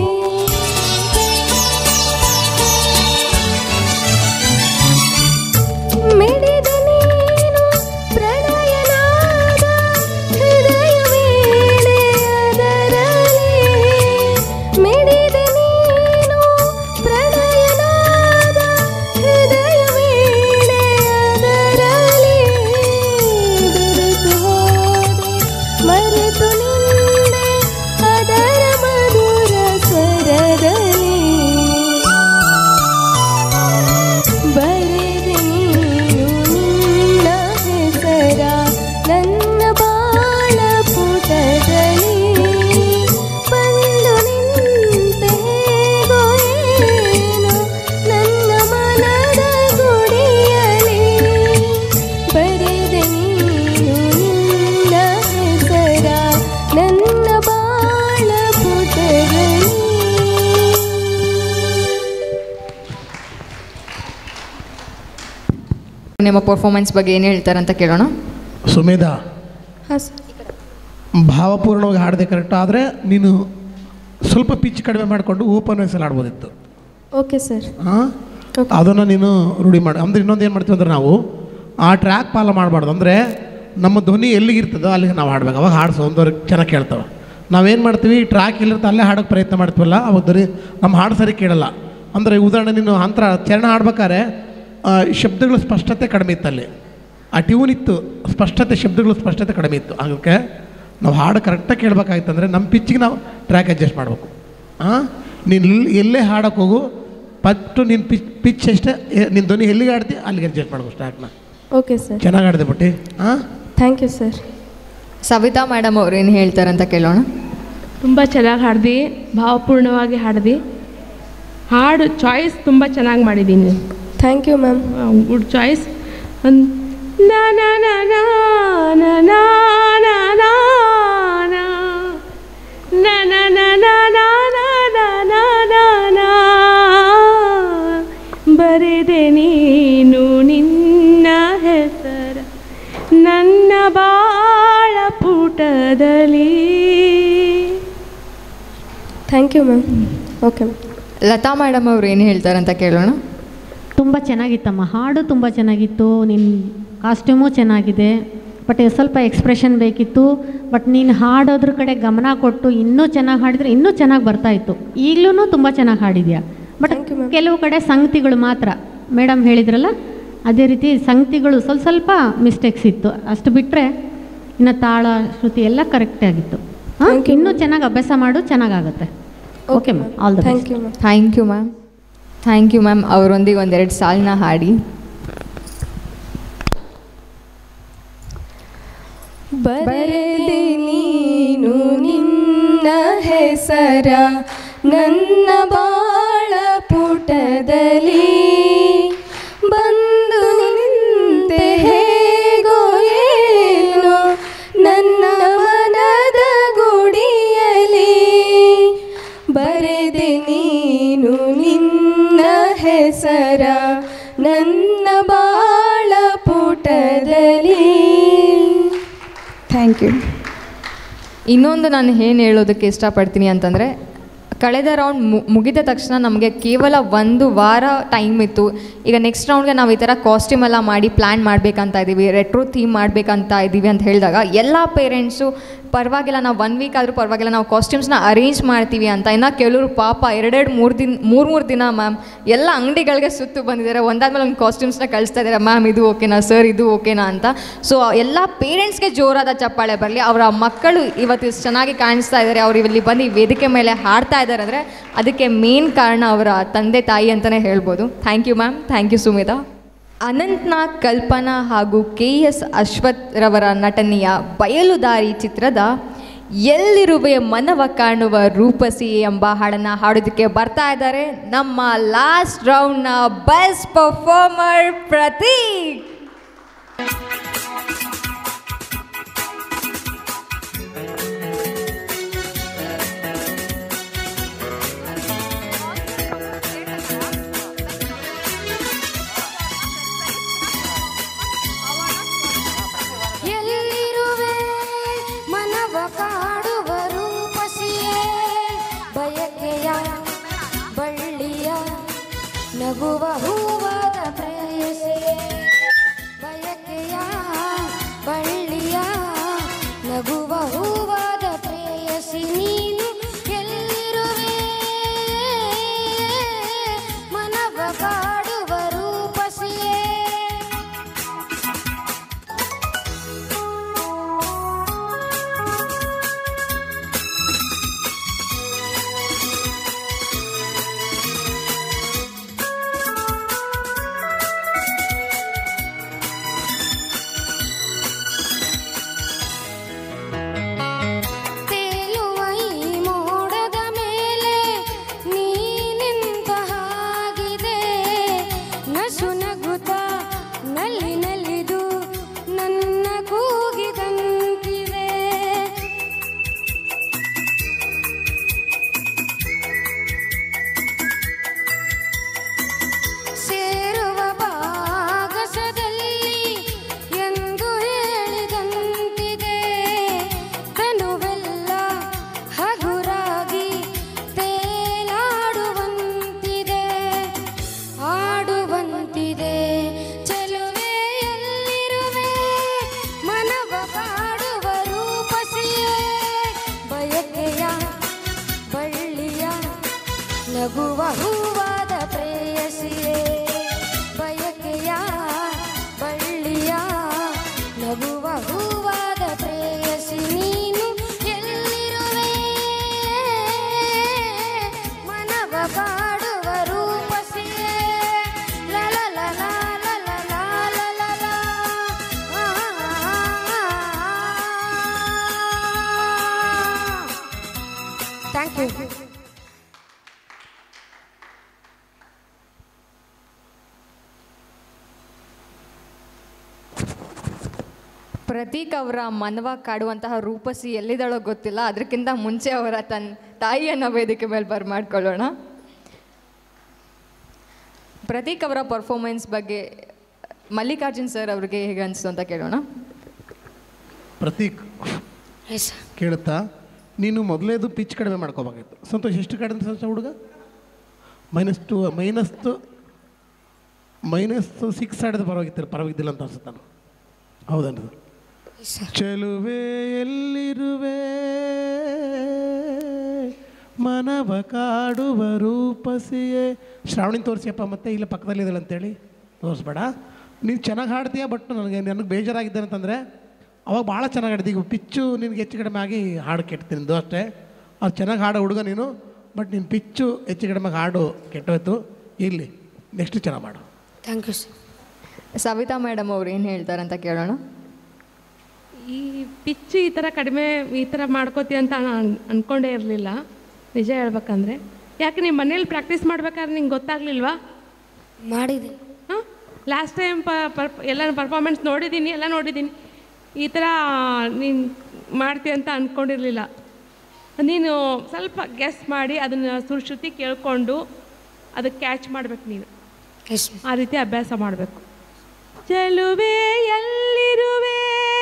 ಮಿಡಿದ ನೀನು ಪ್ರಣಯನಾದ ಹೃದಯ ವೀಣೆ ಅದರಲ್ಲಿ ಮಿಡಿದ ನೀನು ಪ್ರಣಯನಾದ ಹೃದಯ ವೀಣೆ ಅದರಲ್ಲಿ ಬಿರುಕು ಹೋದೆ ಮರೆತು ನಿಂದೆ ಅದರ ಮಧುರ ಸ್ವರದಲ್ಲಿ ಬರೆದೆ ನೀನು ನಿನ್ನ ಹೆಸರ ನನ್ನ ಬಾಳ ಪುಟದಲ್ಲಿ ಬಂದು ನಿಂತೆ ಹೇಗೋ ಏನು ನನ್ನ ಮನದ ಗುಡಿಯಲಿ ಬರೆದೆ ನೀನು ನಿನ್ನ ಹೆಸರ ನನ್ನ ಬಾಳ ಪುಟದಲ್ಲಿ ನಿಮ್ಮ ಪರ್ಫಾರ್ಮೆನ್ಸ್ ಬಗ್ಗೆ ಏನು ಹೇಳ್ತಾರೆ ಅಂತ ಕೇಳೋಣ ಸುಮೇಧಾ ಹಾಂ ಸರ್ ಭಾವಪೂರ್ಣವಾಗಿ ಹಾಡದೆ ಕರೆಕ್ಟ್ ಆದರೆ ನೀನು ಸ್ವಲ್ಪ ಪಿಚ್ ಕಡಿಮೆ ಮಾಡಿಕೊಂಡು ಓಪನ್ ವಾಯ್ಸಲ್ಲಿ ಹಾಡ್ಬೋದಿತ್ತು ಓಕೆ ಸರ್ ಹಾಂ ಅದನ್ನು ನೀನು ರೂಢಿ ಮಾಡಿ ಅಂದ್ರೆ ಇನ್ನೊಂದು ಏನು ಮಾಡ್ತೀವಿ ಅಂದ್ರೆ ನಾವು ಆ ಟ್ರ್ಯಾಕ್ ಫಾಲೋ ಮಾಡಬಾರ್ದು ಅಂದರೆ ನಮ್ಮ ಧ್ವನಿ ಎಲ್ಲಿಗಿರ್ತದೋ ಅಲ್ಲಿಗೆ ನಾವು ಹಾಡ್ಬೇಕು ಅವಾಗ ಹಾಡು ಸೌಂದರ್ಯ ಚೆನ್ನಾಗಿ ಕೇಳ್ತವೆ ನಾವೇನು ಮಾಡ್ತೀವಿ ಟ್ರ್ಯಾಕ್ ಎಲ್ಲಿರುತ್ತೆ ಅಲ್ಲೇ ಹಾಡೋಕ್ಕೆ ಪ್ರಯತ್ನ ಮಾಡ್ತೀವಲ್ಲ ಅವಾಗ ಧ್ವನಿ ನಮ್ಮ ಹಾಡು ಸರಿ ಕೇಳಲ್ಲ ಅಂದರೆ ಉದಾಹರಣೆ ನೀನು ಅಂತರ ಚರಣ ಹಾಡ್ಬೇಕಾದ್ರೆ ಆ, ಶಬ್ದಗಳ ಸ್ಪಷ್ಟತೆ ಕಡಿಮೆ ಇತ್ತು ಅಲ್ಲಿ ಆ ಟ್ಯೂನ್ ಇತ್ತು ಸ್ಪಷ್ಟತೆ ಶಬ್ದಗಳ ಸ್ಪಷ್ಟತೆ ಕಡಿಮೆ ಇತ್ತು ಅದಕ್ಕೆ ನಾವು ಹಾಡು ಕರೆಕ್ಟಾಗಿ ಕೇಳಬೇಕಾಗಿತ್ತು ಅಂದರೆ ನಮ್ಮ ಪಿಚ್ಚಿಗೆ ನಾವು ಟ್ರ್ಯಾಕ್ ಅಡ್ಜಸ್ಟ್ ಮಾಡಬೇಕು ಹಾಂ ನೀನು ಎಲ್ಲಿ- ಎಲ್ಲೇ ಹಾಡಕ್ಕೆ ಹೋಗು ಫಸ್ಟು ನಿನ್ನ ಪಿಚ್ ಪಿಚ್ ಎಷ್ಟೇ ನಿನ್ನ ಧ್ವನಿ ಎಲ್ಲಿಗೆ ಆಡ್ತಿ ಅಲ್ಲಿಗೆ ಅಡ್ಜಸ್ಟ್ ಮಾಡ್ಬೇಕು ಸ್ಟ್ಯಾಕ್ನ ಓಕೆ ಸರ್ ಚೆನ್ನಾಗಿ ಆಡಿದೆ ಬುಟ್ಟಿ ಹಾಂ thank you sir Savita madam ಅವ್ರು ಏನು ಹೇಳ್ತಾರಂತ ಕೇಳೋಣ ತುಂಬ ಚೆನ್ನಾಗಿ ಹಾಡ್ದು ಭಾವಪೂರ್ಣವಾಗಿ ಹಾಡ್ದು ಹಾಡು ಚಾಯ್ಸ್ ತುಂಬ ಚೆನ್ನಾಗಿ ಮಾಡಿದ್ದೀನಿ thank you ma'am good choice ಒಂದು ನಾ ನಾ ನಾ ನಾ ನಾ ನಾ ನಾ ನಾ ನಾ ನಾ ನಾ ನಾ ನಾ ನಾ ನಾ ನಾ ನಾ ನಾ ನಾ ಬರೆದೆ ನೀನು ನಿನ್ನ ಹೆಸರ ನನ್ನ ಬಾಳ ಪುಟದಲ್ಲಿ thank you ma'am okay ma'am Lata madam ಅವ್ರು ಏನು ಹೇಳ್ತಾರಂತ ಕೇಳೋಣ ತುಂಬ ಚೆನ್ನಾಗಿತ್ತಮ್ಮ ಹಾಡು ತುಂಬ ಚೆನ್ನಾಗಿತ್ತು ನಿನ್ನ ಕಾಸ್ಟ್ಯೂಮು ಚೆನ್ನಾಗಿದೆ ಬಟ್ ಸ್ವಲ್ಪ ಎಕ್ಸ್ಪ್ರೆಷನ್ ಬೇಕಿತ್ತು ಬಟ್ ನೀನು ಹಾಡೋದ್ರ ಕಡೆ ಗಮನ ಕೊಟ್ಟು ಇನ್ನೂ ಚೆನ್ನಾಗಿ ಹಾಡಿದ್ರೆ ಇನ್ನೂ ಚೆನ್ನಾಗಿ ಬರ್ತಾಯಿತ್ತು ಈಗಲೂ ತುಂಬ ಚೆನ್ನಾಗಿ ಹಾಡಿದ್ಯಾ ಬಟ್ ಕೆಲವು ಕಡೆ ಸಂಗತಿಗಳು ಮಾತ್ರ ಮೇಡಮ್ ಹೇಳಿದ್ರಲ್ಲ ಅದೇ ರೀತಿ ಸಂಗತಿಗಳು ಸ್ವಲ್ಪ ಸ್ವಲ್ಪ ಮಿಸ್ಟೇಕ್ಸ್ ಇತ್ತು ಅಷ್ಟು ಬಿಟ್ಟರೆ ಇನ್ನು ತಾಳ ಶ್ರುತಿ ಎಲ್ಲ ಕರೆಕ್ಟೇ ಆಗಿತ್ತು ಹಾಂ ಇನ್ನೂ ಚೆನ್ನಾಗಿ ಅಭ್ಯಾಸ ಮಾಡು ಚೆನ್ನಾಗಾಗುತ್ತೆ okay ma'am all the best thank you ma'am thank you ma'am ಅವರೊಂದಿಗೆ ಒಂದೆರಡು ಸಾಲನ್ನ ಹಾಡಿ ಬರೆದೆ ನೀನು ನಿನ್ನ ಹೆಸರ ನನ್ನ ಬಾಳ ಪುಟದಲ್ಲಿ ಬಂದು ನಿಂತೆ ಹೇಗೋ ಏನೋ ನನ್ನ ಮನದ ಗುಡಿಯಲಿ ಬರೆದೆ ನೀನು ನಿನ್ನ ಹೆಸರ ನನ್ನ ಬಾಳ ಪುಟದಲ್ಲಿ ಥ್ಯಾಂಕ್ ಯು ಇನ್ನೊಂದು ನಾನು ಏನು ಹೇಳೋದಕ್ಕೆ ಇಷ್ಟಪಡ್ತೀನಿ ಅಂತಂದರೆ ಕಳೆದ ರೌಂಡ್ ಮುಗಿದ ತಕ್ಷಣ ನಮಗೆ ಕೇವಲ ಒಂದು ವಾರ ಟೈಮ್ ಇತ್ತು ಈಗ ನೆಕ್ಸ್ಟ್ ರೌಂಡ್ಗೆ ನಾವು ಈ ಥರ ಕಾಸ್ಟ್ಯೂಮ್ ಎಲ್ಲ ಮಾಡಿ ಪ್ಲ್ಯಾನ್ ಮಾಡಬೇಕಂತ ಇದ್ದೀವಿ ರೆಟ್ರೋ ಥೀಮ್ ಮಾಡಬೇಕಂತ ಇದ್ದೀವಿ ಅಂತ ಹೇಳಿದಾಗ ಎಲ್ಲ ಪೇರೆಂಟ್ಸು ಪರವಾಗಿಲ್ಲ ನಾವು ಒನ್ ವೀಕ್ ಆದರೂ ಪರವಾಗಿಲ್ಲ ನಾವು ಕಾಸ್ಟ್ಯೂಮ್ಸ್ನ ಅರೇಂಜ್ ಮಾಡ್ತೀವಿ ಅಂತ ಇನ್ನು ಕೆಲವರು ಪಾಪ ಎರಡೆರಡು ಮೂರು ದಿನ ಮೂರು ಮೂರು ದಿನ ಮ್ಯಾಮ್ ಎಲ್ಲ ಅಂಗಡಿಗಳಿಗೆ ಸುತ್ತು ಬಂದಿದ್ದಾರೆ ಒಂದಾದ್ಮೇಲೆ ಒಂದು ಕಾಸ್ಟ್ಯೂಮ್ಸ್ನ ಕಳಿಸ್ತಾ ಇದ್ದಾರೆ ಮ್ಯಾಮ್ ಇದು ಓಕೆನಾ ಸರ್ ಇದು ಓಕೆನಾ ಅಂತ ಸೊ ಎಲ್ಲ ಪೇರೆಂಟ್ಸ್ಗೆ ಜೋರಾದ ಚಪ್ಪಾಳೆ ಬರಲಿ ಅವರ ಮಕ್ಕಳು ಇವತ್ತು ಇಷ್ಟು ಚೆನ್ನಾಗಿ ಕಾಣಿಸ್ತಾ ಇದ್ದಾರೆ ಅವ್ರು ಇಲ್ಲಿ ಬಂದು ಈ ವೇದಿಕೆ ಮೇಲೆ ಹಾಡ್ತಾ ಇದ್ದಾರೆ ಅಂದರೆ ಅದಕ್ಕೆ ಮೇನ್ ಕಾರಣ ಅವರ ತಂದೆ ತಾಯಿ ಅಂತಲೇ ಹೇಳ್ಬೋದು thank you ma'am thank you Sumita Anantnag Kalpana ಹಾಗೂ ಕೆ ಎಸ್ ಅಶ್ವಥ್ ರವರ ನಟನೆಯ ಬಯಲುದಾರಿ ಚಿತ್ರದ ಎಲ್ಲಿರುವೆ ಮನವ ಕಾಣುವ ರೂಪಸಿ ಎಂಬ ಹಾಡನ್ನು ಹಾಡೋದಕ್ಕೆ ಬರ್ತಾ ಇದ್ದಾರೆ ನಮ್ಮ ಲಾಸ್ಟ್ ರೌಂಡ್ನ ಬೆಸ್ಟ್ ಪರ್ಫಾರ್ಮರ್ ಪ್ರತೀಕ್ ಎಲ್ಲಿರುವೆ ಮನವ ಕಾಡುವ ರೂಪಸಿಯೇ ಬಯಕೆಯ ಬಳ್ಳಿಯ ನಗುವ ಹೂವಾದ ಪ್ರೇಯಸಿಯೇ ಬಯಕೆಯ ಬಳ್ಳಿಯ ನಗುವ ಹೂವಾದ ಪ್ರೇಯಸಿ ನೀನು ಎಲ್ಲಿರುವೆ ಮನವ ಕಾಡುವ ರೂಪಸಿಯೇ ಪ್ರತೀಕ್ ಅವರ ಮನವ ಕಾಡುವಂತಹ ರೂಪಸಿ ಎಲ್ಲಿದ್ದಾಳೋ ಗೊತ್ತಿಲ್ಲ ಅದಕ್ಕಿಂತ ಮುಂಚೆ ಅವರ ತನ್ನ ತಾಯಿಯನ್ನು ವೇದಿಕೆ ಮೇಲೆ ಬರ್ಮಾಡ್ಕೊಳ್ಳೋಣ ಪ್ರತೀಕ್ ಅವರ ಪರ್ಫಾರ್ಮೆನ್ಸ್ ಬಗ್ಗೆ ಮಲ್ಲಿಕಾರ್ಜುನ್ ಸರ್ ಅವ್ರಿಗೆ ಹೇಗೆ ಅನಿಸ್ತು ಅಂತ ಕೇಳೋಣ ಪ್ರತೀಕ್ ಕೇಳುತ್ತಾ ನೀನು ಮೊದಲೇದು ಪಿಚ್ ಕಡಿಮೆ ಮಾಡ್ಕೋಬೇಕಾಗಿತ್ತು ಸಂತೋಷ್ ಎಷ್ಟು ಕಡಿಮೆ ಸಂತೋಷ ಹುಡುಗ minus two minus minus six ಆಡಿದ್ರೆ ಪರವಾಗಿತ್ತು ಪರವಾಗಿದ್ದಿಲ್ಲ ಅಂತ ಅನ್ಸುತ್ತೆ ನಾನು ಹೌದನ್ರಿ ಚೆಲುವೆ ಎಲ್ಲಿರುವೆ ಮನವ ಕಾಡುವ ರೂಪಸಿಯೇ ಶ್ರಾವಣಿ ತೋರಿಸಿಯಪ್ಪ ಮತ್ತೆ ಇಲ್ಲ ಪಕ್ಕದಲ್ಲಿದ್ದಾಳೆ ಅಂತೇಳಿ ತೋರಿಸ್ಬೇಡ ನೀನು ಚೆನ್ನಾಗಿ ಹಾಡ್ತೀಯ ಬಟ್ ನನಗೆ ನನಗೆ ಬೇಜಾರಾಗಿದ್ದೆ ಅಂತಂದರೆ ಅವಾಗ ಭಾಳ ಚೆನ್ನಾಗಿ ಹಾಡಿದ್ದೆ ಈಗ ಪಿಚ್ಚು ನಿನಗೆ ಹೆಚ್ಚು ಕಡಿಮೆ ಆಗಿ ಹಾಡು ಕೆಡ್ತೀನಿ ನಿಂದು ಅಷ್ಟೇ ಅವ್ರು ಚೆನ್ನಾಗಿ ಹಾಡೋ ಹುಡುಗ ನೀನು ಬಟ್ ನಿನ್ನ ಪಿಚ್ಚು ಹೆಚ್ಚು ಕಡಿಮೆ ಹಾಡು ಕೆಟ್ಟೋಯ್ತು ಇರಲಿ ನೆಕ್ಸ್ಟ್ ಚೆನ್ನಾಗಿ ಮಾಡು thank you sir Savita madam ಅವ್ರು ಏನು ಹೇಳ್ತಾರಂತ ಕೇಳೋಣ ಈ ಪಿಚ್ಚು ಈ ಥರ ಕಡಿಮೆ ಈ ಥರ ಮಾಡ್ಕೋತಿ ಅಂತ ನಾನು ಅಂದ್ಕೊಂಡೇ ಇರಲಿಲ್ಲ ನಿಜ ಹೇಳ್ಬೇಕಂದ್ರೆ ಯಾಕೆ ನಿಮ್ಮ ಮನೇಲಿ ಪ್ರಾಕ್ಟೀಸ್ ಮಾಡ್ಬೇಕಾದ್ರೆ ನಿಂಗೆ ಗೊತ್ತಾಗ್ಲಿಲ್ವಾ ಮಾಡಿದೆ ಹಾಂ ಲಾಸ್ಟ್ ಟೈಮ್ ಪ ಪರ್ ಎಲ್ಲ ಪರ್ಫಾರ್ಮೆನ್ಸ್ ನೋಡಿದ್ದೀನಿ ಎಲ್ಲ ನೋಡಿದ್ದೀನಿ ಈ ಥರ ನೀನು ಮಾಡ್ತೀಯ ಅಂತ ಅಂದ್ಕೊಂಡಿರಲಿಲ್ಲ ನೀನು ಸ್ವಲ್ಪ ಗೆಸ್ ಮಾಡಿ ಅದನ್ನು ಸುಶ್ರುತಿ ಕೇಳಿಕೊಂಡು ಅದಕ್ಕೆ ಕ್ಯಾಚ್ ಮಾಡ್ಬೇಕು ನೀನು ಆ ರೀತಿ ಅಭ್ಯಾಸ ಮಾಡಬೇಕು ಚೆಲುವೆ ಎಲ್ಲಿರುವೆ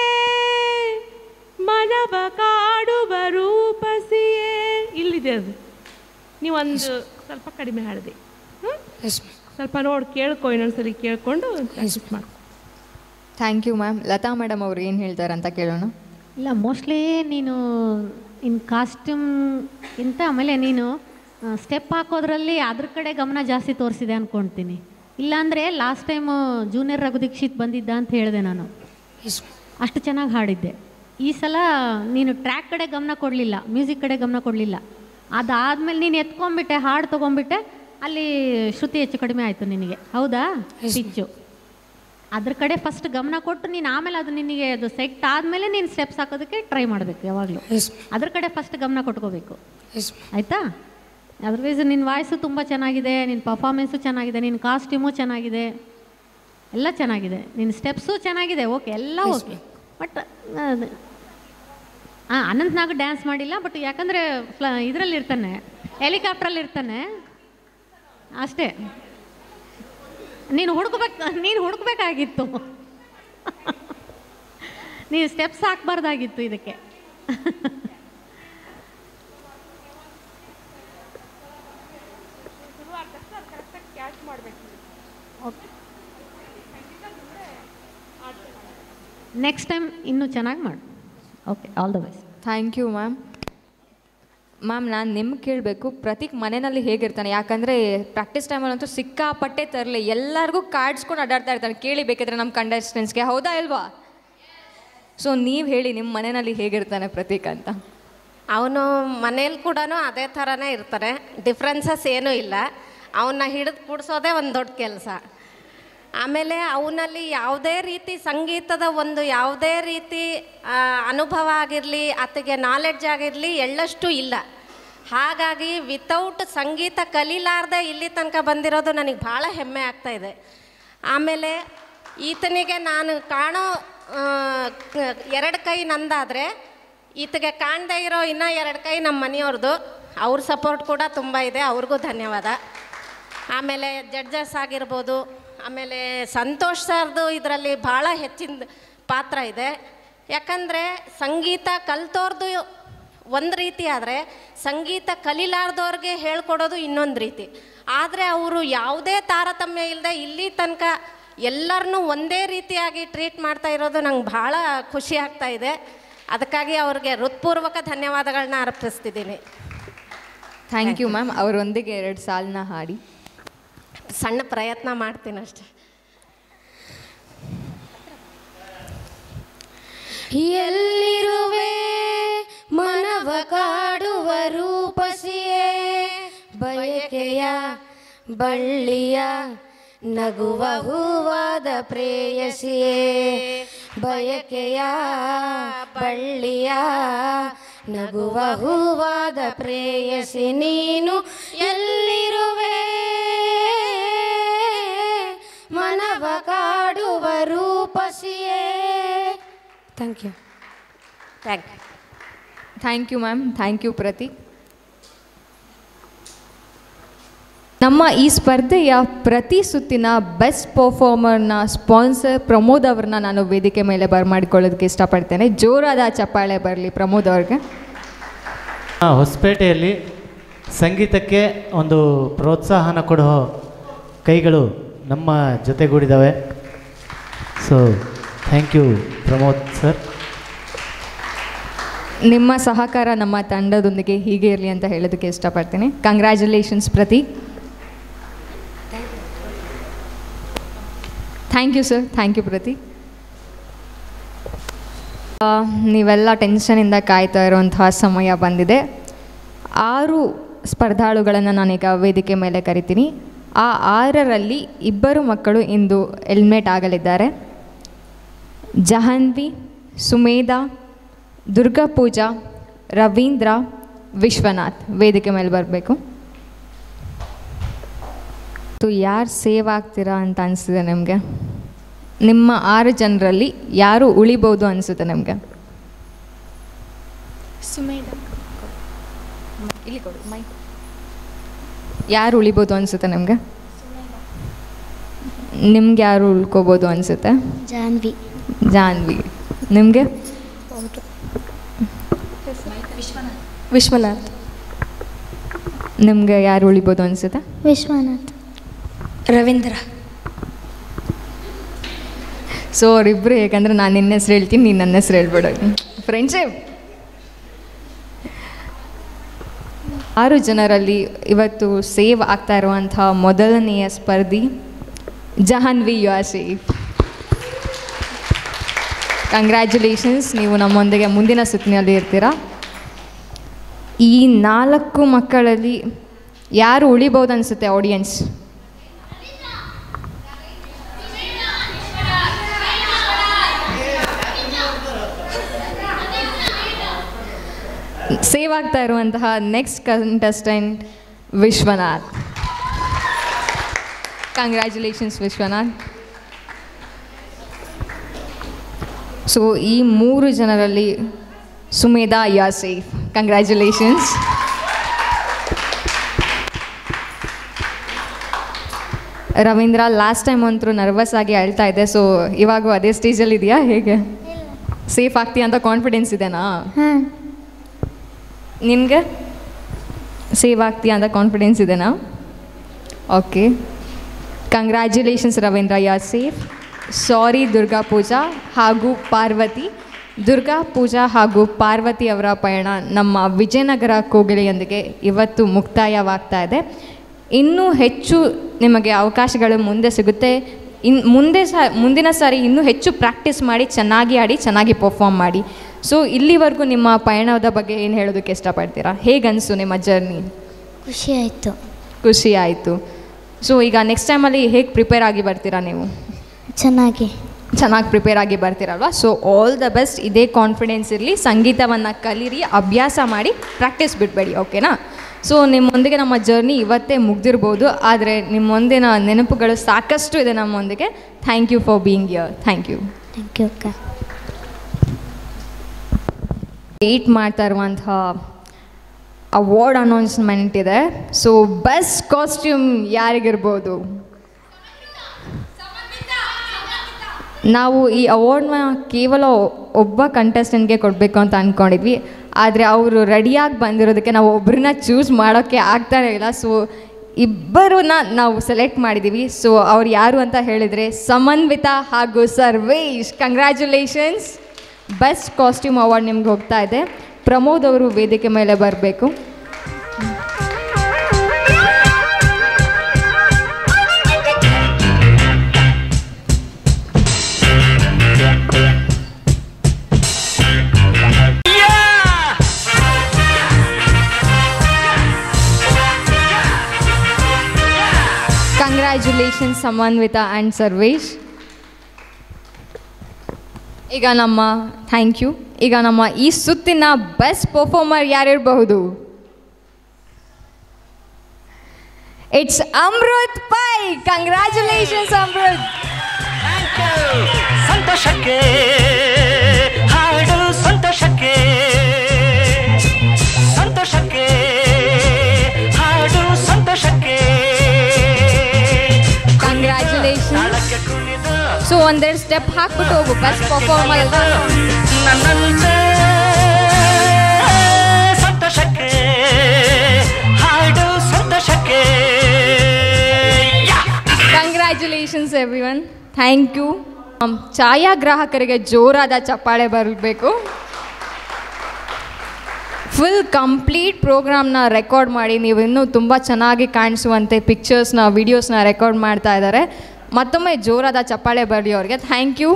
ಮನವ ಕಾಡುವ ರೂಪಸಿಯೇ ಇಲ್ಲಿದೆ ಅದು ನೀವೊಂದು ಸ್ವಲ್ಪ ಕಡಿಮೆ ಹಾಡಿದೆ ಸ್ವಲ್ಪ ನೋಡಿ ಕೇಳ್ಕೊ ಇನ್ನೊಂದ್ಸರಿ ಕೇಳ್ಕೊಂಡು ಪ್ರಾಕ್ಟೀಸ್ ಮಾಡು thank you ma'am Lata madam ಅವ್ರು ಏನು ಹೇಳ್ತಾರಂತ ಕೇಳೋಣ ಇಲ್ಲ ಮೋಸ್ಟ್ಲಿ ನೀನು ಇನ್ ಕಾಸ್ಟ್ಯೂಮ್ ಇಂತ ಆಮೇಲೆ ನೀನು ಸ್ಟೆಪ್ ಹಾಕೋದ್ರಲ್ಲಿ ಅದ್ರ ಕಡೆ ಗಮನ ಜಾಸ್ತಿ ತೋರಿಸಿದೆ ಅಂದ್ಕೊಳ್ತೀನಿ ಇಲ್ಲಾಂದರೆ last time junior Raghu Dixit ಬಂದಿದ್ದ ಅಂತ ಹೇಳಿದೆ ನಾನು ಅಷ್ಟು ಚೆನ್ನಾಗಿ ಹಾಡಿದ್ದೆ ಈ ಸಲ ನೀನು ಟ್ರ್ಯಾಕ್ ಕಡೆ ಗಮನ ಕೊಡಲಿಲ್ಲ ಮ್ಯೂಸಿಕ್ ಕಡೆ ಗಮನ ಕೊಡಲಿಲ್ಲ ಅದಾದಮೇಲೆ ನೀನು ಎತ್ಕೊಂಡ್ಬಿಟ್ಟೆ ಹಾಡು ತೊಗೊಂಡ್ಬಿಟ್ಟೆ ಅಲ್ಲಿ ಶ್ರುತಿ ಹೆಚ್ಚು ಕಡಿಮೆ ಆಯಿತು ನಿನಗೆ ಹೌದಾ ಪಿಚ್ಚು ಅದ್ರ ಕಡೆ ಫಸ್ಟ್ ಗಮನ ಕೊಟ್ಟು ನೀನು ಆಮೇಲೆ ಅದು ನಿನಗೆ ಅದು ಸೆಟ್ ಆದಮೇಲೆ ನೀನು ಸ್ಟೆಪ್ಸ್ ಹಾಕೋದಕ್ಕೆ ಟ್ರೈ ಮಾಡಬೇಕು ಯಾವಾಗಲೂ ಅದ್ರ ಕಡೆ ಫಸ್ಟ್ ಗಮನ ಕೊಟ್ಕೋಬೇಕು ಆಯಿತಾ ಅದರ್ವೈಸ್ ನಿನ್ನ ವಾಯ್ಸು ತುಂಬ ಚೆನ್ನಾಗಿದೆ ನಿನ್ನ ಪರ್ಫಾರ್ಮೆನ್ಸು ಚೆನ್ನಾಗಿದೆ ನಿನ್ನ ಕಾಸ್ಟ್ಯೂಮು ಚೆನ್ನಾಗಿದೆ ಎಲ್ಲ ಚೆನ್ನಾಗಿದೆ ನಿನ್ನ ಸ್ಟೆಪ್ಸು ಚೆನ್ನಾಗಿದೆ ಓಕೆ ಎಲ್ಲ ಓಕೆ ಬಟ್ ಹಾಂ ಅನಂತ್ನಾಗ ಡ್ಯಾನ್ಸ್ ಮಾಡಿಲ್ಲ ಬಟ್ ಯಾಕಂದರೆ ಫ್ಲ ಇದರಲ್ಲಿ ಇರ್ತಾನೆ ಹೆಲಿಕಾಪ್ಟ್ರಲ್ಲಿ ಇರ್ತಾನೆ ಅಷ್ಟೇ ನೀನು ಹುಡುಕ್ಬೇಕು ನೀನು ಹುಡುಕ್ಬೇಕಾಗಿತ್ತು ನೀನು ಸ್ಟೆಪ್ಸ್ ಹಾಕ್ಬಾರ್ದಾಗಿತ್ತು ಇದಕ್ಕೆ ನೆಕ್ಸ್ಟ್ ಟೈಮ್ ಇನ್ನೂ ಚೆನ್ನಾಗಿ ಮಾಡು okay all the best thank you ma'am ma'am ನಾನು ನಿಮ್ಗೆ ಕೇಳಬೇಕು ಪ್ರತೀಕ್ ಮನೆಯಲ್ಲಿ ಹೇಗಿರ್ತಾನೆ ಯಾಕಂದರೆ ಪ್ರಾಕ್ಟೀಸ್ ಟೈಮಲ್ಲಂತೂ ಸಿಕ್ಕಾಪಟ್ಟೆ ತರಲಿ ಎಲ್ಲರಿಗೂ ಕಾಡ್ಸ್ಕೊಂಡು ಅಡ್ಡಾಡ್ತಾ ಇರ್ತಾನೆ ಕೇಳಿ ಬೇಕಿದ್ರೆ ನಮ್ಮ ಕಂಟೆಸ್ಟೆಂಟ್ಸ್ಗೆ ಹೌದಾ ಇಲ್ವಾ ಸೊ ನೀವು ಹೇಳಿ ನಿಮ್ಮ ಮನೆಯಲ್ಲಿ ಹೇಗಿರ್ತಾನೆ ಪ್ರತೀಕ್ ಅಂತ ಅವನು ಮನೇಲಿ ಕೂಡ ಅದೇ ಥರನೇ ಇರ್ತಾರೆ ಡಿಫ್ರೆನ್ಸಸ್ ಏನೂ ಇಲ್ಲ ಅವನ್ನ ಹಿಡಿದು ಕೂಡಿಸೋದೇ ಒಂದು ದೊಡ್ಡ ಕೆಲಸ ಆಮೇಲೆ ಅವನಲ್ಲಿ ಯಾವುದೇ ರೀತಿ ಸಂಗೀತದ ಒಂದು ಯಾವುದೇ ರೀತಿ ಆ, ಅನುಭವ ಆಗಿರಲಿ ಆತಗೆ ನಾಲೆಡ್ಜ್ ಆಗಿರಲಿ ಎಳ್ಳಷ್ಟು ಇಲ್ಲ ಹಾಗಾಗಿ ವಿತೌಟ್ ಸಂಗೀತ ಕಲೀಲಾರ್ದೆ ಇಲ್ಲಿ ತನಕ ಬಂದಿರೋದು ನನಗೆ ಭಾಳ ಹೆಮ್ಮೆ ಆಗ್ತಾ ಇದೆ ಆಮೇಲೆ ಈತನಿಗೆ ನಾನು ಕಾಣೋ ಎರಡು ಕೈ ನಂದಾದರೆ ಈತಗೆ ಕಾಣದೇ ಇರೋ ಇನ್ನೂ ಎರಡು ಕೈ ನಮ್ಮ ಮನೆಯವ್ರದ್ದು ಅವ್ರ ಸಪೋರ್ಟ್ ಕೂಡ ತುಂಬ ಇದೆ ಅವ್ರಿಗೂ ಧನ್ಯವಾದ ಆಮೇಲೆ ಜಡ್ಜಸ್ ಆಗಿರ್ಬೋದು ಆಮೇಲೆ ಸಂತೋಷ್ ಸರ್ದು ಇದರಲ್ಲಿ ಭಾಳ ಹೆಚ್ಚಿನ ಪಾತ್ರ ಇದೆ ಯಾಕಂದರೆ ಸಂಗೀತ ಕಲ್ತೋರ್ದು ಒಂದು ರೀತಿ ಆದರೆ ಸಂಗೀತ ಕಲೀಲಾರ್ದವ್ರಿಗೆ ಹೇಳ್ಕೊಡೋದು ಇನ್ನೊಂದು ರೀತಿ ಆದರೆ ಅವರು ಯಾವುದೇ ತಾರತಮ್ಯ ಇಲ್ಲದೆ ಇಲ್ಲಿ ತನಕ ಎಲ್ಲರನ್ನೂ ಒಂದೇ ರೀತಿಯಾಗಿ ಟ್ರೀಟ್ ಮಾಡ್ತಾ ಇರೋದು ನಂಗೆ ಭಾಳ ಖುಷಿ ಆಗ್ತಾ ಇದೆ ಅದಕ್ಕಾಗಿ ಅವ್ರಿಗೆ ಹೃತ್ಪೂರ್ವಕ ಧನ್ಯವಾದಗಳನ್ನ ಅರ್ಪಿಸ್ತಿದ್ದೀನಿ ಥ್ಯಾಂಕ್ ಯು ಮ್ಯಾಮ್ ಅವರೊಂದಿಗೆ ಎರಡು ಸಾಲನ್ನ ಹಾಡಿ ಸಣ್ಣ ಪ್ರಯತ್ನ ಮಾಡ್ತೀನಿ ಅಷ್ಟೆ ಎಲ್ಲಿರುವೆ ಮನವ ಕಾಡುವ ರೂಪಸಿಯೇ ಬಯಕೆಯ ಬಳ್ಳಿಯ ನಗುವ ಹೂವಾದ ಪ್ರೇಯಸಿಯೇ ಬಯಕೆಯ ಬಳ್ಳಿಯ ನಗುವ ಹೂವಾದ ಪ್ರೇಯಸಿ ನೀನು ಎಲ್ಲಿರುವೆ ಮನವ ಕಾಡುವ ರೂಪಸಿಯೇ thank you thank you thank you ma'am thank you Prateek ನಮ್ಮ ಈ ಸ್ಪರ್ಧೆಯ ಪ್ರತಿ ಸುತ್ತಿನ ಬೆಸ್ಟ್ ಪರ್ಫಾರ್ಮರ್ನ ಸ್ಪಾನ್ಸರ್ ಪ್ರಮೋದ್ ಅವ್ರನ್ನ ನಾನು ವೇದಿಕೆ ಮೇಲೆ ಬರಮಾಡಿಕೊಳ್ಳೋದಕ್ಕೆ ಇಷ್ಟಪಡ್ತೇನೆ ಜೋರಾದ ಚಪ್ಪಾಳೆ ಬರಲಿ ಪ್ರಮೋದ್ ಅವ್ರಿಗೆ ಆ, ಹೊಸಪೇಟೆಯಲ್ಲಿ ಸಂಗೀತಕ್ಕೆ ಒಂದು ಪ್ರೋತ್ಸಾಹನ ಕೊಡೋ ಕೈಗಳು ನಮ್ಮ ಜೊತೆಗೂಡಿದ್ದಾವೆ so thank you Pramod sir ನಿಮ್ಮ ಸಹಕಾರ ನಮ್ಮ ತಂಡದೊಂದಿಗೆ ಹೀಗೆ ಇರಲಿ ಅಂತ ಹೇಳೋದಕ್ಕೆ ಇಷ್ಟಪಡ್ತೀನಿ congratulations Prateek thank you sir thank you Prateek ಆ, ನೀವೆಲ್ಲ ಟೆನ್ಷನಿಂದ ಕಾಯ್ತಾ ಇರುವಂತಹ ಸಮಯ ಬಂದಿದೆ ಆರು ಸ್ಪರ್ಧಾಳುಗಳನ್ನು ನಾನೀಗ ವೇದಿಕೆ ಮೇಲೆ ಕರಿತೀನಿ ಆ ಆರರಲ್ಲಿ ಇಬ್ಬರು ಮಕ್ಕಳು ಇಂದು ಎಲ್ಮೇಟ್ ಆಗಲಿದ್ದಾರೆ ಜಹನ್ವಿ ಸುಮೇಧ ದುರ್ಗಾ ಪೂಜಾ ರವೀಂದ್ರ ವಿಶ್ವನಾಥ್ ವೇದಿಕೆ ಮೇಲೆ ಬರಬೇಕು ಯಾರು ಸೇವ್ ಆಗ್ತೀರಾ ಅಂತ ಅನಿಸ್ತಿದೆ ನಿಮಗೆ ನಿಮ್ಮ ಆರು ಜನರಲ್ಲಿ ಯಾರು ಉಳಿಬೋದು ಅನಿಸುತ್ತೆ ನಿಮಗೆ ಸುಮೇಧ ಇಲ್ಲಿ ಕೊಡು ಮೈಕ್ ಯಾರು ಉಳಿಬೋದು ಅನಿಸುತ್ತೆ ನಿಮಗೆ ನಿಮ್ಗೆ ಯಾರು ಉಳ್ಕೋಬೋದು ಅನಿಸುತ್ತೆ ಜಾನ್ವಿ ಜಾನ್ವಿ ನಿಮಗೆ ವಿಶ್ವನಾಥ್ ನಿಮ್ಗೆ ಯಾರು ಉಳಿಬೋದು ಅನಿಸುತ್ತೆ ವಿಶ್ವನಾಥ್ ರವೀಂದ್ರ ಸೊ ಅವರಿಬ್ಬರು ಹೇಗಂದ್ರೆ ನಾನು ನಿನ್ನ ಹೆಸ್ರು ಹೇಳ್ತೀನಿ ನೀನು ನನ್ನ ಹೆಸ್ರು ಹೇಳ್ಬೇಡ ಫ್ರೆಂಡ್ಶಿಪ್ ಆರು ಜನರಲ್ಲಿ ಇವತ್ತು ಸೇವ್ ಆಗ್ತಾ ಇರುವಂಥ ಮೊದಲನೆಯ ಸ್ಪರ್ಧಿ Jahnavi you are safe congratulations ನೀವು ನಮ್ಮೊಂದಿಗೆ ಮುಂದಿನ ಸುತ್ತಿನಲ್ಲಿ ಇರ್ತೀರಾ ಈ ನಾಲ್ಕು ಮಕ್ಕಳಲ್ಲಿ ಯಾರು ಉಳಿಬೋದು ಅನಿಸುತ್ತೆ ಆಡಿಯನ್ಸ್ ಸೇವ್ ಆಗ್ತಾ ಇರುವಂತಹ next contestant Vishwanath congratulations Vishwanath so ಈ ಮೂರು ಜನರಲ್ಲಿ Sumedha you're safe congratulations Ravindra last time ಅಂತೂ ನರ್ವಸ್ ಆಗಿ ಅಳ್ತಾ ಇದೆ ಸೊ ಇವಾಗೂ ಅದೇ ಸ್ಟೇಜಲ್ಲಿ ಇದೆಯಾ ಹೇಗೆ ಸೇಫ್ ಆಗ್ತೀಯ ಅಂತ ಕಾನ್ಫಿಡೆನ್ಸ್ ಇದೆನಾ ಹಾಂ ನಿನಗೆ ಸೇವ್ ಆಗ್ತೀಯ ಅಂತ ಕಾನ್ಫಿಡೆನ್ಸ್ ಇದೆನಾ okay congratulations Ravindra you are safe sorry Durga Pooja ಹಾಗೂ ಪಾರ್ವತಿ ದುರ್ಗಾ ಪೂಜಾ ಹಾಗೂ ಪಾರ್ವತಿ ಅವರ ಪಯಣ ನಮ್ಮ ವಿಜಯನಗರ ಕೋಗಿಲೆಯೊಂದಿಗೆ ಇವತ್ತು ಮುಕ್ತಾಯವಾಗ್ತಾ ಇದೆ ಇನ್ನೂ ಹೆಚ್ಚು ನಿಮಗೆ ಅವಕಾಶಗಳು ಮುಂದೆ ಸಿಗುತ್ತೆ ಇನ್ ಮುಂದೆ ಸ ಮುಂದಿನ ಸಾರಿ ಇನ್ನೂ ಹೆಚ್ಚು ಪ್ರಾಕ್ಟೀಸ್ ಮಾಡಿ ಚೆನ್ನಾಗಿ ಆಡಿ ಚೆನ್ನಾಗಿ ಪರ್ಫಾರ್ಮ್ ಮಾಡಿ ಸೊ ಇಲ್ಲಿವರೆಗೂ ನಿಮ್ಮ ಪಯಣದ ಬಗ್ಗೆ ಏನು ಹೇಳೋದಕ್ಕೆ ಇಷ್ಟಪಡ್ತೀರಾ ಹೇಗನ್ನಿಸ್ತು ನಿಮ್ಮ ಜರ್ನಿ ಖುಷಿ ಆಯಿತು ಖುಷಿ ಆಯಿತು ಸೊ ಈಗ ನೆಕ್ಸ್ಟ್ ಟೈಮಲ್ಲಿ ಹೇಗೆ ಪ್ರಿಪೇರ್ ಆಗಿ ಬರ್ತೀರಾ ನೀವು ಚೆನ್ನಾಗಿ ಚೆನ್ನಾಗಿ ಪ್ರಿಪೇರ್ ಆಗಿ ಬರ್ತೀರಲ್ವಾ ಸೊ ಆಲ್ ದ ಬೆಸ್ಟ್ ಇದೇ ಕಾನ್ಫಿಡೆನ್ಸ್ ಇರಲಿ ಸಂಗೀತವನ್ನು ಕಲೀರಿ ಅಭ್ಯಾಸ ಮಾಡಿ ಪ್ರಾಕ್ಟೀಸ್ ಬಿಡಬೇಡಿ ಓಕೆನಾ ಸೊ ನಿಮ್ಮೊಂದಿಗೆ ನಮ್ಮ ಜರ್ನಿ ಇವತ್ತೇ ಮುಗ್ದಿರ್ಬೋದು ಆದರೆ ನಿಮ್ಮೊಂದಿನ ನೆನಪುಗಳು ಸಾಕಷ್ಟು ಇದೆ ನಮ್ಮೊಂದಿಗೆ thank you for being here thank you thank you ಅಕ್ಕ ವೇಟ್ ಮಾಡ್ತಾ ಇರುವಂಥ ಅವಾರ್ಡ್ ಅನೌನ್ಸ್ಮೆಂಟ್ ಇದೆ ಸೊ ಬೆಸ್ಟ್ ಕಾಸ್ಟ್ಯೂಮ್ ಯಾರಿಗಿರ್ಬೋದು ನಾವು ಈ ಅವಾರ್ಡ್ನ ಕೇವಲ ಒಬ್ಬ ಕಂಟೆಸ್ಟೆಂಟ್ಗೆ ಕೊಡಬೇಕು ಅಂತ ಅಂದ್ಕೊಂಡಿದ್ವಿ ಆದರೆ ಅವರು ರೆಡಿಯಾಗಿ ಬಂದಿರೋದಕ್ಕೆ ನಾವು ಒಬ್ಬರನ್ನ ಚೂಸ್ ಮಾಡೋಕ್ಕೆ ಆಗ್ತಾನೆ ಇಲ್ಲ ಸೊ ಇಬ್ಬರನ್ನ ನಾವು ಸೆಲೆಕ್ಟ್ ಮಾಡಿದ್ದೀವಿ ಸೊ ಅವ್ರು ಯಾರು ಅಂತ ಹೇಳಿದರೆ ಸಮನ್ವಿತ ಹಾಗೂ Sarvesh congratulations best costume award ನಿಮ್ಗೆ ಹೋಗ್ತಾ ಇದೆ ಪ್ರಮೋದ್ ಅವರು ವೇದಿಕೆ ಮೇಲೆ ಬರಬೇಕು ಕಂಗ್ರ್ಯಾಚುಲೇಷನ್ಸ್ ಸಮನ್ವಿತ ಆ್ಯಂಡ್ ಸರ್ವೇಶ್ ಈಗ ನಮ್ಮ ಥ್ಯಾಂಕ್ ಯು ಈಗ ನಮ್ಮ ಈ ಸುತ್ತಿನ ಬೆಸ್ಟ್ ಪರ್ಫಾರ್ಮರ್ ಯಾರಿರಬಹುದು ಇಟ್ಸ್ ಅಮೃತ್ ಪೈ ಕಂಗ್ರ್ಯಾಚುಲೇಷನ್ಸ್ ಅಮೃತ್ ಸಂತೋಷಕ್ಕೆ ಹಾ ಒಂದೆರಡು ಸ್ಟೆಪ್ ಹಾಕ್ಬಿಟ್ಟು ಹೋಗು ಬೆಸ್ಟ್ ಪರ್ಫಾರ್ಮರ್ ನನ್ನಂತೆ ಸಂತೋಷಕ್ಕೆ ಹಾಡು ಸಂತೋಷಕ್ಕೆ congratulations everyone thank you ಛಾಯಾಗ್ರಾಹಕರಿಗೆ ಜೋರಾದ ಚಪ್ಪಾಳೆ ಬರಬೇಕು ಫುಲ್ ಕಂಪ್ಲೀಟ್ ಪ್ರೋಗ್ರಾಮ್ನ ರೆಕಾರ್ಡ್ ಮಾಡಿ ನೀವು ಇನ್ನೂ ತುಂಬ ಚೆನ್ನಾಗಿ ಕಾಣಿಸುವಂತೆ ಪಿಕ್ಚರ್ಸ್ನ ವೀಡಿಯೋಸ್ನ ರೆಕಾರ್ಡ್ ಮಾಡ್ತಾ ಇದ್ದಾರೆ ಮತ್ತೊಮ್ಮೆ ಜೋರಾದ ಚಪ್ಪಾಳೆ ಬರಲಿ ಅವ್ರಿಗೆ ಥ್ಯಾಂಕ್ ಯು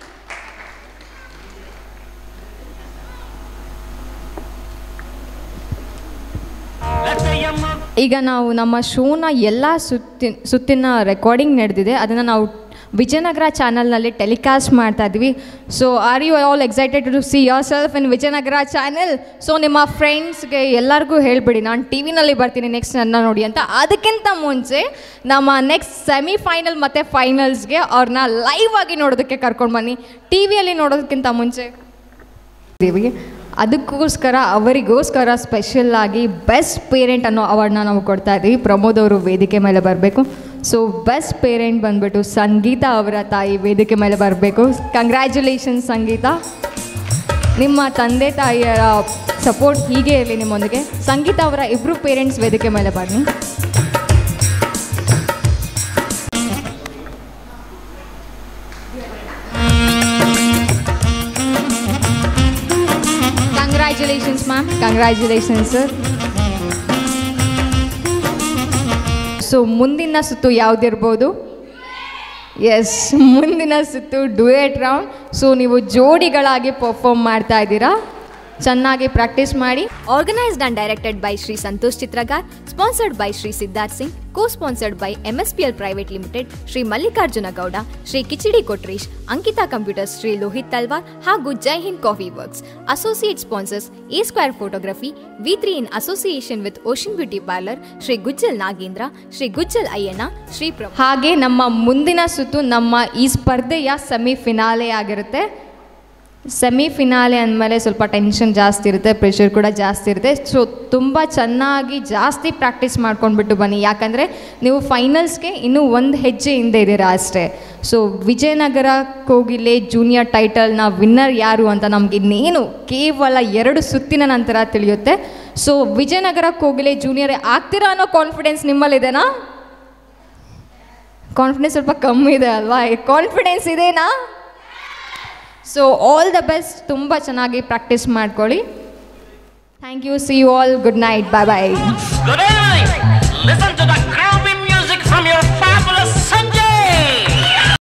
ಈಗ ನಾವು ನಮ್ಮ ಶೋನ ಎಲ್ಲ ಸುತ್ತಿನ ಸುತ್ತಿನ ರೆಕಾರ್ಡಿಂಗ್ ನಡೆದಿದೆ ಅದನ್ನು ನಾವು ವಿಜಯನಗರ ಚಾನಲ್ನಲ್ಲಿ ಟೆಲಿಕಾಸ್ಟ್ ಮಾಡ್ತಾ ಇದ್ವಿ so are you all excited to see yourself in Vijayanagara channel so ನಿಮ್ಮ ಫ್ರೆಂಡ್ಸ್ಗೆ ಎಲ್ಲರಿಗೂ ಹೇಳ್ಬಿಡಿ ನಾನು ಟಿ ವಿನಲ್ಲಿ ಬರ್ತೀನಿ ನೆಕ್ಸ್ಟ್ ನನ್ನ ನೋಡಿ ಅಂತ ಅದಕ್ಕಿಂತ ಮುಂಚೆ ನಮ್ಮ ನೆಕ್ಸ್ಟ್ ಸೆಮಿಫೈನಲ್ ಮತ್ತು ಫೈನಲ್ಸ್ಗೆ ಅವ್ರನ್ನ ಲೈವ್ ಆಗಿ ನೋಡೋದಕ್ಕೆ ಕರ್ಕೊಂಡು ಬನ್ನಿ ಟಿ ವಿಯಲ್ಲಿ ನೋಡೋದಕ್ಕಿಂತ ಮುಂಚೆ ಇದ್ದೀವಿ ಅದಕ್ಕೋಸ್ಕರ ಅವರಿಗೋಸ್ಕರ ಸ್ಪೆಷಲ್ ಆಗಿ ಬೆಸ್ಟ್ ಪೇರೆಂಟ್ ಅನ್ನೋ ಅವಾರ್ಡ್ನ ನಾವು ಕೊಡ್ತಾ ಇದ್ದೀವಿ ಪ್ರಮೋದ್ ಅವರು ವೇದಿಕೆ ಮೇಲೆ ಬರಬೇಕು ಸೊ ಬೆಸ್ಟ್ ಪೇರೆಂಟ್ ಬಂದ್ಬಿಟ್ಟು ಸಂಗೀತ ಅವರ ತಾಯಿ ವೇದಿಕೆ ಮೇಲೆ ಬರಬೇಕು ಕಂಗ್ರ್ಯಾಚುಲೇಷನ್ಸ್ ಸಂಗೀತ ನಿಮ್ಮ ತಂದೆ ತಾಯಿಯರ ಸಪೋರ್ಟ್ ಹೀಗೆ ಇರಲಿ ನಿಮ್ಮೊಂದಿಗೆ ಸಂಗೀತ ಅವರ ಇಬ್ಬರು ಪೇರೆಂಟ್ಸ್ ವೇದಿಕೆ ಮೇಲೆ ಬನ್ನಿ congratulations ma'am congratulations sir so ಮುಂದಿನ ಸುತ್ತು ಯಾವುದಿರ್ಬೋದು ಎಸ್ ಮುಂದಿನ ಸುತ್ತು ಡುಯೆಟ್ ರೌಂಡ್ ಸೊ ನೀವು ಜೋಡಿಗಳಾಗಿ ಪರ್ಫಾರ್ಮ್ ಮಾಡ್ತಾ ಇದ್ದೀರಾ ಚೆನ್ನಾಗಿ ಪ್ರಾಕ್ಟೀಸ್ ಮಾಡಿ Organized and directed by Sri Santosh Chitragar, sponsored by Sri Siddharth Singh, co-sponsored by MSPL Private Limited, Sri Mallikarjuna Gowda, Sri Kichidi Kotrish, Ankita Computers, Sri Lohit Talwar ಹಾಗೂ Jai Hind coffee works associate sponsors A square photography V three in association with ocean beauty parlour Shri Gujjal Nagendra Shri Gujjal Ayyanna Shri Prabhu ಹಾಗೆ ನಮ್ಮ ಮುಂದಿನ ಸುತ್ತು ನಮ್ಮ ಈ ಸ್ಪರ್ಧೆಯ semi finale ಆಗಿರುತ್ತೆ semi finale ಅಂದಮೇಲೆ ಸ್ವಲ್ಪ ಟೆನ್ಷನ್ ಜಾಸ್ತಿ ಇರುತ್ತೆ ಪ್ರೆಷರ್ ಕೂಡ ಜಾಸ್ತಿ ಇರುತ್ತೆ ಸೊ ತುಂಬ ಚೆನ್ನಾಗಿ ಜಾಸ್ತಿ ಪ್ರಾಕ್ಟೀಸ್ ಮಾಡ್ಕೊಂಡ್ಬಿಟ್ಟು ಬನ್ನಿ ಯಾಕಂದರೆ ನೀವು ಫೈನಲ್ಸ್ಗೆ ಇನ್ನೂ ಒಂದು ಹೆಜ್ಜೆ ಹಿಂದೆ ಇದ್ದೀರಾ ಅಷ್ಟೇ so Vijayanagara Kogile junior ಟೈಟಲ್ನ winner ಯಾರು ಅಂತ ನಮ್ಗೆ ಇನ್ನೇನು ಕೇವಲ ಎರಡು ಸುತ್ತಿನ ನಂತರ ತಿಳಿಯುತ್ತೆ ಸೊ ವಿಜಯನಗರ ಕೋಗಿಲೆ ಜೂನಿಯರ್ ಆಗ್ತೀರಾ ಅನ್ನೋ ಕಾನ್ಫಿಡೆನ್ಸ್ ನಿಮ್ಮಲ್ಲಿದೆನಾ ಕಾನ್ಫಿಡೆನ್ಸ್ ಸ್ವಲ್ಪ ಕಮ್ಮಿ ಇದೆ ಅಲ್ವಾ ಕಾನ್ಫಿಡೆನ್ಸ್ ಇದೆನಾ ಸೊ ಆಲ್ ದ ಬೆಸ್ಟ್ ತುಂಬ ಚೆನ್ನಾಗಿ ಪ್ರಾಕ್ಟೀಸ್ ಮಾಡ್ಕೊಳ್ಳಿ thank you see you all good night bye bye Good night. Listen to the crowd.